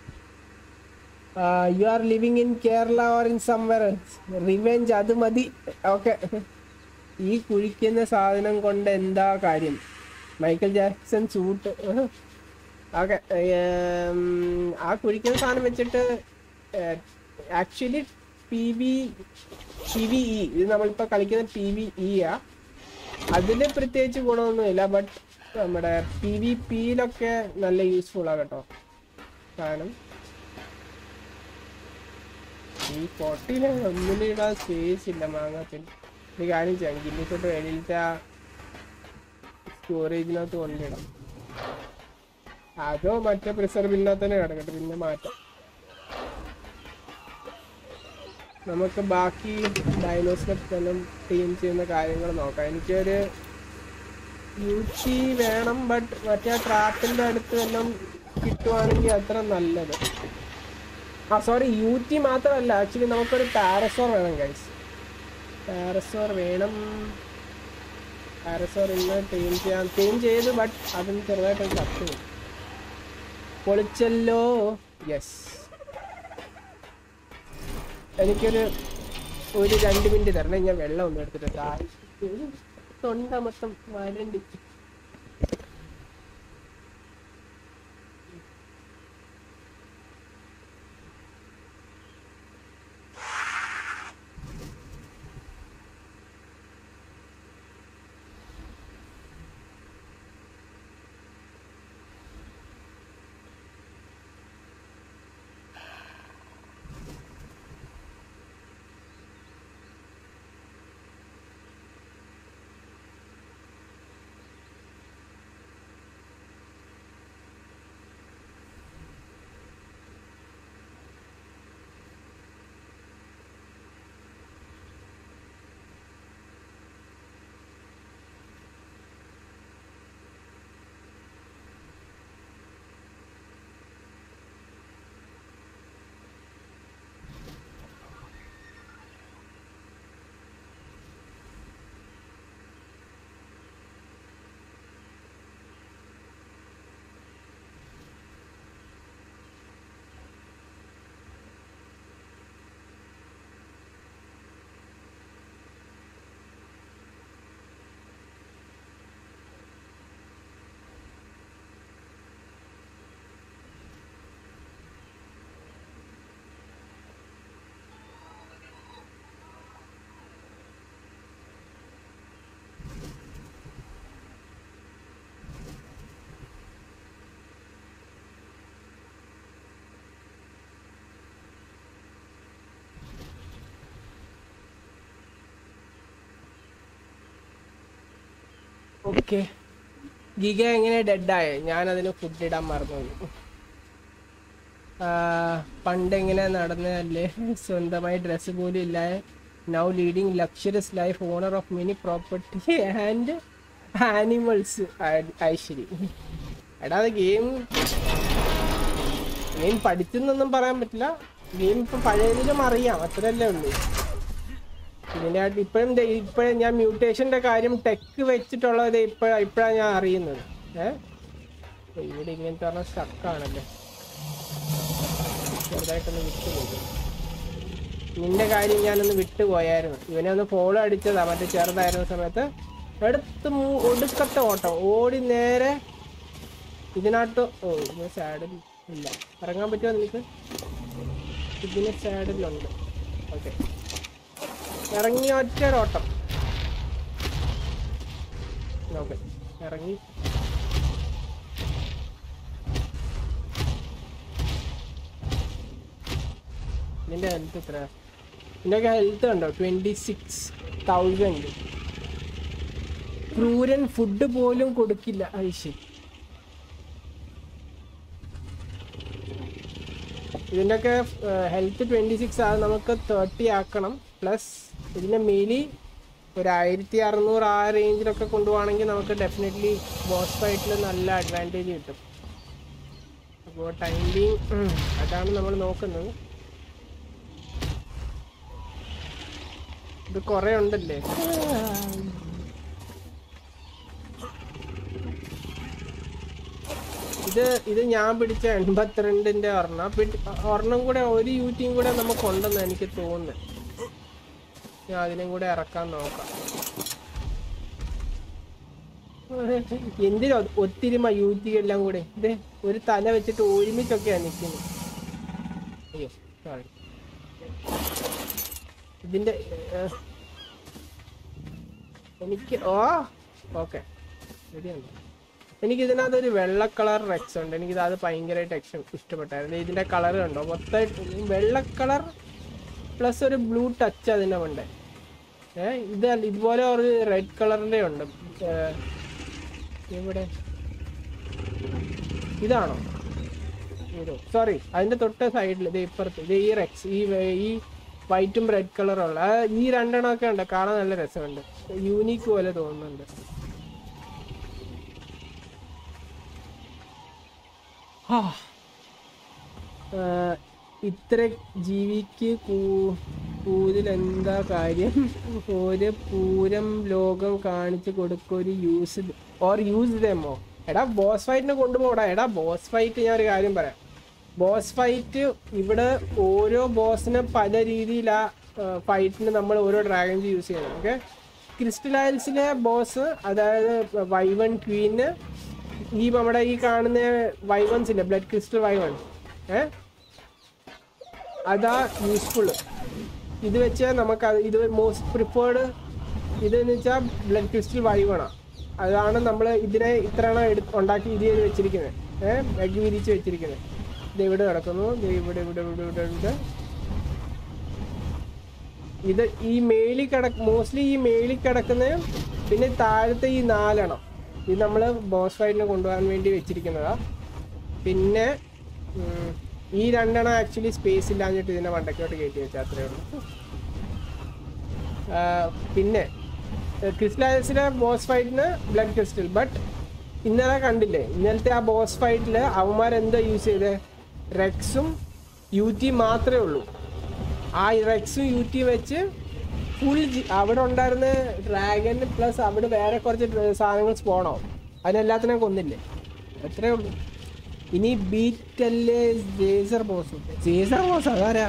you are living in Kerala or in somewhere revenge അത് മതി ഓക്കെ ഈ കുഴിക്കുന്ന സാധനം കൊണ്ട് എന്താ കാര്യം മൈക്കൽ ജാക്സൺ സൂട്ട് ഓക്കെ ആ കുഴിക്കുന്ന സാധനം വെച്ചിട്ട് actually P V P V E ഇത് നമ്മളിപ്പോൾ കളിക്കുന്ന പി വി ഇ ആ അതില് പ്രത്യേകിച്ച് ഗുണമൊന്നുമില്ല ബട്ട് നമ്മുടെ പി വി പിയിലൊക്കെ നല്ല യൂസ്ഫുൾ ആ കേട്ടോ കാരണം ഈ പൊട്ടിന് ഒന്നിനും ഇടാൻ സ്പേസ് ഇല്ല മാങ്ങാത്തിൽ ഒരു കാര്യം ചെയ്യാം ഗില്ലിക്കോട്ട് വെളിയിലത്തെ ആ സ്റ്റോറേജിനകത്ത് കൊണ്ടിടാം അതോ മറ്റേ പ്രിസർവിനകത്ത് തന്നെ കിടക്കട്ടെ പിന്നെ മാറ്റാം നമുക്ക് ബാക്കി ഡൈനോസിനെ തന്നെ ടീം ചെയ്യുന്ന കാര്യങ്ങൾ നോക്കാം എനിക്കൊരു യു ടി വേണം ബട്ട് മറ്റേ ട്രാപ്പിന്റെ അടുത്ത് വല്ലതും കിട്ടുവാണെങ്കിൽ അത്ര നല്ലത് ആ സോറി യു ടി മാത്രമല്ല ആക്ച്വലി നമുക്കൊരു പാരസോർ വേണം ഗൈസ് പാരസോർ വേണം പാരസോർ ഇന്ന് ടീം ചെയ്യാൻ ടീം ചെയ്ത് ബട്ട് അതിന് ചെറുതായിട്ട് ചത്തു പോയി. പൊളിച്ചല്ലോ യെസ് എനിക്കൊരു ഒരു രണ്ട് മിനിറ്റ് തരണേ ഞാൻ വെള്ളം ഒന്നും എടുത്തിട്ട് ദാഹിച്ചു. തൊണ്ട മൊത്തം വരണ്ടി ഓക്കെ ഗിഗ എങ്ങനെ ഡെഡായ ഞാൻ അതിന് ഫുഡ് ഇടാൻ മറന്നുപോയി ആ, പണ്ട് എങ്ങനെ നടന്നതല്ലേ സ്വന്തമായി ഡ്രസ്സ് പോലും ഇല്ല now leading luxurious life owner of many property and animals ഐശ്വരി എടാ അത് ഗെയിം ഗെയിം പഠിച്ചെന്നൊന്നും പറയാൻ പറ്റില്ല ഗെയിം ഇപ്പം പഴയതിലും അറിയാം അത്രയല്ലേ ഉള്ളൂ ഇതിൻ്റെ ഇപ്പോഴും ഇപ്പോഴും ഞാൻ മ്യൂട്ടേഷന്റെ കാര്യം ടെക്ക് വെച്ചിട്ടുള്ളത് ഇപ്പോഴാ ഇപ്പോഴാണ് ഞാൻ അറിയുന്നത് ഏഹ് ഇവിടെ ഇങ്ങനത്തെ പറഞ്ഞ സ്റ്റക്കാണല്ലേ ചെറുതായിട്ടൊന്ന് വിട്ടുപോയി നിന്റെ കാര്യം ഞാനൊന്ന് വിട്ടുപോയായിരുന്നു ഇവനെ ഒന്ന് ഫോളോ അടിച്ചതാ മറ്റേ ചെറുതായിരുന്ന സമയത്ത് എടുത്ത് മൂ- ഒടുക്കത്തെ ഓട്ടം ഓടി നേരെ ഇതിനകത്ത് ഓ ഇതിന് സാഡിൽ ഇല്ല ഇറങ്ങാൻ പറ്റുമോ നിനക്ക് ഇതിന് സാഡിലുണ്ട് ഓക്കെ ഇറങ്ങി ഒറ്റ ഓട്ടം ഓക്കെ ഇറങ്ങി നിന്റെ ഹെൽത്ത് എത്ര നിന്റെ ഹെൽത്ത് ഉണ്ടോ ട്വന്റി സിക്സ് തൗസൻഡ് ക്രൂരൻ ഫുഡ് പോലും കൊടുക്കില്ല ഐശി ഇതിൻ്റെയൊക്കെ ഹെൽത്ത് ട്വൻറ്റി സിക്സ് ആണ് നമുക്ക് തേർട്ടി ആക്കണം പ്ലസ് ഇതിൻ്റെ മേലി ഒരു ആയിരത്തി അറുന്നൂറ് ആ റേഞ്ചിലൊക്കെ കൊണ്ടുപോകണമെങ്കിൽ നമുക്ക് ഡെഫിനറ്റ്ലി ബോസ് ഫൈറ്റിൽ നല്ല അഡ്വാൻറ്റേജ് കിട്ടും അപ്പോൾ ടൈമിങ് അതാണ് നമ്മൾ നോക്കുന്നത് ഇത് കുറേ ഉണ്ടല്ലേ ഇത് ഇത് ഞാൻ പിടിച്ച എൺപത്തിരണ്ടിന്റെ ഒരെണ്ണം പിടി- ഒരെണ്ണം കൂടെ ഒരു യൂറ്റിയും കൂടെ നമുക്ക് ഉണ്ടെന്ന് എനിക്ക് തോന്നുന്നു ഞാൻ അതിനും കൂടെ ഇറക്കാൻ നോക്കാം എന്തിനാ ഒത്തിരിമ യൂറ്റി എല്ലാം കൂടെ ഇത് ഒരു തല വെച്ചിട്ട് ഒരുമിച്ചൊക്കെയാ നിൽക്കുന്നത് അയ്യോ സോറി ഇതിന്റെ ഏഹ്, എനിക്ക് ഓ ഓക്കെ ശരിയാണ് എനിക്ക് ഇതിനകത്ത് ഒരു വെള്ള കളർ റെക്സ് ഉണ്ട് എനിക്ക് അത് ഭയങ്കരമായിട്ട് എക്ഷൻ ഇഷ്ടപ്പെട്ടായിരുന്നു ഇതിന്റെ കളർ കണ്ടോ മൊത്തമായിട്ട് വെള്ള കളർ പ്ലസ് ഒരു ബ്ലൂ ടച്ച് അതിന്റെ ഉണ്ട് ഏ ഇത് അല്ല- ഇതുപോലെ ഒരു റെഡ് കളറിന്റെ ഉണ്ട് ഏ, ഇവിടെ ഇതാണോ ഇതോ സോറി അതിന്റെ തൊട്ട് സൈഡിൽ ഇത് ഇപ്പുറത്ത് ഇത് ഈ റെക്സ് ഈ വേ- ഈ വൈറ്റും റെഡ് കളറുള്ള ഈ രണ്ടെണ്ണമൊക്കെ ഉണ്ട് കാണാൻ നല്ല രസമുണ്ട് യൂണീക്ക് പോലെ തോന്നുന്നുണ്ട് ഹാ. ആ, ഇത്ര ജീവിക്ക് കൂ- കൂതിൽ എന്താ കാര്യം ഒരു പൂരം ലോകം കാണിച്ചു കൊടുക്കൊരു യൂസ് ഓർ യൂസ് ദമോ എടാ ബോസ് ഫൈറ്റിനെ കൊണ്ടുപോടാ എടാ ബോസ് ഫൈറ്റ് ഞാൻ ഒരു കാര്യം പറയാം ബോസ് ഫൈറ്റ് ഇവിടെ ഓരോ ബോസിനെ പല രീതിയിലാ ഫൈറ്റിന് നമ്മൾ ഓരോ ഡ്രാഗൺസ് യൂസ് ചെയ്യണം ഓക്കെ ക്രിസ്റ്റലൈൽസിലെ ബോസ് അതായത് വൈവൺ ക്വീന് ഈ നമ്മുടെ ഈ കാണുന്ന വൈവൺസ് ഇല്ലേ ബ്ലഡ് ക്രിസ്റ്റൽ വൈവൺ ഏ അതാ യൂസ്ഫുൾ ഇത് വെച്ച് നമുക്ക് അത് ഇത് മോസ്റ്റ് പ്രിഫേർഡ് ഇതെന്ന് വെച്ചാൽ ബ്ലഡ് ക്രിസ്റ്റൽ വൈവണാ അതാണ് നമ്മൾ ഇതിനെ ഇത്രയാണ് എടു ഉണ്ടാക്കി ഇത് ചെയ്ത് വെച്ചിരിക്കുന്നത് ഏഹ് എഗ് വിരിച്ച് വെച്ചിരിക്കുന്നത് ഇത് ഇവിടെ കിടക്കുന്നു ഇത് ഇവിടെ ഇവിടെ ഇവിടെ ഇവിടെ ഇവിടെ ഇത് ഈ മേളിൽ കിടക്ക് മോസ്റ്റ്ലി ഈ മേളിൽ കിടക്കുന്ന പിന്നെ താഴത്തെ ഈ നാലെണ്ണം ഇത് നമ്മൾ ബോസ് ഫൈറ്റിന് കൊണ്ടുപോകാൻ വേണ്ടി വെച്ചിരിക്കുന്നതാ പിന്നെ ഉം, ഈ രണ്ടെണ്ണം ആക്ച്വലി സ്പേസ് ഇല്ലാഞ്ഞിട്ട് ഇതിനെ വണ്ടക്കോട്ട് കയറ്റി വെച്ചാൽ അത്രേ ഉള്ളൂ ആ, പിന്നെ ക്രിസ്റ്റലൈസിലെ ബോസ് ഫൈറ്റിന് ബ്ലഡ് ക്രിസ്റ്റൽ ബട്ട് ഇന്നലെ കണ്ടില്ലേ ഇന്നലത്തെ ആ ബോസ് ഫൈറ്റിൽ അവന്മാരെന്താ യൂസ് ചെയ്തത് റെക്സും യു ടി മാത്രമേ ഉള്ളൂ ആ റെക്സും യു ടി വെച്ച് ഫുൾ അവിടെ ഉണ്ടായിരുന്ന ഡ്രാഗൻ പ്ലസ് അവിടെ വേറെ കുറച്ച് ഡ്ര- സാധനങ്ങൾ സ്പോണോ അതിനെല്ലാത്തിനെയും കൊന്നില്ലേ അത്രേ ഉള്ളൂ ഇനി ബീറ്റല്ലേ ജേസർ ബോസ് ജേസർ ബോസ് അതാരാ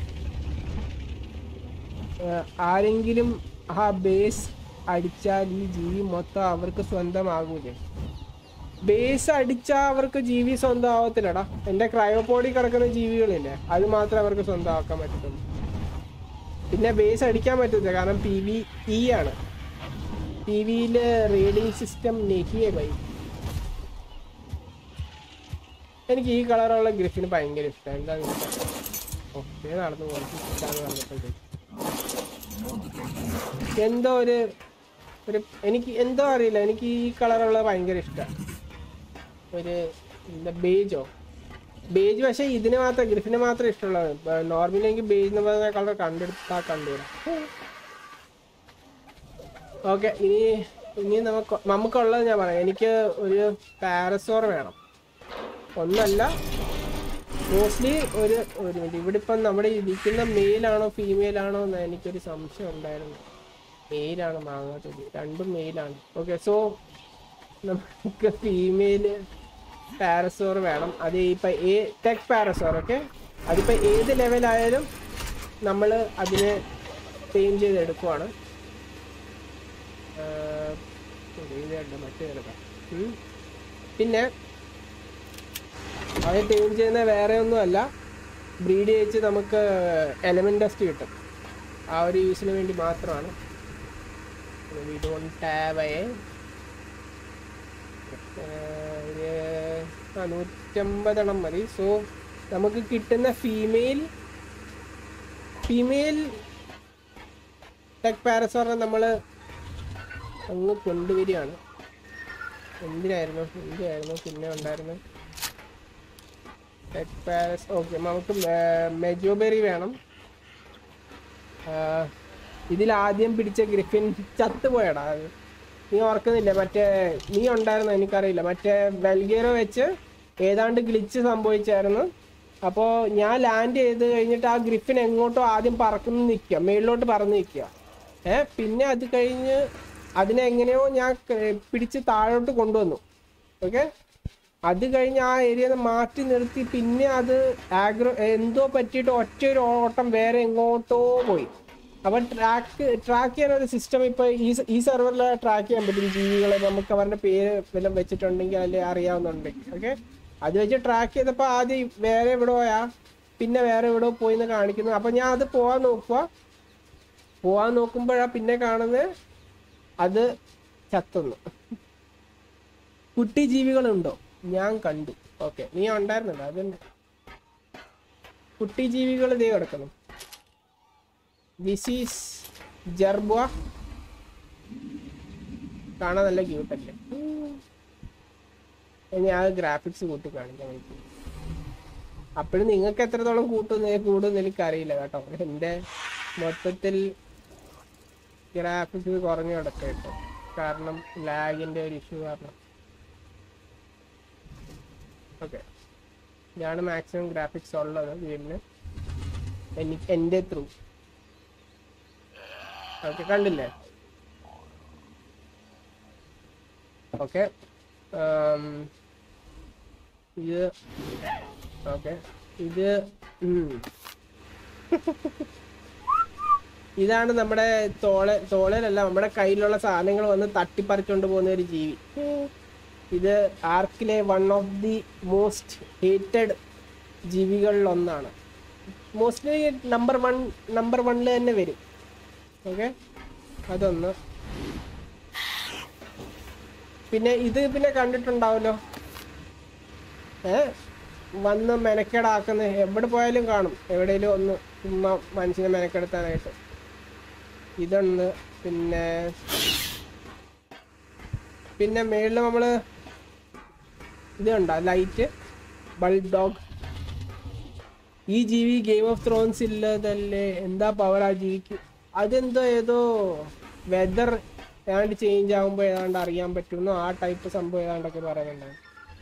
ഏഹ് ആരെങ്കിലും ആ ബേസ് അടിച്ചാൽ ഈ ജീവി മൊത്തം അവർക്ക് സ്വന്തമാകൂലേ ബേസ് അടിച്ചാൽ അവർക്ക് ജീവി സ്വന്തം ആവത്തില്ലടാ എൻ്റെ ക്രയോപോഡി കിടക്കുന്ന ജീവികളില്ലേ അത് മാത്രമേ അവർക്ക് സ്വന്തമാക്കാൻ പറ്റത്തുള്ളൂ പിന്നെ ബേസ് അടിക്കാൻ പറ്റത്തില്ല കാരണം പി വി ഇ ആണ് പി വിയില് റീഡിങ് സിസ്റ്റം നെഹിയെ ബൈ എനിക്ക് ഈ കളറുള്ള ഗ്രിഫിന് ഭയങ്കര ഇഷ്ടമാണ് എന്താന്ന് വെച്ചാൽ ഓ ദേ നടന്നു പോകുന്നു ഇഷ്ടാന്ന് പറഞ്ഞപ്പോഴത്തേക്ക് എന്തോ ഒരു ഒരു എനിക്ക് എന്തോ അറിയില്ല എനിക്ക് ഈ കളറുള്ള ഭയങ്കര ഇഷ്ടമാണ് ഒരു എന്താ ബേജോ ബേജ് പക്ഷേ ഇതിന് മാത്രം ഗ്രിഫിന് മാത്രം ഇഷ്ടമുള്ളത് നോർമലി എനിക്ക് ബേജ് എന്ന് പറയുന്ന കളർ കണ്ടെടുത്താ കണ്ടുവരാം ഓക്കെ ഇനി ഇനി നമുക്ക് നമുക്കുള്ളത് ഞാൻ പറയാം എനിക്ക് ഒരു പാരസോർ വേണം ഒന്നല്ല മോസ്റ്റ്ലി ഒരു ഒരു മിനിറ്റ് ഇവിടെ ഇപ്പം നമ്മുടെ ഇരിക്കുന്ന മെയിലാണോ ഫീമെയിൽ ആണോ എന്ന് എനിക്കൊരു സംശയം ഉണ്ടായിരുന്നു മെയിലാണ് മാങ്ങാത്തൊലി രണ്ടും മെയിലാണ് ഓക്കെ സോ നമുക്ക് ഫീമെയിൽ പാരസോർ വേണം അത് ഇപ്പം ഏ ടെക് പാരസോർ ഓക്കെ അതിപ്പോ ഏത് ലെവലായാലും നമ്മൾ അതിനെ ടീം ചെയ്ത് എടുക്കുവാണ് ആഹ് ഇത് കണ്ടോ, മറ്റേ കിടക്കാം. ഉം. പിന്നെ അത് ടീം ചെയ്യുന്ന വേറെ ഒന്നുമല്ല ബ്രീഡ് ചെയ്യിച്ച് നമുക്ക് എലമെന്റ് ടെസ്റ്റ് കിട്ടും ആ ഒരു യൂസിന് വേണ്ടി മാത്രമാണ് വി ഡോണ്ട് ഹാവ് എ ഒരു ആ, നൂറ്റമ്പതെണ്ണം മതി സോ നമുക്ക് കിട്ടുന്ന ഫീമെയിൽ ഫീമെയിൽ ടെക് പാരസോറിനെ നമ്മൾ അങ്ങ് കൊണ്ടുവരികയാണ് എന്തിനായിരുന്നു എന്തിനായിരുന്നു പിന്നെ ഉണ്ടായിരുന്നു ടെക് പാരസ് ഓക്കെ നമുക്ക് മെജോബെറി വേണം ആഹ് ഇതിൽ ആദ്യം പിടിച്ച ഗ്രിഫിൻ ചത്തുപോയടാ അത് നീ ഓർക്കുന്നില്ല മറ്റേ നീ ഉണ്ടായിരുന്നു എനിക്കറിയില്ല മറ്റേ വെൽഗേറോ വെച്ച് ഏതാണ്ട് ഗ്ലിച്ച് സംഭവിച്ചായിരുന്നു അപ്പോൾ ഞാൻ ലാൻഡ് ചെയ്ത് കഴിഞ്ഞിട്ട് ആ ഗ്രിഫിൻ എങ്ങോട്ടോ ആദ്യം പറക്കുന്നു നിൽക്കുക മേളിലോട്ട് പറന്ന് നിൽക്കുക ഏ പിന്നെ അത് കഴിഞ്ഞ് അതിനെ എങ്ങനെയോ ഞാൻ ക- പിടിച്ച് താഴോട്ട് കൊണ്ടുവന്നു ഓക്കെ അത് കഴിഞ്ഞ് ആ ഏരിയ മാറ്റി നിർത്തി പിന്നെ അത് ആഗ്രോ എന്തോ പറ്റിയിട്ട് ഒറ്റ ഒരു ഓട്ടം വേറെ എങ്ങോട്ടോ പോയി അപ്പൊ ട്രാക്ക് ട്രാക്ക് ചെയ്യാൻ ഒരു സിസ്റ്റം ഇപ്പൊ ഈ സ- ഈ സെർവറിൽ ട്രാക്ക് ചെയ്യാൻ പറ്റും ജീവികളെ നമുക്ക് അവരുടെ പേര് വല്ലതും വെച്ചിട്ടുണ്ടെങ്കിൽ അതിൽ അറിയാവുന്നുണ്ടെങ്കിൽ ഓക്കെ അത് വെച്ച് ട്രാക്ക് ചെയ്തപ്പോ ആദ്യം വേറെ എവിടെ പോയാ പിന്നെ വേറെ എവിടെ പോയി എന്ന് കാണിക്കുന്നു അപ്പൊ ഞാൻ അത് പോവാൻ നോക്കുക പോവാൻ നോക്കുമ്പോഴാ പിന്നെ കാണുന്നത് അത് ചത്തുന്നു കുട്ടി ജീവികളുണ്ടോ ഞാൻ കണ്ടു ഓക്കെ നീ ഉണ്ടായിരുന്നല്ലോ അതുണ്ട് കുട്ടി ജീവികൾ ഇതേ കിടക്കുന്നു ദിസ് ഈസ് ജർബ കാണാൻ നല്ല ക്യൂട്ടല്ലേ ഇനി ആ ഗ്രാഫിക്സ് കൂട്ടി കാണിക്കാൻ വേണ്ടി അപ്പോഴും നിങ്ങൾക്ക് എത്രത്തോളം കൂട്ടുന്ന കൂടുമെന്ന് എനിക്കറിയില്ല കേട്ടോ എൻ്റെ മൊത്തത്തിൽ ഗ്രാഫിക്സ് കുറഞ്ഞു കിടക്കുക കേട്ടോ കാരണം ലാഗിൻ്റെ ഒരു ഇഷ്യൂ കാരണം ഓക്കെ ഇതാണ് മാക്സിമം ഗ്രാഫിക്സ് ഉള്ളത് ഗെയിമിന് എനിക്ക് എൻ്റെ ത്രൂ ഓക്കെ കണ്ടില്ലേ ഓക്കെ ഇത് ഓക്കെ ഇത് ഉം. ഇതാണ് നമ്മുടെ തോള തോളയിലല്ല നമ്മുടെ കയ്യിലുള്ള സാധനങ്ങൾ വന്ന് തട്ടിപ്പറിച്ചുകൊണ്ട് പോകുന്ന ഒരു ജീവി ഇത് ആർക്കിലെ one of the most hated ജീവികളിൽ ഒന്നാണ് മോസ്റ്റ്ലി നമ്പർ വൺ നമ്പർ വണ്ണിൽ തന്നെ വരും ഓക്കെ അതൊന്ന് പിന്നെ ഇത് പിന്നെ കണ്ടിട്ടുണ്ടാവല്ലോ ഏ വന്ന് മെനക്കേടാക്കുന്ന എവിടെ പോയാലും കാണും എവിടെയെങ്കിലും ഒന്ന് ചുമ്മാ മനുഷ്യനെ മെനക്കെടുത്താനായിട്ട് ഇതൊന്ന് പിന്നെ പിന്നെ മേളിൽ നമ്മള് ഇത് കണ്ടോ ലൈറ്റ് ബൾബ് ഡോഗ് ഈ ജീവി ഗെയിം ഓഫ് ത്രോൺസ് ഇല്ലതല്ലേ എന്താ പവർ ആ ജീവിക്ക് അതെന്തോ ഏതോ വെതർ ഏതാണ്ട് ചേഞ്ച് ആകുമ്പോൾ ഏതാണ്ട് അറിയാൻ പറ്റുമെന്നോ ആ ടൈപ്പ് സംഭവം ഏതാണ്ടൊക്കെ പറയുന്നുണ്ടായിരുന്നു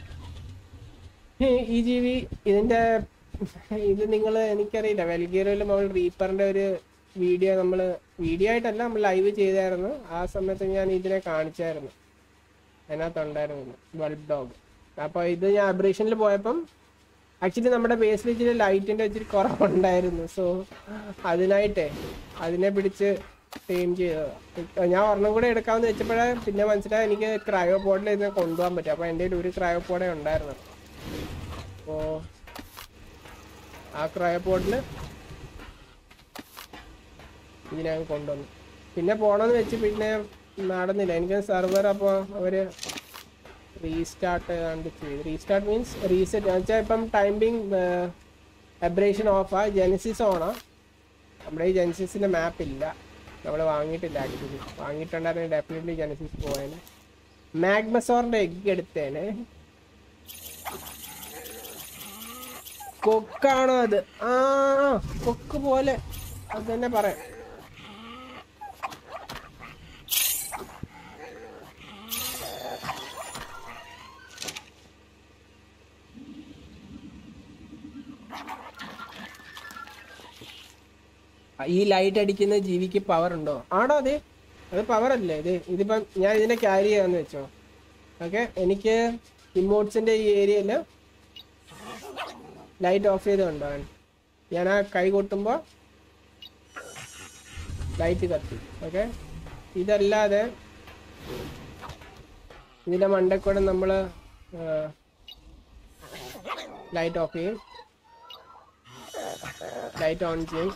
ഈ ജീവി ഇതിന്റെ ഇത് നിങ്ങൾ എനിക്കറിയില്ല വെൽഗീറോയിൽ നമ്മൾ റീപ്പറിന്റെ ഒരു വീഡിയോ നമ്മൾ വീഡിയോ ആയിട്ടല്ല നമ്മൾ ലൈവ് ചെയ്തായിരുന്നു ആ സമയത്ത് ഞാൻ ഇതിനെ കാണിച്ചായിരുന്നു അതിനകത്തുണ്ടായിരുന്നു ബൾബ് ഡോഗ് അപ്പോൾ ഇത് ഞാൻ അബ്രേഷനിൽ പോയപ്പം ആക്ച്വലി നമ്മുടെ ബേസിൽ ഇച്ചിരി ലൈറ്റിന്റെ ഇച്ചിരി കുറവുണ്ടായിരുന്നു സോ അതിനായിട്ടേ അതിനെ പിടിച്ച് ടീം ചെയ്തതാ ഞാൻ ഒരെണ്ണം കൂടെ എടുക്കാമെന്ന് വെച്ചപ്പോഴേ പിന്നെ മനസ്സിലായി എനിക്ക് ക്രയോ പോഡിൽ ഇതിനെ കൊണ്ടുപോകാൻ പറ്റും അപ്പോൾ എൻ്റെ കയ്യിൽ ഒരു ക്രയോ പോഡേ ഉണ്ടായിരുന്നു അപ്പോൾ ആ ക്രയോ പോഡിൽ ഇതിനെ അങ്ങ് കൊണ്ടുവന്നു പിന്നെ പോണമെന്ന് വെച്ച് പിന്നെ നടന്നില്ല എനിക്ക് സെർവർ അപ്പോൾ അവര് റീസ്റ്റാർട്ട് കണ്ട് ചെയ്തു റീസ്റ്റാർട്ട് മീൻസ് റീസെറ്റ് വെച്ചാൽ ഇപ്പം ടൈമിംഗ് എബ്രേഷൻ ഓഫാ ജെനസിസ് ഓണാ നമ്മുടെ ഈ ജെനസിസിന്റെ മാപ്പ് ഇല്ല നമ്മൾ വാങ്ങിയിട്ടില്ല ആക്ച്വലി വാങ്ങിയിട്ടുണ്ടായിരുന്നെങ്കിൽ ഡെഫിനറ്റ്ലി ജെനസിസ് പോയേനെ മാഗ്മസോറിന്റെ എഗ് എടുത്തേനെ കൊക്കാണോ അത് ആ കൊക്ക് പോലെ അത് തന്നെ പറയാം ഈ ലൈറ്റ് അടിക്കുന്ന ജീവിക്ക് പവർ ഉണ്ടോ ആണോ അതെ അത് പവർ അല്ലേ ഇത് ഇതിപ്പം ഞാൻ ഇതിനെ ക്യാരി ചെയ്യാന്ന് വെച്ചോ ഓക്കെ എനിക്ക് ഇമോട്ട്സിന്റെ ഈ ഏരിയയിൽ ലൈറ്റ് ഓഫ് ചെയ്ത് കൊണ്ടുപോകാൻ ഞാൻ ആ കൈ കൊട്ടുമ്പോൾ ലൈറ്റ് കത്തി ഓക്കെ ഇതല്ലാതെ ഇതിന്റെ മണ്ടക്കൂടെ നമ്മൾ ലൈറ്റ് ഓഫ് ചെയ്യും ലൈറ്റ് ഓൺ ചെയ്യും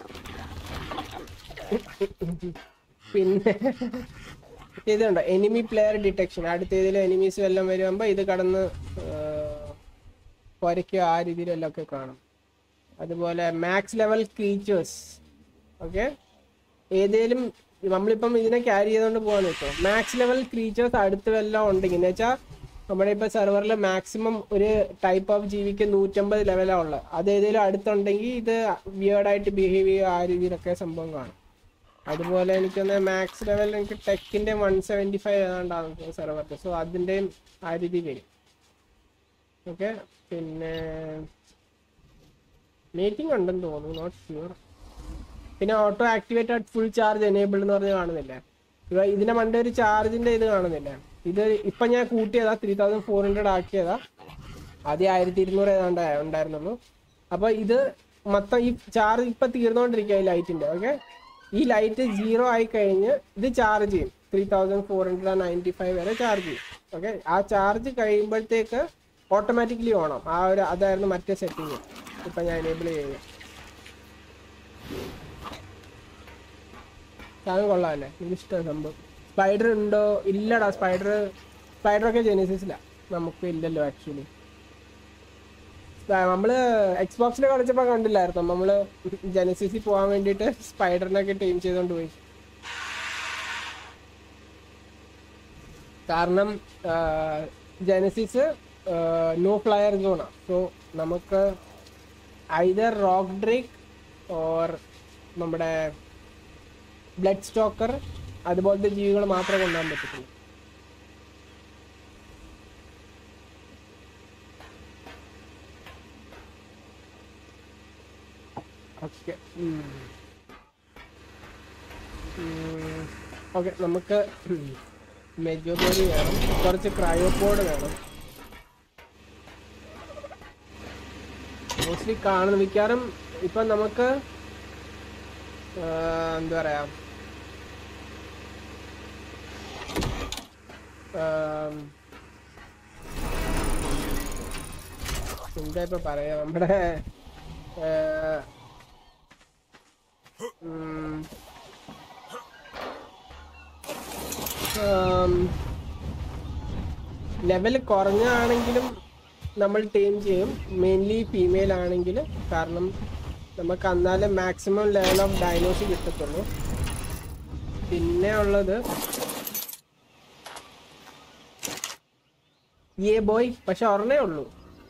പിന്നെ ഇതുണ്ടോ എനിമി പ്ലെയർ ഡിറ്റക്ഷൻ അടുത്ത ഏതെങ്കിലും എനിമീസ് വല്ലതും വരുമ്പോൾ ഇത് കടന്ന് കുരയ്ക്കുക ആ രീതിയിലെല്ലാം ഒക്കെ കാണും അതുപോലെ മാക്സ് ലെവൽ ക്രീച്ചേഴ്സ് ഓക്കെ ഏതേലും നമ്മളിപ്പം ഇതിനെ ക്യാരി ചെയ്തുകൊണ്ട് പോകാന്ന് വെച്ചോ മാക്സ് ലെവൽ ക്രീച്ചേഴ്സ് അടുത്ത് വല്ലതും ഉണ്ടെങ്കിൽ എന്ന് വെച്ചാൽ നമ്മുടെ ഇപ്പോൾ സെർവറിൽ മാക്സിമം ഒരു ടൈപ്പ് ഓഫ് ജീവിക്ക് നൂറ്റമ്പത് ലെവലാണ് ഉള്ളത് അത് ഏതെങ്കിലും അടുത്തുണ്ടെങ്കിൽ ഇത് വിയേർഡായിട്ട് ബിഹേവ് ചെയ്യുക ആ രീതിയിലൊക്കെ സംഭവം കാണും അതുപോലെ എനിക്കൊന്ന് മാക്സ് ലെവൽ എനിക്ക് ടെക്കിന്റെ വൺ സെവൻറ്റി ഫൈവ് ഏതാണ്ടാണ് സെർവറിൽ സോ അതിൻ്റെയും ആ രീതി വരും ഓക്കെ പിന്നെ മീറ്റിംഗ് ഉണ്ടെന്ന് തോന്നുന്നു നോട്ട് ഷ്യൂർ പിന്നെ auto activate at full charge enabled എന്ന് പറഞ്ഞ് കാണുന്നില്ലേ ഇവ ഇതിന്റെ മണ്ട ഒരു ചാർജിന്റെ ഇത് കാണുന്നില്ലേ ഇത് ഇപ്പൊ ഞാൻ കൂട്ടിയതാ ത്രീ തൗസൻഡ് ഫോർ ഹൺഡ്രഡ് ആക്കിയതാ ആദ്യം ആയിരത്തി ഇരുന്നൂറ് ഏതാണ്ട് ഉണ്ടായിരുന്നുള്ളൂ അപ്പൊ ഇത് മൊത്തം ഈ ചാർജ് ഇപ്പൊ തീർന്നുകൊണ്ടിരിക്കുക ഈ ലൈറ്റിന്റെ ഓക്കെ ഈ ലൈറ്റ് സീറോ ആയി കഴിഞ്ഞ് ഇത് ചാർജ് ചെയ്യും three thousand four hundred ninety five വരെ ചാർജ് ചെയ്യും ഓക്കെ ആ ചാർജ് കഴിയുമ്പോഴത്തേക്ക് ഓട്ടോമാറ്റിക്കലി ഓണം ആ ഒരു അതായിരുന്നു മറ്റേ സെറ്റിങ് ഇപ്പൊ ഞാൻ എനേബിൾ ചെയ്യുക സാധനം കൊള്ളാമല്ലേ എനിക്ക് ഇഷ്ടമാണ് സംഭവം സ്പൈഡർ ഉണ്ടോ ഇല്ലടാ സ്പൈഡർ സ്പൈഡറൊക്കെ ജെനസിസില നമുക്ക് ഇല്ലല്ലോ ആക്ച്വലി നമ്മള് എക്സ്ബോക്സിൽ കളിച്ചപ്പോ കണ്ടില്ലായിരുന്നു നമ്മള് ജനസിസിൽ പോകാൻ വേണ്ടിയിട്ട് സ്പൈഡറിനൊക്കെ ടീം ചെയ്തോണ്ട് പോയി കാരണം ജനസിസ് നോ ഫ്ലയർ സോണാണ് സോ നമുക്ക് ഐദർ റോക്ക് ഡ്രേക്ക് ഓർ നമ്മുടെ ബ്ലഡ് സ്റ്റോക്കർ അതുപോലത്തെ ജീവികൾ മാത്രമേ കൊണ്ടുപോകാൻ പറ്റത്തുള്ളൂ ഓക്കെ ഓക്കെ നമുക്ക് മെജോബോഡി വേണം കുറച്ച് ക്രയോപോഡ് വേണം മോസ്റ്റ്ലി കാണുന്ന മിക്കവാറും ഇപ്പം നമുക്ക് എന്താ പറയാ എന്താ ഇപ്പൊ പറയാ നമ്മുടെ ലെവൽ കുറഞ്ഞാണെങ്കിലും നമ്മൾ ടീം ചെയ്യും മെയിൻലി ഫീമെയിൽ ആണെങ്കിൽ കാരണം നമുക്ക് അന്നാലേ മാക്സിമം ലെവൽ ഓഫ് ഡൈനോസ് കിട്ടത്തുള്ളൂ പിന്നെ ഉള്ളത് ഏ ബോയ് പക്ഷെ ഒരെണ്ണേ ഉള്ളൂ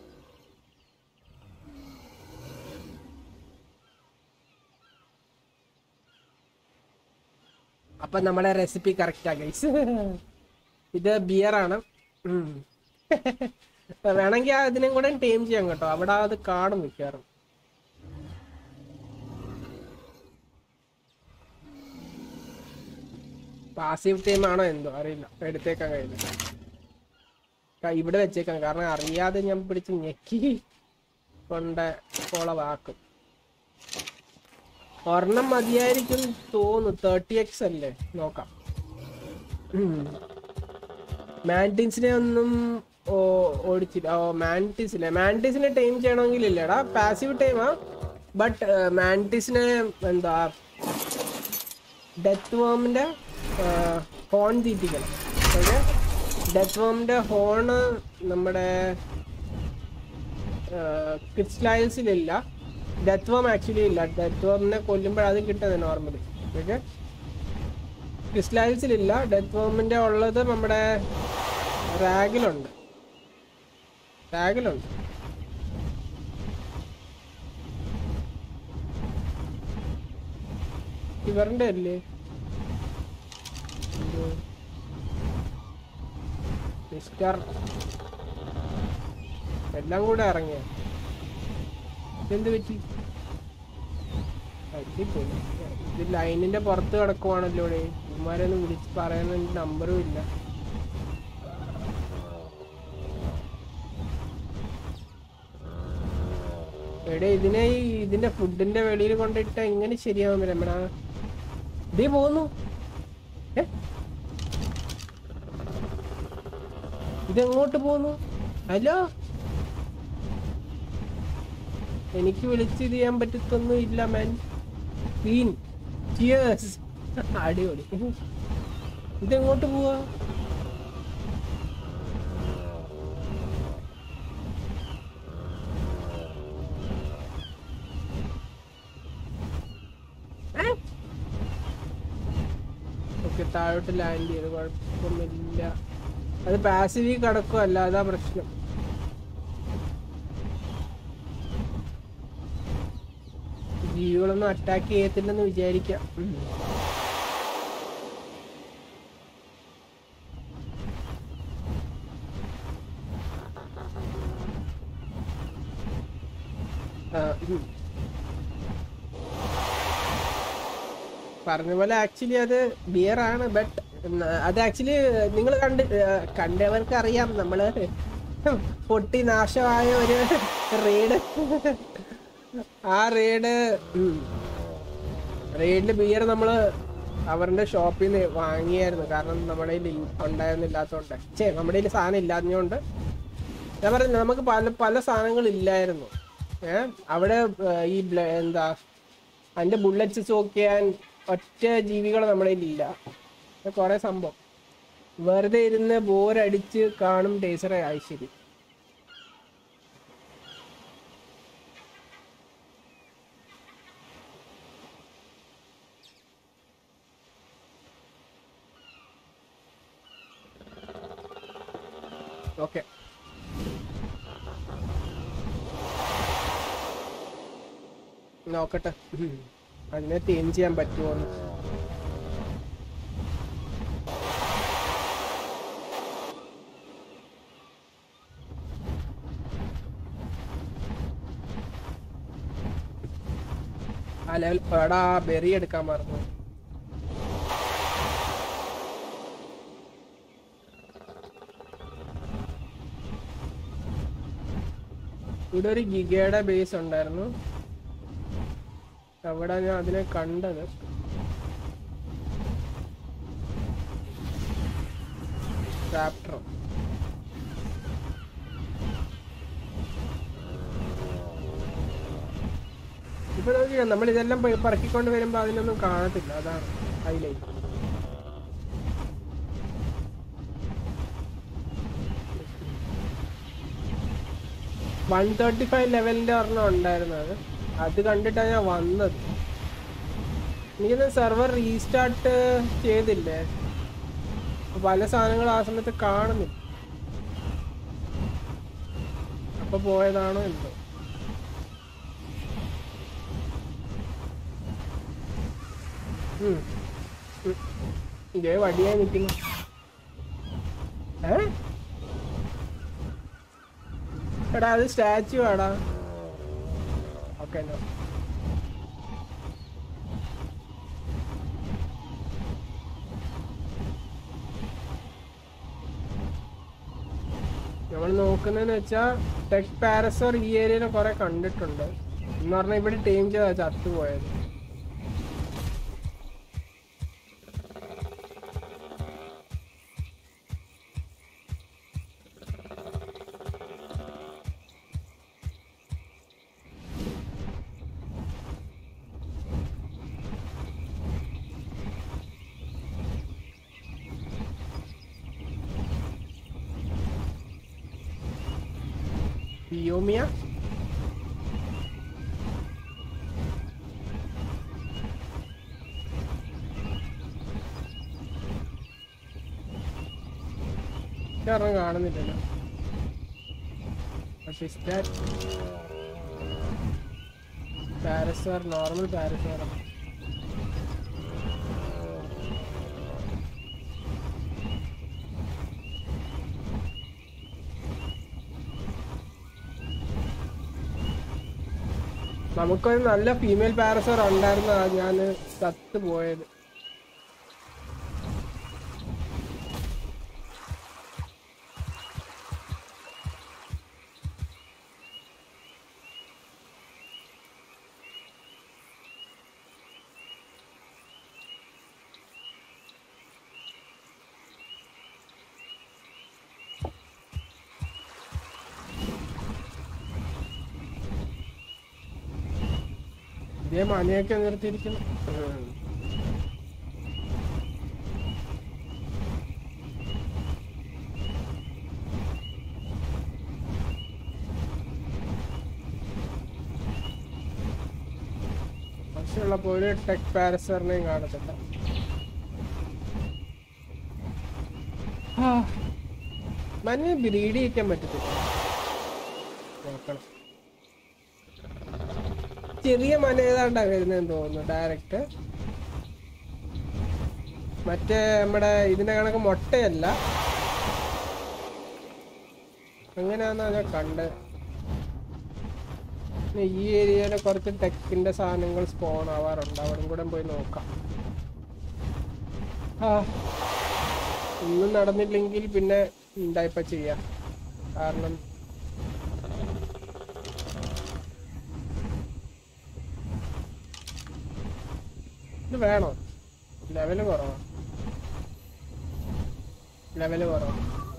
അപ്പൊ നമ്മുടെ റെസിപ്പി കറക്റ്റാ ഗൈസ് ഇത് ബിയർ ആണ് വേണമെങ്കിൽ അതിനും കൂടെ ടീം ചെയ്യാം കേട്ടോ അവിടെ അത് കാണും മിക്കവാറും പാസീവ് ടീം ആണോ എന്തോ അറിയില്ല എടുത്തേക്കാൻ കഴിയില്ല ഇവിടെ വെച്ചേക്കാം കാരണം അറിയാതെ ഞാൻ പിടിച്ച് ഞെക്കി കൊണ്ട് കോളവാക്കും ഒരെണ്ണം മതിയായിരിക്കും തോന്നുന്നു തേർട്ടി എക്സ് അല്ലേ നോക്കാം മാൻറ്റിൻസിനെ ഒന്നും ഓടിച്ചില്ല ഓ മാൻറ്റിസിനെ മാൻറ്റിസിനെ ടൈം ചെയ്യണമെങ്കിൽ ഇല്ലടാ പാസീവ് ടൈമാ ബട്ട് മാൻറ്റിസിനെ എന്താ ഡെത്ത് വോമിന്റെ ഹോൺ തീറ്റിക്കണം ഓക്കെ ഡെത്ത് വോമിന്റെ ഹോണ് നമ്മുടെ ക്രിസ്റ്റലൈസിലില്ല ഡെത്ത് വോം ആക്ച്വലി ഇല്ല ഡെത്ത് വോമിനെ കൊല്ലുമ്പോൾ അത് കിട്ടുന്നത് നോർമലി ഓക്കെ ക്രിസ്റ്റലൈസിലില്ല ഡെത്ത് വോമിന്റെ ഉള്ളത് നമ്മുടെ റാഗിലുണ്ട് റാഗിലുണ്ട് ഇവരുടെ അല്ലേ മിസ്റ്റർ എല്ലാം കൂടെ ഇറങ്ങിയ എന്ത് പറ്റി പറ്റിപ്പോയി ഇത് ലൈനിന്റെ പുറത്ത് കിടക്കുവാണല്ലോ ഇവിടെ ഇവന്മാരൊന്നും വിളിച്ച് പറയാൻ നമ്പറും ഇല്ല എടേ ഇതിനെ ഈ ഇതിന്റെ ഫുഡിന്റെ വെളിയിൽ കൊണ്ടിട്ട എങ്ങനെ ശരിയാവും രമണ ഇതേ പോകുന്നു ഏ? ഇതെങ്ങോട്ട് പോകുന്നു ഹലോ എനിക്ക് വിളിച്ച് ഇത് ചെയ്യാൻ പറ്റത്തൊന്നും ഇല്ല മാൻ ക്ലീൻ ചിയേഴ്സ് അടിപൊളി ഇതെങ്ങോട്ട് പോവാ ഓക്കെ താഴോട്ട് ലാൻഡ് ചെയ്ത് കുഴപ്പമൊന്നുമില്ല അത് പാസീവ് കിടക്കുമല്ല അതാ പ്രശ്നം ജീവികളൊന്നും അറ്റാക്ക് ചെയ്യത്തില്ലെന്ന് വിചാരിക്കാം ഉം. ആ, ഉം. പറഞ്ഞ പോലെ ആക്ച്വലി അത് ബിയർ ആണ് ബട്ട് അത് ആക്ച്വലി നിങ്ങൾ കണ്ട് ആ, കണ്ടവർക്ക് അറിയാം നമ്മള് പൊട്ടി നാശമായ ഒരു റെയ്ഡ് ആ റെയ്ഡ് റെയ്ഡില് ബിയർ നമ്മള് അവരുടെ ഷോപ്പിൽ നിന്ന് വാങ്ങിയായിരുന്നു കാരണം നമ്മുടെ കയ്യിൽ ഉണ്ടായിരുന്നില്ലാത്തതുകൊണ്ട് ചേ നമ്മുടെ കയ്യിൽ സാധനം ഇല്ലാഞ്ഞോണ്ട് ഞാൻ പറഞ്ഞു നമുക്ക് പല പല സാധനങ്ങൾ ഇല്ലായിരുന്നു ഏ അവിടെ ആ, ഈ ബ്ല- എന്താ അതിന്റെ ബുള്ളറ്റ്സ് സ്റ്റോക്ക് ചെയ്യാൻ ഒറ്റ ജീവികൾ നമ്മുടെ കയ്യിലില്ല ഇത് കുറെ സംഭവം വെറുതെ ഇരുന്ന് ബോരടിച്ച് കാണും ടേസറെ ആയി ശരി ഓക്കെ നോക്കട്ടെ ഉം. അതിനെ ടീം ചെയ്യാൻ പറ്റുമോ ആ ലെവൽ എടാ ബെറി എടുക്കാൻ മറന്നു ഇവിടെ ഒരു ഗിഗയുടെ ബേസ് ഉണ്ടായിരുന്നു അവിടെ ഞാൻ അതിനെ കണ്ടത് റാപ്റ്ററോ ഇപ്പൊ നോക്കിയോ നമ്മൾ ഇതെല്ലാം പ- പറക്കിക്കൊണ്ട് വരുമ്പോ അതിനൊന്നും കാണത്തില്ല അതാണ് ഹൈലൈറ്റ് വൺ തേർട്ടി ഫൈവ് ലെവലിന്റെ ഒരെണ്ണം ഉണ്ടായിരുന്നത് അത് കണ്ടിട്ടാണ് ഞാൻ വന്നത് എനിക്കിന്ന് സെർവർ റീസ്റ്റാർട്ട് ചെയ്തില്ലേ അപ്പൊ പല സാധനങ്ങളും ആ സമയത്ത് കാണുന്നില്ല അപ്പൊ പോയതാണോ എന്തോ ഉം. ഉം. ഇതേ വടിയായി നിൽക്കുന്നു ഏ എടാ അത് സ്റ്റാച്ചു ആടാ ഓക്കെ നമ്മൾ നോക്കുന്നതെന്ന് വെച്ചാൽ ടെക് പാരസോർ ഈ ഏരിയയിൽ കുറെ കണ്ടിട്ടുണ്ട് എന്ന് പറഞ്ഞാൽ ഇവിടെ ടീം ചെയ്താ ചത്തുപോയത് Biomia? കാരണം കാണുന്നില്ലല്ലോ പക്ഷെ പാരസോർ നോർമൽ പാരസോർ നമുക്കൊരു നല്ല ഫീമെയിൽ പാരസോർ ഉണ്ടായിരുന്ന ഞാൻ ചത്ത് പോയത് വലിയ മനയൊക്കെ നിർത്തിയിരിക്കുന്നു ഉം. ആവശ്യമുള്ളപ്പോൾ ഒരു ടെക് പാരസറിനെയും കാണത്തില്ല ആ, മഞ്ഞ ബ്രീഡ് ചെയ്യിക്കാൻ പറ്റത്തില്ല നോക്കണം ചെറിയ മന ഏതാണ്ടാ വരുന്നതെന്ന് തോന്നുന്നു ഡയറക്റ്റ് മറ്റേ നമ്മുടെ ഇതിന്റെ കണക്ക് മുട്ടയല്ല അങ്ങനെയാന്നാ ഞാൻ കണ്ടത് പിന്നെ ഈ ഏരിയയിലെ കുറച്ച് ടെക്കിന്റെ സാധനങ്ങൾ സ്പോൺ ആവാറുണ്ട് അവിടെ കൂടെ പോയി നോക്കാം ആ ഒന്നും നടന്നില്ലെങ്കിൽ പിന്നെ ഉണ്ടായിപ്പ ചെയ്യാം കാരണം ഇത് വേണോ ലെവല് കുറവാ ലെവല് കുറവാ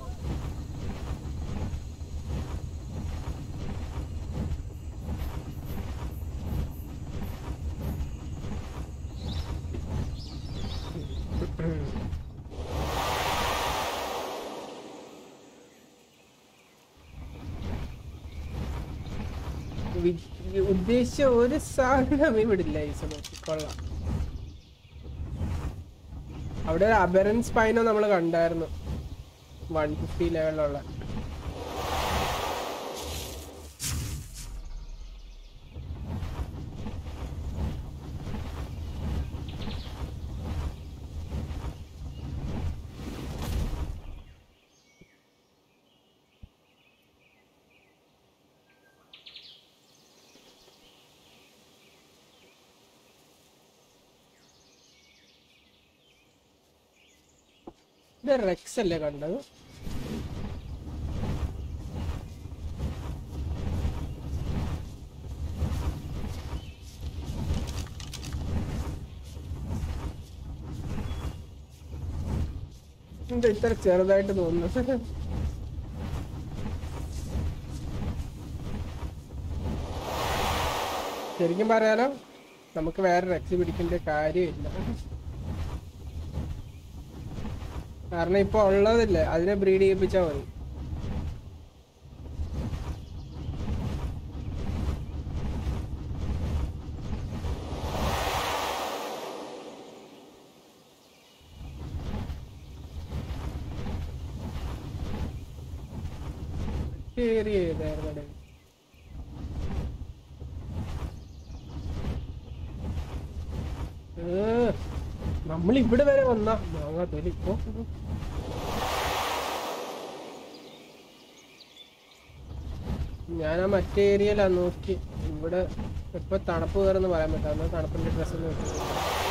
വി- ഉദ്ദേശിച്ച ഒരു സാധനം ഇവിടില്ല ഈ സമയത്ത് കൊള്ളാം അവിടെ ഒരു അബരൻ സ്പൈനോ നമ്മൾ കണ്ടായിരുന്നു വൺ ഫിഫ്റ്റി ലെവലിലുള്ള ഇത് റെക്സ് അല്ലേ കണ്ടത് എന്താ ഇത്ര ചെറുതായിട്ട് തോന്നുന്നു ശരിക്കും പറയാലോ നമുക്ക് വേറെ റെക്സ് പിടിക്കേണ്ട കാര്യമില്ല കാരണം ഇപ്പൊ ഉള്ളതില്ലേ അതിനെ ബ്രീഡ് ചെയ്യിപ്പിച്ചാ മതി ഏരിയ ഏതായിരുന്നു നമ്മൾ ഇവിടെ വരെ വന്ന മാങ്ങാ തൊലി ഇപ്പോ ഞാൻ ആ മറ്റേ ഏരിയയിലാ നോക്കി ഇവിടെ ഇപ്പൊ തണുപ്പ് കയറുന്ന പറയാൻ പറ്റാ എന്നാ തണുപ്പിന്റെ ഡ്രസ്സ് ഒന്നും ഇട്ടില്ല.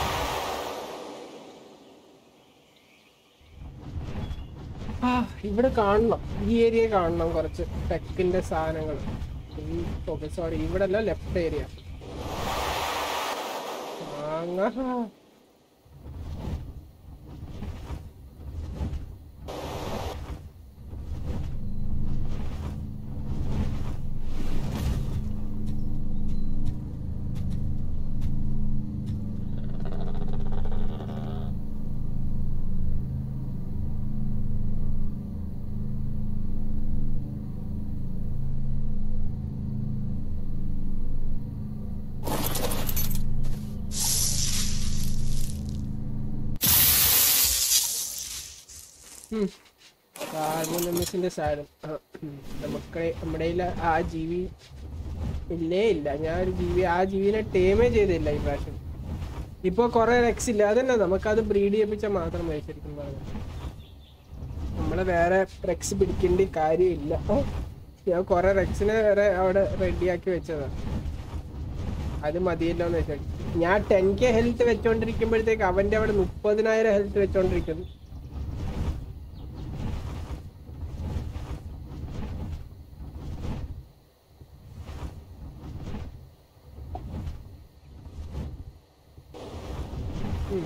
ആ ഇവിടെ കാണണം ഈ ഏരിയ കാണണം കുറച്ച് ടെക്കിന്റെ സാധനങ്ങൾ ഓക്കെ സോറി ഇവിടെ അല്ല ലെഫ്റ്റ് ഏരിയ മാങ്ങ കാർബോണമിസിന്റെ സാധനം ആ, ഉം. നമുക്ക് നമ്മുടെ കയ്യില് ആ ജീവി ഇല്ലേ ഇല്ല ഞാൻ ഒരു ജീവി ആ ജീവിനെ ടേമേ ചെയ്തില്ല ഈ പ്രാവശ്യം ഇപ്പൊ കൊറേ റെക്സ് ഇല്ല അതന്നെ നമുക്കത് ബ്രീഡ് ചെയ്യിപ്പിച്ചാൽ മാത്രം മതി ശരിക്കും പറഞ്ഞു നമ്മള് വേറെ റെക്സ് പിടിക്കേണ്ട കാര്യമില്ല ഓ, ഞാൻ കൊറേ റെക്സിനെ വരെ അവിടെ റെഡിയാക്കി വെച്ചതാ അത് മതിയല്ലോ എന്ന് വെച്ചാൽ ഞാൻ ടെൻ കെ ഹെൽത്ത് വെച്ചോണ്ടിരിക്കുമ്പോഴത്തേക്ക് അവന്റെ അവിടെ മുപ്പതിനായിരം ഹെൽത്ത് വെച്ചോണ്ടിരിക്കുന്നു ഉം.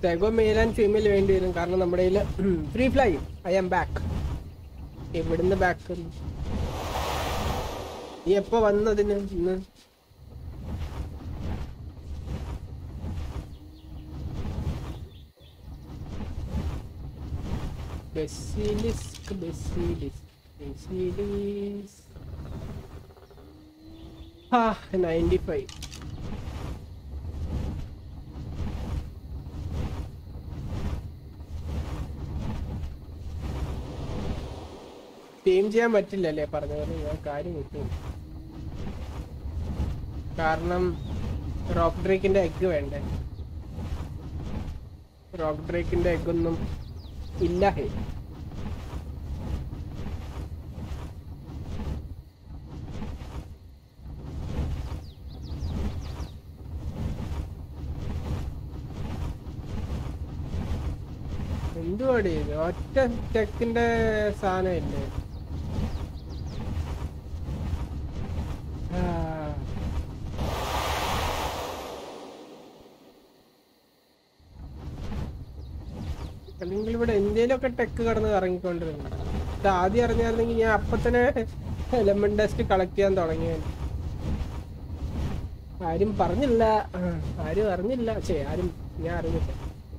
തെഗോ മെയിൽ ആൻഡ് ഫീമെയിൽ വേണ്ടി വരും കാരണം നമ്മുടെ കയ്യിൽ free fly I am back എവിടുന്ന് ബാക്ക് നീ എപ്പോ വന്നതിന് ഇന്ന് ബെസിലിസ്ക് ബെസിലിസ് ബെസിലിസ് ആ നയൻറ്റി ഫൈവ് ടീം ചെയ്യാൻ പറ്റില്ലല്ലേ പറഞ്ഞ പോലെ ഞാൻ കാര്യം വിട്ടു കാരണം റോക്ക് ഡ്രേക്കിന്റെ എഗ് വേണ്ടേ റോക്ക് ഡ്രേക്കിന്റെ എഗ് ഒന്നും ഇല്ല ഹേ എന്തുവാടി ഇത് ഒറ്റ ടെക്കിന്റെ സാധനം ഇല്ലേ ആ. അല്ലെങ്കിൽ ഇവിടെ എന്തേലൊക്കെ ടെക്ക് കടന്ന് കറങ്ങിക്കൊണ്ടിരുന്നു ഇത് ആദ്യം അറിഞ്ഞായിരുന്നെങ്കിൽ ഞാൻ അപ്പൊ തന്നെ എലമെന്റ് ടെസ്റ്റ് കളക്ട് ചെയ്യാൻ തുടങ്ങിയത് ആരും പറഞ്ഞില്ല ആ, ആരും അറിഞ്ഞില്ല ശേ ആരും ഞാൻ അറിഞ്ഞില്ല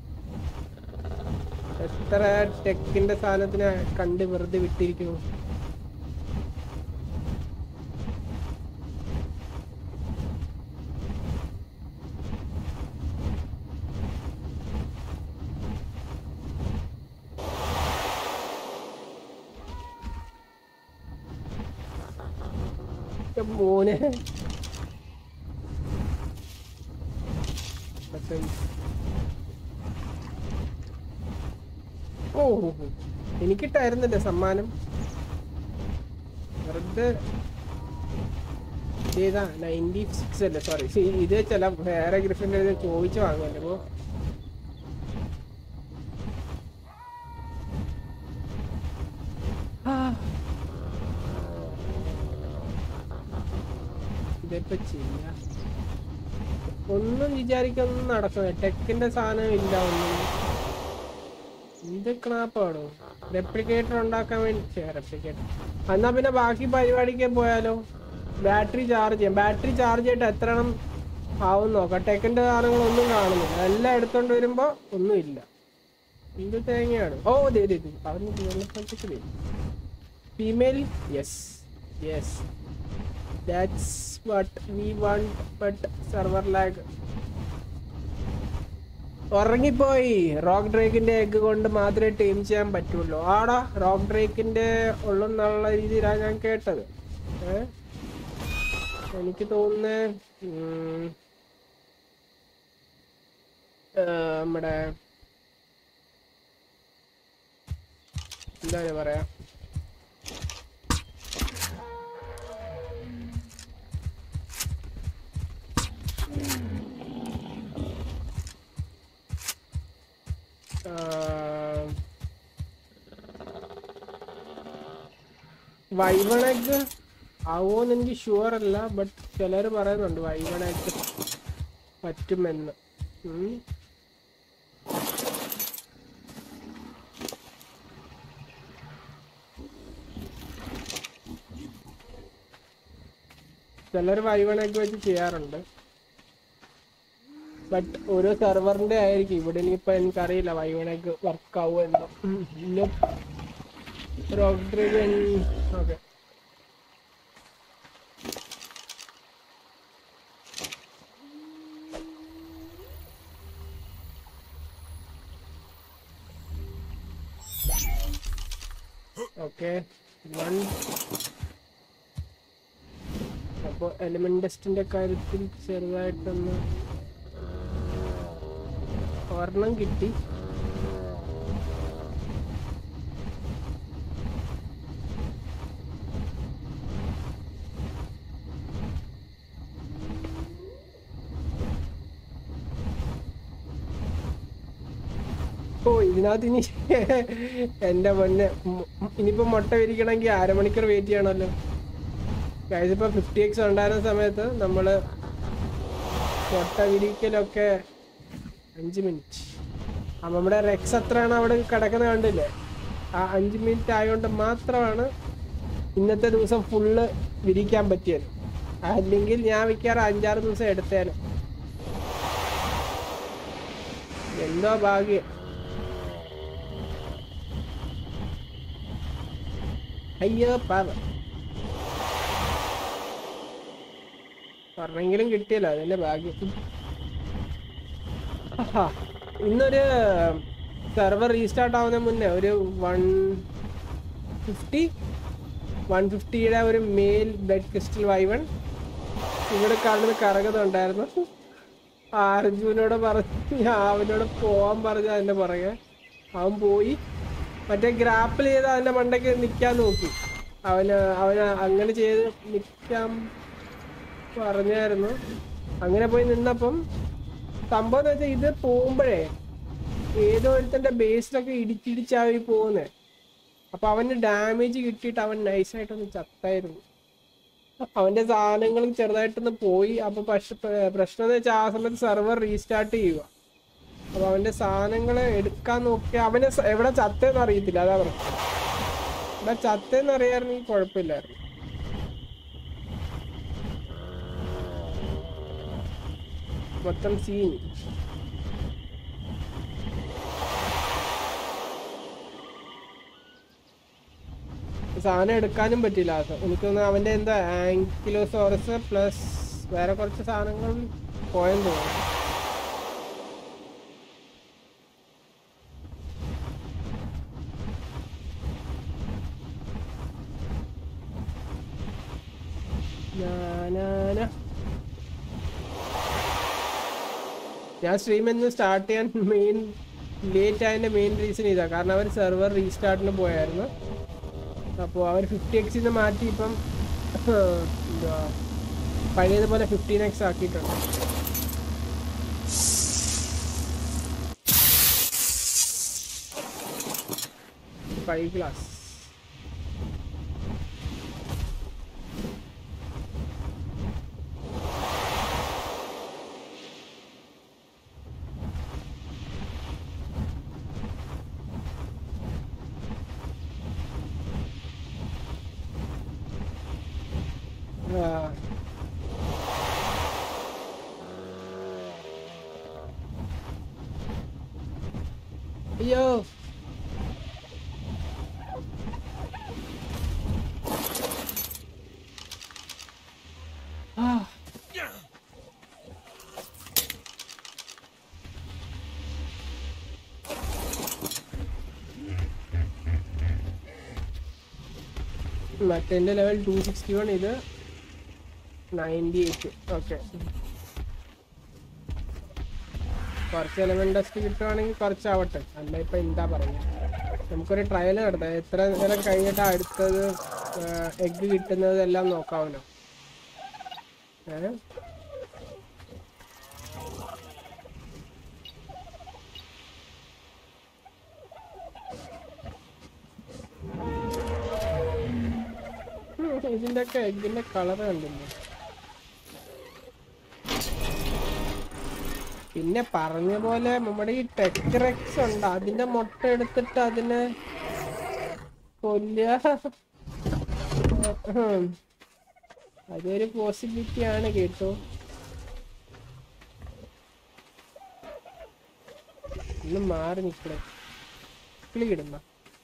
എത്ര ടെക്കിന്റെ സാധനത്തിനെ കണ്ട് വെറുതെ വിട്ടിരിക്കുന്നു എന്റെ മോനെ മറ്റേ ഓ എനിക്കിട്ടായിരുന്നല്ലേ സമ്മാനം വെറുതെ ഇതേതാ നയൻറ്റി സിക്സ് അല്ലേ സോറി ഇത് ചില വേറെ ഗ്രിഫിൻ്റെ ചോദിച്ചു വാങ്ങുമല്ലോ അപ്പോ ആ. ഇതിപ്പോ ചെയ്യാ ഒന്നും വിചാരിക്കൊന്നും നടക്കുന്നത് ടെക്കിന്റെ സാധനം ഇല്ല ഒന്നും എന്ത് ക്ലാപ്പാണോ റെപ്ലിക്കേറ്റർ ഉണ്ടാക്കാൻ വേണ്ടി റെപ്ലിക്കേറ്റർ എന്നാ പിന്നെ ബാക്കി പരിപാടിക്ക് പോയാലോ ബാറ്ററി ചാർജ് ചെയ്യാം ബാറ്ററി ചാർജ് ചെയ്തിട്ട് എത്ര എണ്ണം ആവും നോക്കാം ടെക്കിന്റെ സാധനങ്ങളൊന്നും കാണുന്നില്ല എല്ലാം എടുത്തോണ്ട് വരുമ്പോ ഒന്നുമില്ല എന്ത് തേങ്ങയാണ് ഓ ദേ ദേ പറഞ്ഞു വെള്ളപ്പഴത്തേക്ക് female yes yes that's what we want but server lag ഉറങ്ങിപ്പോയി റോക്ക് ഡ്രേക്കിന്റെ എഗ് കൊണ്ട് മാത്രമേ ടീം ചെയ്യാൻ പറ്റുള്ളൂ ആടാ റോക്ക് ഡ്രേക്കിന്റെ ഉള്ളെന്നുള്ള രീതിയിലാണ് ഞാൻ കേട്ടത് ഏ എനിക്ക് തോന്നുന്നേ ഉം, ഏ, നമ്മുടെ എന്താ പറയാ വൈവണക്ക് ആവോന്ന് എനിക്ക് ഷുവർ അല്ല ബട്ട് ചിലർ പറയുന്നുണ്ട് വൈവണക്ക് പറ്റുമെന്ന് ഉം. ചിലർ വൈവണക്ക് വെച്ച് ചെയ്യാറുണ്ട് ബട്ട് ഓരോ സെർവറിന്റെ ആയിരിക്കും ഇവിടെ ഇനിയിപ്പോ എനിക്കറിയില്ല വൈവണക്ക് വർക്ക് ആവുമെന്നോ പിന്നെ റോക്ക് ഡ്രൈവൻ ഓക്കെ ഓക്കെ വൺ അപ്പോൾ എലിമെന്റ് ടെസ്റ്റിന്റെ കാര്യത്തിൽ ചെറുതായിട്ടൊന്ന് ഒരെണ്ണം കിട്ടി ഓ ഇതിനകത്ത് ഇനി എന്റെ പൊന്നെ മു- ഇനിയിപ്പോ മുട്ട വിരിക്കണമെങ്കിൽ അരമണിക്കൂർ വെയിറ്റ് ചെയ്യണമല്ലോ ഗൈസ് ഇപ്പൊ ഫിഫ്റ്റി എക്സ് ഉണ്ടായിരുന്ന സമയത്ത് നമ്മള് മുട്ട വിരിക്കലൊക്കെ അഞ്ച് മിനിറ്റ് അപ്പൊ നമ്മുടെ റെക്സ് എത്രയാണ് അവിടെ കിടക്കുന്നത് കണ്ടില്ലേ ആ അഞ്ച് മിനിറ്റ് ആയതുകൊണ്ട് മാത്രമാണ് ഇന്നത്തെ ദിവസം ഫുള്ള് വിരിക്കാൻ പറ്റിയത് അല്ലെങ്കിൽ ഞാൻ മിക്കവാറും അഞ്ചാറ് ദിവസം എടുത്തേനെ എന്തോ ഭാഗ്യം അയ്യോ പാവ പറഞ്ഞെങ്കിലും കിട്ടിയല്ലോ അതിന്റെ ഭാഗ്യം ആഹാ. ഇന്നൊരു സെർവർ റീസ്റ്റാർട്ട് ആവുന്ന മുന്നേ ഒരു വൺ ഫിഫ്റ്റി വൺ ഫിഫ്റ്റിയുടെ ഒരു മെയിൽ ബ്ലഡ് ക്രിസ്റ്റൽ വൈവൺ ഇവിടെ കാണുന്നത് കറങ്ങുന്നുണ്ടായിരുന്നു ആ അർജുനോട് പറഞ്ഞ് ഞാൻ അവനോട് പോവാൻ പറഞ്ഞ അതിന്റെ പുറകെ അവൻ പോയി മറ്റേ ഗ്രാപ്പിൽ ചെയ്ത് അതിന്റെ മണ്ടയ്ക്ക് നിൽക്കാൻ നോക്കി അവന് അവന് അങ്ങനെ ചെയ്ത് നിൽക്കാൻ പറഞ്ഞായിരുന്നു അങ്ങനെ പോയി നിന്നപ്പം സംഭവം എന്ന് വെച്ചാൽ ഇത് പോകുമ്പോഴേ ഏതോ ഒരുത്തന്റെ ബേസിലൊക്കെ ഇടിച്ചിടിച്ചായി പോകുന്നേ അപ്പൊ അവന് ഡാമേജ് കിട്ടിയിട്ട് അവൻ നൈസായിട്ടൊന്ന് ചത്തായിരുന്നു അവന്റെ സാധനങ്ങൾ ചെറുതായിട്ടൊന്ന് പോയി അപ്പൊ പക്ഷെ പ്ര- പ്രശ്നം എന്ന് വെച്ചാൽ ആ സമയത്ത് സെർവർ റീസ്റ്റാർട്ട് ചെയ്യുക അപ്പൊ അവന്റെ സാധനങ്ങൾ എടുക്കാൻ നോക്കി അവനെ സ- എവിടെ ചത്തേന്ന് അറിയത്തില്ല അതാ പ്രശ്നം ഇവിടെ ചത്തേന്ന് അറിയായിരുന്നെങ്കിൽ കുഴപ്പമില്ലായിരുന്നു മൊത്തം സീൻ സാധനം എടുക്കാനും പറ്റില്ല അത് എനിക്ക് തോന്നുന്നു അവന്റെ എന്താ ആങ്കിലോസോറസ് പ്ലസ് വേറെ കുറച്ച് സാധനങ്ങൾ പോയെന്ന് തോന്നുന്നു ഞാനാന ഞാൻ സ്ട്രീം എന്ന് സ്റ്റാർട്ട് ചെയ്യാൻ മെയിൻ ലേറ്റ് ആയതിന്റെ മെയിൻ റീസൺ ഇതാ കാരണം അവർ സെർവർ റീസ്റ്റാർട്ടിന് പോയായിരുന്നു അപ്പോൾ അവർ ഫിഫ്റ്റി എക്സിന്ന് മാറ്റി ഇപ്പം എന്തുവാ പഴയതുപോലെ ഫിഫ്റ്റീൻ എക്സ് ആക്കിയിട്ടുണ്ട് ഫൈവ് ക്ലാസ് ആ അയ്യോ ആ മറ്റേന്റെ ലെവൽ ടു സിക്സ്റ്റി വൺ ഇത് നയൻറ്റി എയ്റ്റ് ഓക്കെ കുറച്ച് എലമെന്റ് ടെസ്റ്റ് കിട്ടുവാണെങ്കിൽ കുറച്ചാവട്ടെ അല്ല ഇപ്പൊ എന്താ പറയുക നമുക്കൊരു ട്രയൽ നടത്താം എത്ര നേരം കഴിഞ്ഞിട്ട് അടുത്തത് എഗ്ഗ് കിട്ടുന്നത് എല്ലാം നോക്കാമല്ലോ ഏ ഇതിന്റെ ഒക്കെ എഗ്ഗിന്റെ കളർ കണ്ടില്ലേ പിന്നെ പറഞ്ഞ പോലെ നമ്മുടെ ഈ ടെക്റെക്സ് ഉണ്ട് അതിന്റെ മുട്ട എടുത്തിട്ട് അതിനെ കൊല്ലുക അതൊരു പോസിബിലിറ്റി ആണ് കേട്ടോ ഒന്ന് മാറി നിക്കണേ കിളി കിടുന്ന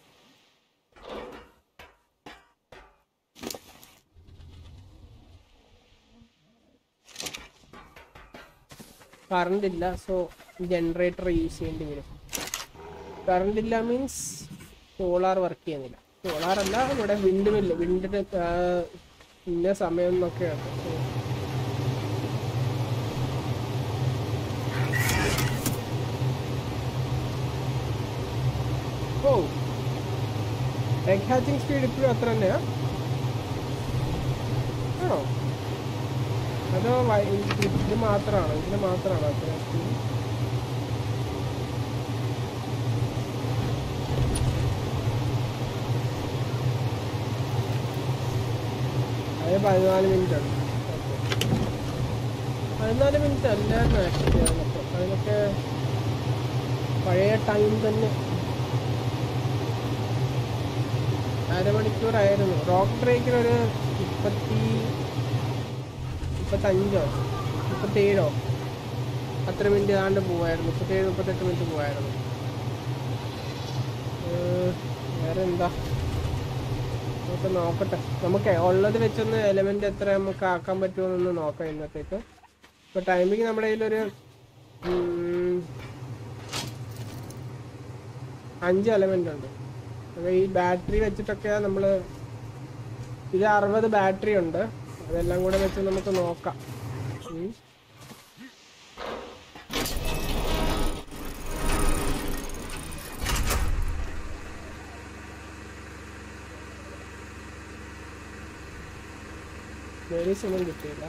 കറണ്ട് ഇല്ല സോ ജനറേറ്റർ യൂസ് ചെയ്യേണ്ടി വരും കറണ്ട് ഇല്ല മീൻസ് സോളാർ വർക്ക് ചെയ്യുന്നില്ല സോളാർ അല്ല ഇവിടെ വിൻഡ് മില്ല് വിൻഡിന് ഇന്ന സമയം എന്നൊക്കെയാണ് So, ഓ എഗ് ഹാച്ചിങ് സ്പീഡ് ഇപ്പോഴും അത്ര തന്നെയാ ആണോ അതോ വൈ- ഇത് ഇത് മാത്രമാണോ ഇതിന് മാത്രമാണോ അത്ര സ്പീഡ് അത് പതിനാല് മിനിറ്റ് ആണ് പതിനാല് മിനിറ്റ് അല്ലായിരുന്നു ആക്ച്വലി അതിനൊക്കെ അതിനൊക്കെ പഴയ ടൈം തന്നെ അരമണിക്കൂറായിരുന്നു റോക്ക് ബ്രേക്കിൽ ഒരു മുപ്പത്തി മുപ്പത്തഞ്ചോ മുപ്പത്തേഴോ അത്ര മിനിറ്റ് ആണ്ട് പോവായിരുന്നു മുപ്പത്തേഴ് മുപ്പത്തെട്ട് മിനിറ്റ് പോവായിരുന്നു ഏഹ്, വേറെ എന്താ നമുക്ക് നോക്കട്ടെ നമുക്ക് ഉള്ളത് വെച്ചൊന്ന് എലമെന്റ് എത്ര നമുക്ക് ആക്കാൻ പറ്റുമോ നോക്കാം ഇന്നത്തേക്ക് ഇപ്പൊ ടൈമിങ് നമ്മുടെ കയ്യിലൊരു ഉം, അഞ്ച് എലമെന്റ് ഉണ്ട് അപ്പൊ ഈ ബാറ്ററി വെച്ചിട്ടൊക്കെ നമ്മൾ ഇത് അറുപത് ബാറ്ററി ഉണ്ട് അതെല്ലാം കൂടെ വെച്ച് നമുക്ക് നോക്കാം ഉം. മെഡിസിൻ ഒന്നും കിട്ടിയില്ല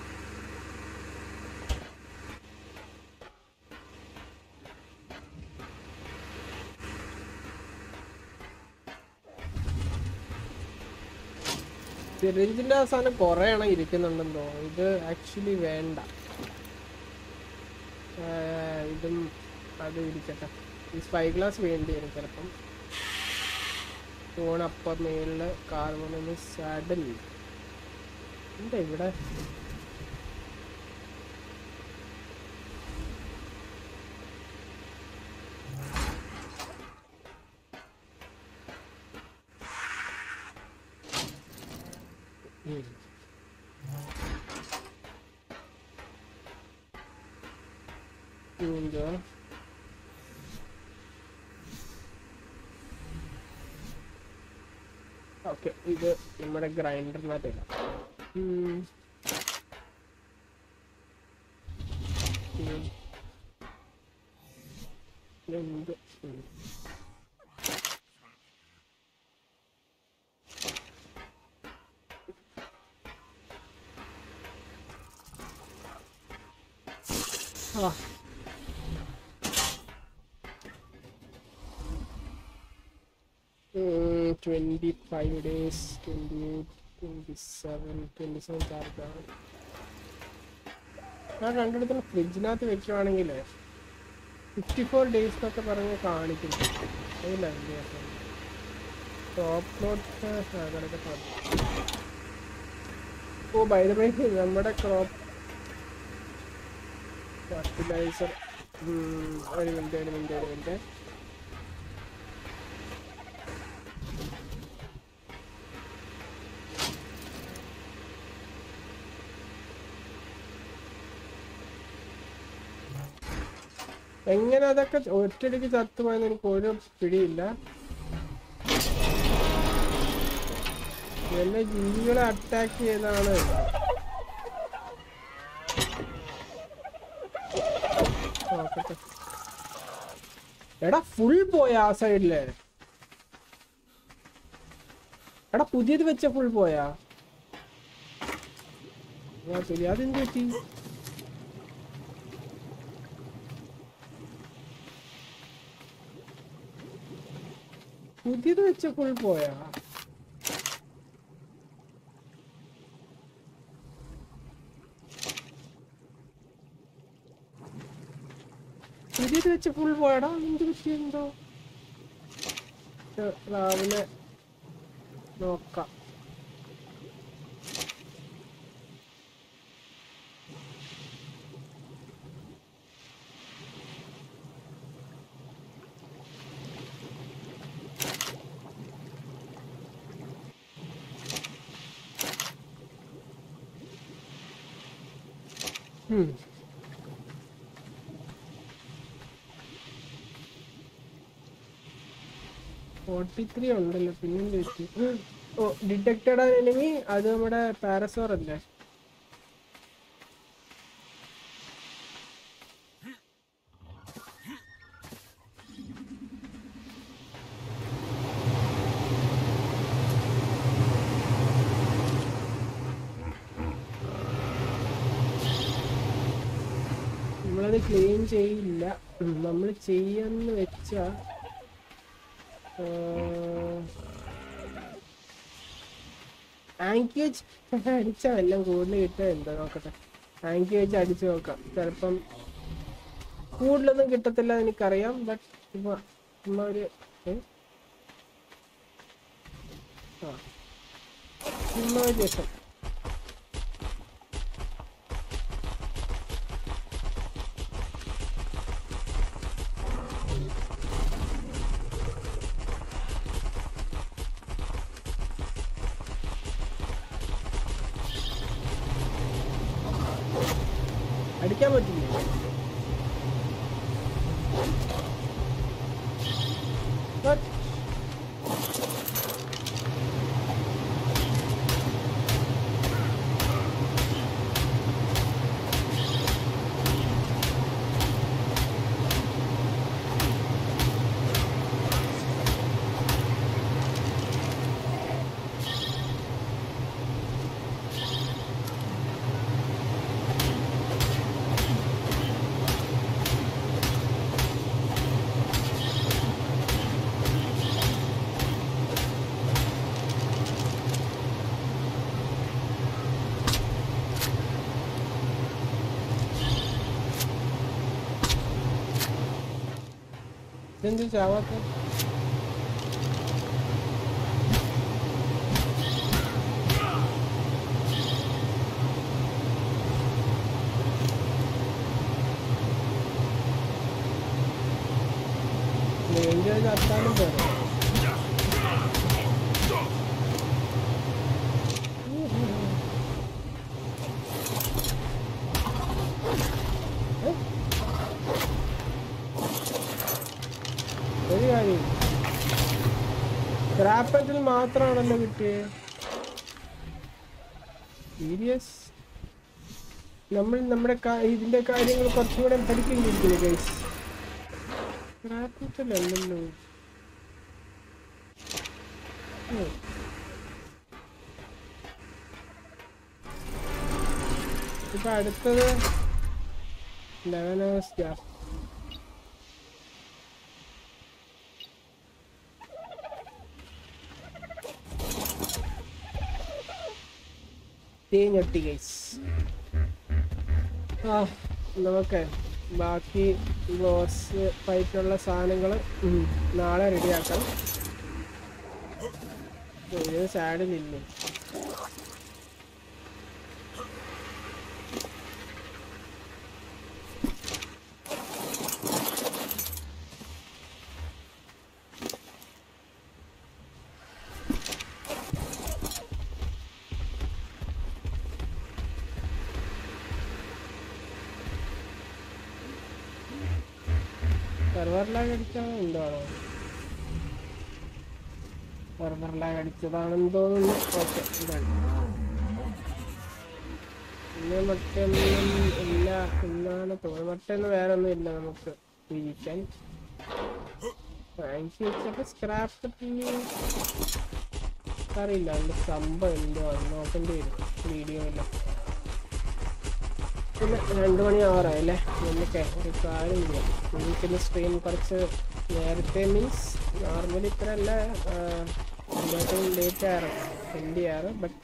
സിറിഞ്ചിന്റെ അവസാനം കുറെ എണ്ണം ഇരിക്കുന്നുണ്ടെന്ന് തോന്നുന്നു ഇത് ആക്ച്വലി വേണ്ട ആഹ് ഇതും അതും ഇരിക്കട്ടെ ഈ സ്പൈ ഗ്ലാസ് വേണ്ടി വരും ചിലപ്പം ഫോൺ അപ്പം മേളില് കാർബൺ സാഡൽ എന്താ ഇവിടെ ഉം. എന്തുവാ ഓക്കെ ഇത് നമ്മുടെ ഗ്രൈൻഡറിനകത്ത് ഇടാം ഉം. ഉം. എന്ത് ഉം. ആ twenty five days twenty eight twenty seven twenty seven ചാർജാണ് ഞാൻ രണ്ടിടത്തും ഫ്രിഡ്ജിനകത്ത് വെക്കുവാണെങ്കിൽ ഫിഫ്റ്റി ഫോർ ഡേയ്സ് എന്നൊക്കെ പറഞ്ഞ് കാണിക്കുന്നു അതില്ല ടോപ്പ് നോട്ട് കിടക്കട്ടെ ഓ ബൈ ദ വേ നമ്മുടെ ക്രോപ്പ് ഫെർട്ടിലൈസർ ഒരു മിനിറ്റ് ഒരു മിനിറ്റ് ഒരു മിനിറ്റ് എങ്ങനെ അതൊക്കെ ഒറ്റയടിക്ക് ചത്തുപോയെന്ന് എനിക്ക് ഒരു പിടിയില്ല വല്ല ജീവികളെ അറ്റാക്ക് ചെയ്താണ് നോക്കട്ടെ എടാ ഫുൾ പോയ ആ സൈഡില് എടാ പുതിയത് വെച്ച ഫുൾ പോയാ ആ, ശരി അതെന്ത് പറ്റി പുതിയത് വെച്ച ഫുൾ പോയാ പുതിയത് വെച്ച ഫുൾ പോയടാ എന്ത് പറ്റിയെന്തോ ഇത് രാവിലെ നോക്കാം ഉം. ഫോർട്ടി ത്രീ ഉണ്ടല്ലോ പിന്നെന്ത് പറ്റി ഓ ഡിറ്റക്റ്റഡ് എനിമി അത് നമ്മുടെ പാരസോർ അല്ലേ നമ്മളത് ക്ലീൻ ചെയ്യില്ല നമ്മൾ ചെയ്യാന്ന് വെച്ചാ ആങ്കി വെച്ച് അടിച്ചാ എല്ലാം കൂടുതൽ കിട്ടുക എന്താ നോക്കട്ടെ ആങ്കി വെച്ച് അടിച്ചു നോക്കാം ചിലപ്പം കൂടുതലൊന്നും കിട്ടത്തില്ല എന്ന് എനിക്കറിയാം ബട്ട് ചുമ്മാ ചുമ്മാ ഒരു ഏ? ആ ചുമ്മാ ഒരു രസം അടിക്കാൻ പറ്റില്ല What? ഇതെന്ത് ചാവാത്ത റേഞ്ച് ചത്താലും പോരെ ഒരു കാര്യം സ്ക്രാപ്പറ്റിൽ മാത്രമാണല്ലോ കിട്ടിയത് സീരിയസ് നമ്മൾ നമ്മുടെ കാ- ഇതിന്റെ കാര്യങ്ങൾ കുറച്ചും കൂടെ പഠിക്കേണ്ടിയിരിക്കുന്നു ഗൈസ് സ്ക്രാപ്പറ്റിലല്ലല്ലോ ഉം. ഇപ്പൊ അടുത്തത് ലെവൻ ഹവേഴ്സ് ഗ്യാപ്പ് തേഞ്ഞൊട്ടി ഗൈസ് ആ നമുക്ക് ബാക്കി ബോസ് ഫൈറ്റുള്ള സാധനങ്ങൾ നാളെ റെഡിയാക്കാം ഇത് സാഡിലില്ലേ സെർവർ ലാഗ് അടിച്ചാണോ എന്താണോ സെർവർ ലാഗ് അടിച്ചതാണെന്ന് തോന്നുന്നു ഓക്കെ ഇതാണ് പിന്നെ മറ്റൊന്നും ഇല്ല എന്നാണ് തോന്നുന്നത് മറ്റൊന്നും വേറെ ഒന്നും ഇല്ല നമുക്ക് ജീവിക്കാൻ വാങ്ങിച്ച് വെച്ചപ്പോ സ്ക്രാപ്പ് അറിയില്ല അതിന്റെ സംഭവം എന്തോ നോക്കേണ്ടി വരും വീഡിയോയില്ല പിന്നെ രണ്ടു മണി ആവാറായല്ലേ നമുക്ക് ഒരു കാര്യം ചെയ്യാം എനിക്കിന്ന് സ്ട്രീം കുറച്ച് നേരത്തെ മീൻസ് നോർമലി ഇത്ര അല്ല എല്ലാത്തിനും ലേറ്റ് ആറ് എൻഡ് ചെയ്യാറ് ബട്ട്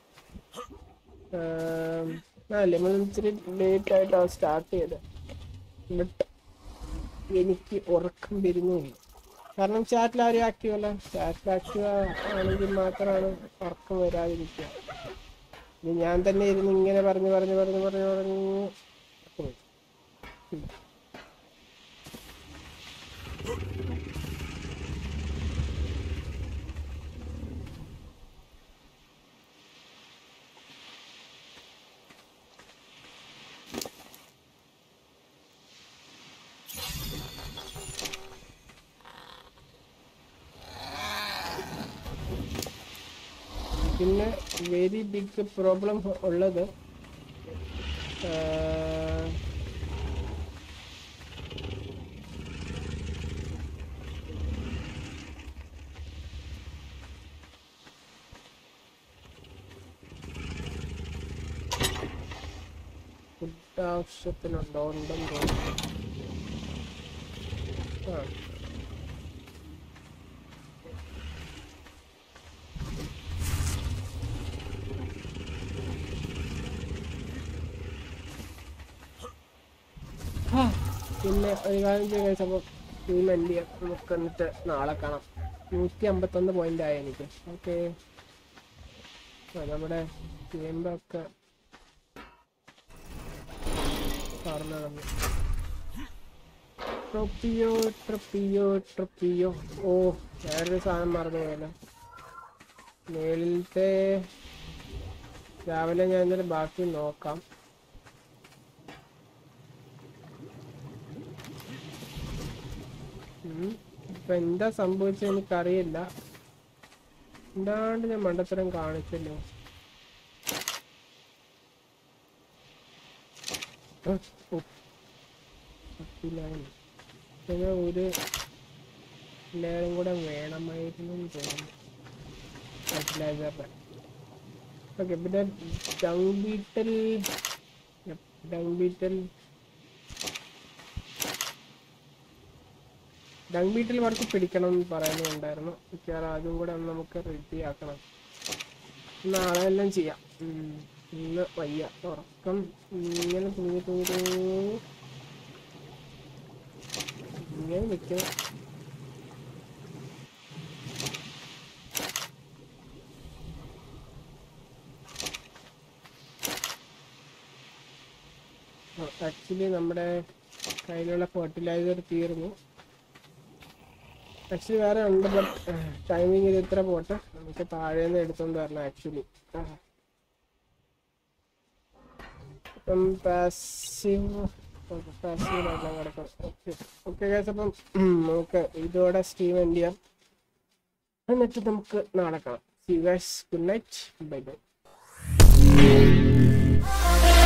ആ ലെമൺ ഇച്ചിരി ലേറ്റ് ആയിട്ടാണ് സ്റ്റാർട്ട് ചെയ്തത് ബട്ട് എനിക്ക് ഉറക്കം വരുന്നുമില്ല കാരണം ചാറ്റിൽ ആരും ആക്റ്റീവ് അല്ല ചാറ്റിൽ ആക്റ്റീവ് ആണെങ്കിൽ മാത്രമാണ് ഉറക്കം വരാതിരിക്കുക ഇനി ഞാൻ തന്നെ ഇരുന്ന് ഇങ്ങനെ പറഞ്ഞു പറഞ്ഞു പറഞ്ഞു പറഞ്ഞു പറഞ്ഞു പോയി. ഉം. പിന്നെ വെരി ബിഗ് പ്രോബ്ലം ഉള്ളത് ആഹ്, ഫുഡ് ആവശ്യത്തിനുണ്ടോ ഉണ്ടെന്ന് തോന്നുന്നു ആ ആ പിന്നെ ഒരു കാര്യം ചെയ്യാൻ കഴിച്ചപ്പോൾ ടീം എൻഡ് ചെയ്യാം നമുക്ക് എന്നിട്ട് നാളെ കാണാം നൂറ്റി അമ്പത്തൊന്ന് പോയിന്റ് ആയി എനിക്ക് ഓക്കെ നമ്മുടെ ഗെയിമൊക്കെ പറഞ്ഞു തന്നു ട്രൊപ്പിയോ ട്രൊപ്പിയോ ട്രൊപ്പിയോ ഓ വേറൊരു സാധനം മറന്നു പോയല്ലോ മേളിലത്തെ രാവിലെ ഞാൻ എന്തായാലും ബാക്കി നോക്കാം ഉം. ഇപ്പൊ എന്താ സംഭവിച്ചത് എനിക്കറിയില്ല എന്താണ്ട് ഞാൻ മണ്ടത്തരം കാണിച്ചല്ലോ ആ, ഓ. പത്തില്ലായിരുന്നു. പിന്നെ ഒരു ലെയറും കൂടെ വേണമായിരുന്നു എന്ന് തോന്നുന്നു ഫെർട്ടിലൈസറിന്റെ ഓക്കെ പിന്നെ dung beetle dung beetle dung beetle കുറച്ച് പിടിക്കണം എന്ന് പറയുന്നുണ്ടായിരുന്നു മിക്കവാറും അതും കൂടെ ഒന്ന് നമുക്ക് റെഡി ആക്കണം നാളെ എല്ലാം ചെയ്യാം ഉം. ഇന്ന് വയ്യ ഉറക്കം ഇങ്ങനെ തൂങ്ങി തൂങ്ങി തൂങ്ങി ഇങ്ങനെ നിൽക്കണം ആക്ച്വലി നമ്മുടെ കയ്യിലുള്ള ഫെർട്ടിലൈസർ തീർന്നു ആക്ച്വലി വേറെ ഉണ്ട് ബട്ട് ടൈമിങ് ഇത് ഇത്ര പോട്ടെ നമുക്ക് താഴേന്ന് എടുത്തോണ്ട് വരണം ആക്ച്വലി ഇപ്പം പാസീവ് പാസീവായിട്ടാണ് കിടക്കുന്നത് ഓക്കെ ഓക്കെ ഗൈസ് അപ്പം ഉം, നമുക്ക് ഇതോടെ സ്റ്റീം എൻഡ് ചെയ്യാം എന്നിട്ട് നമുക്ക് നാളെ കാണാം see guys good night bye by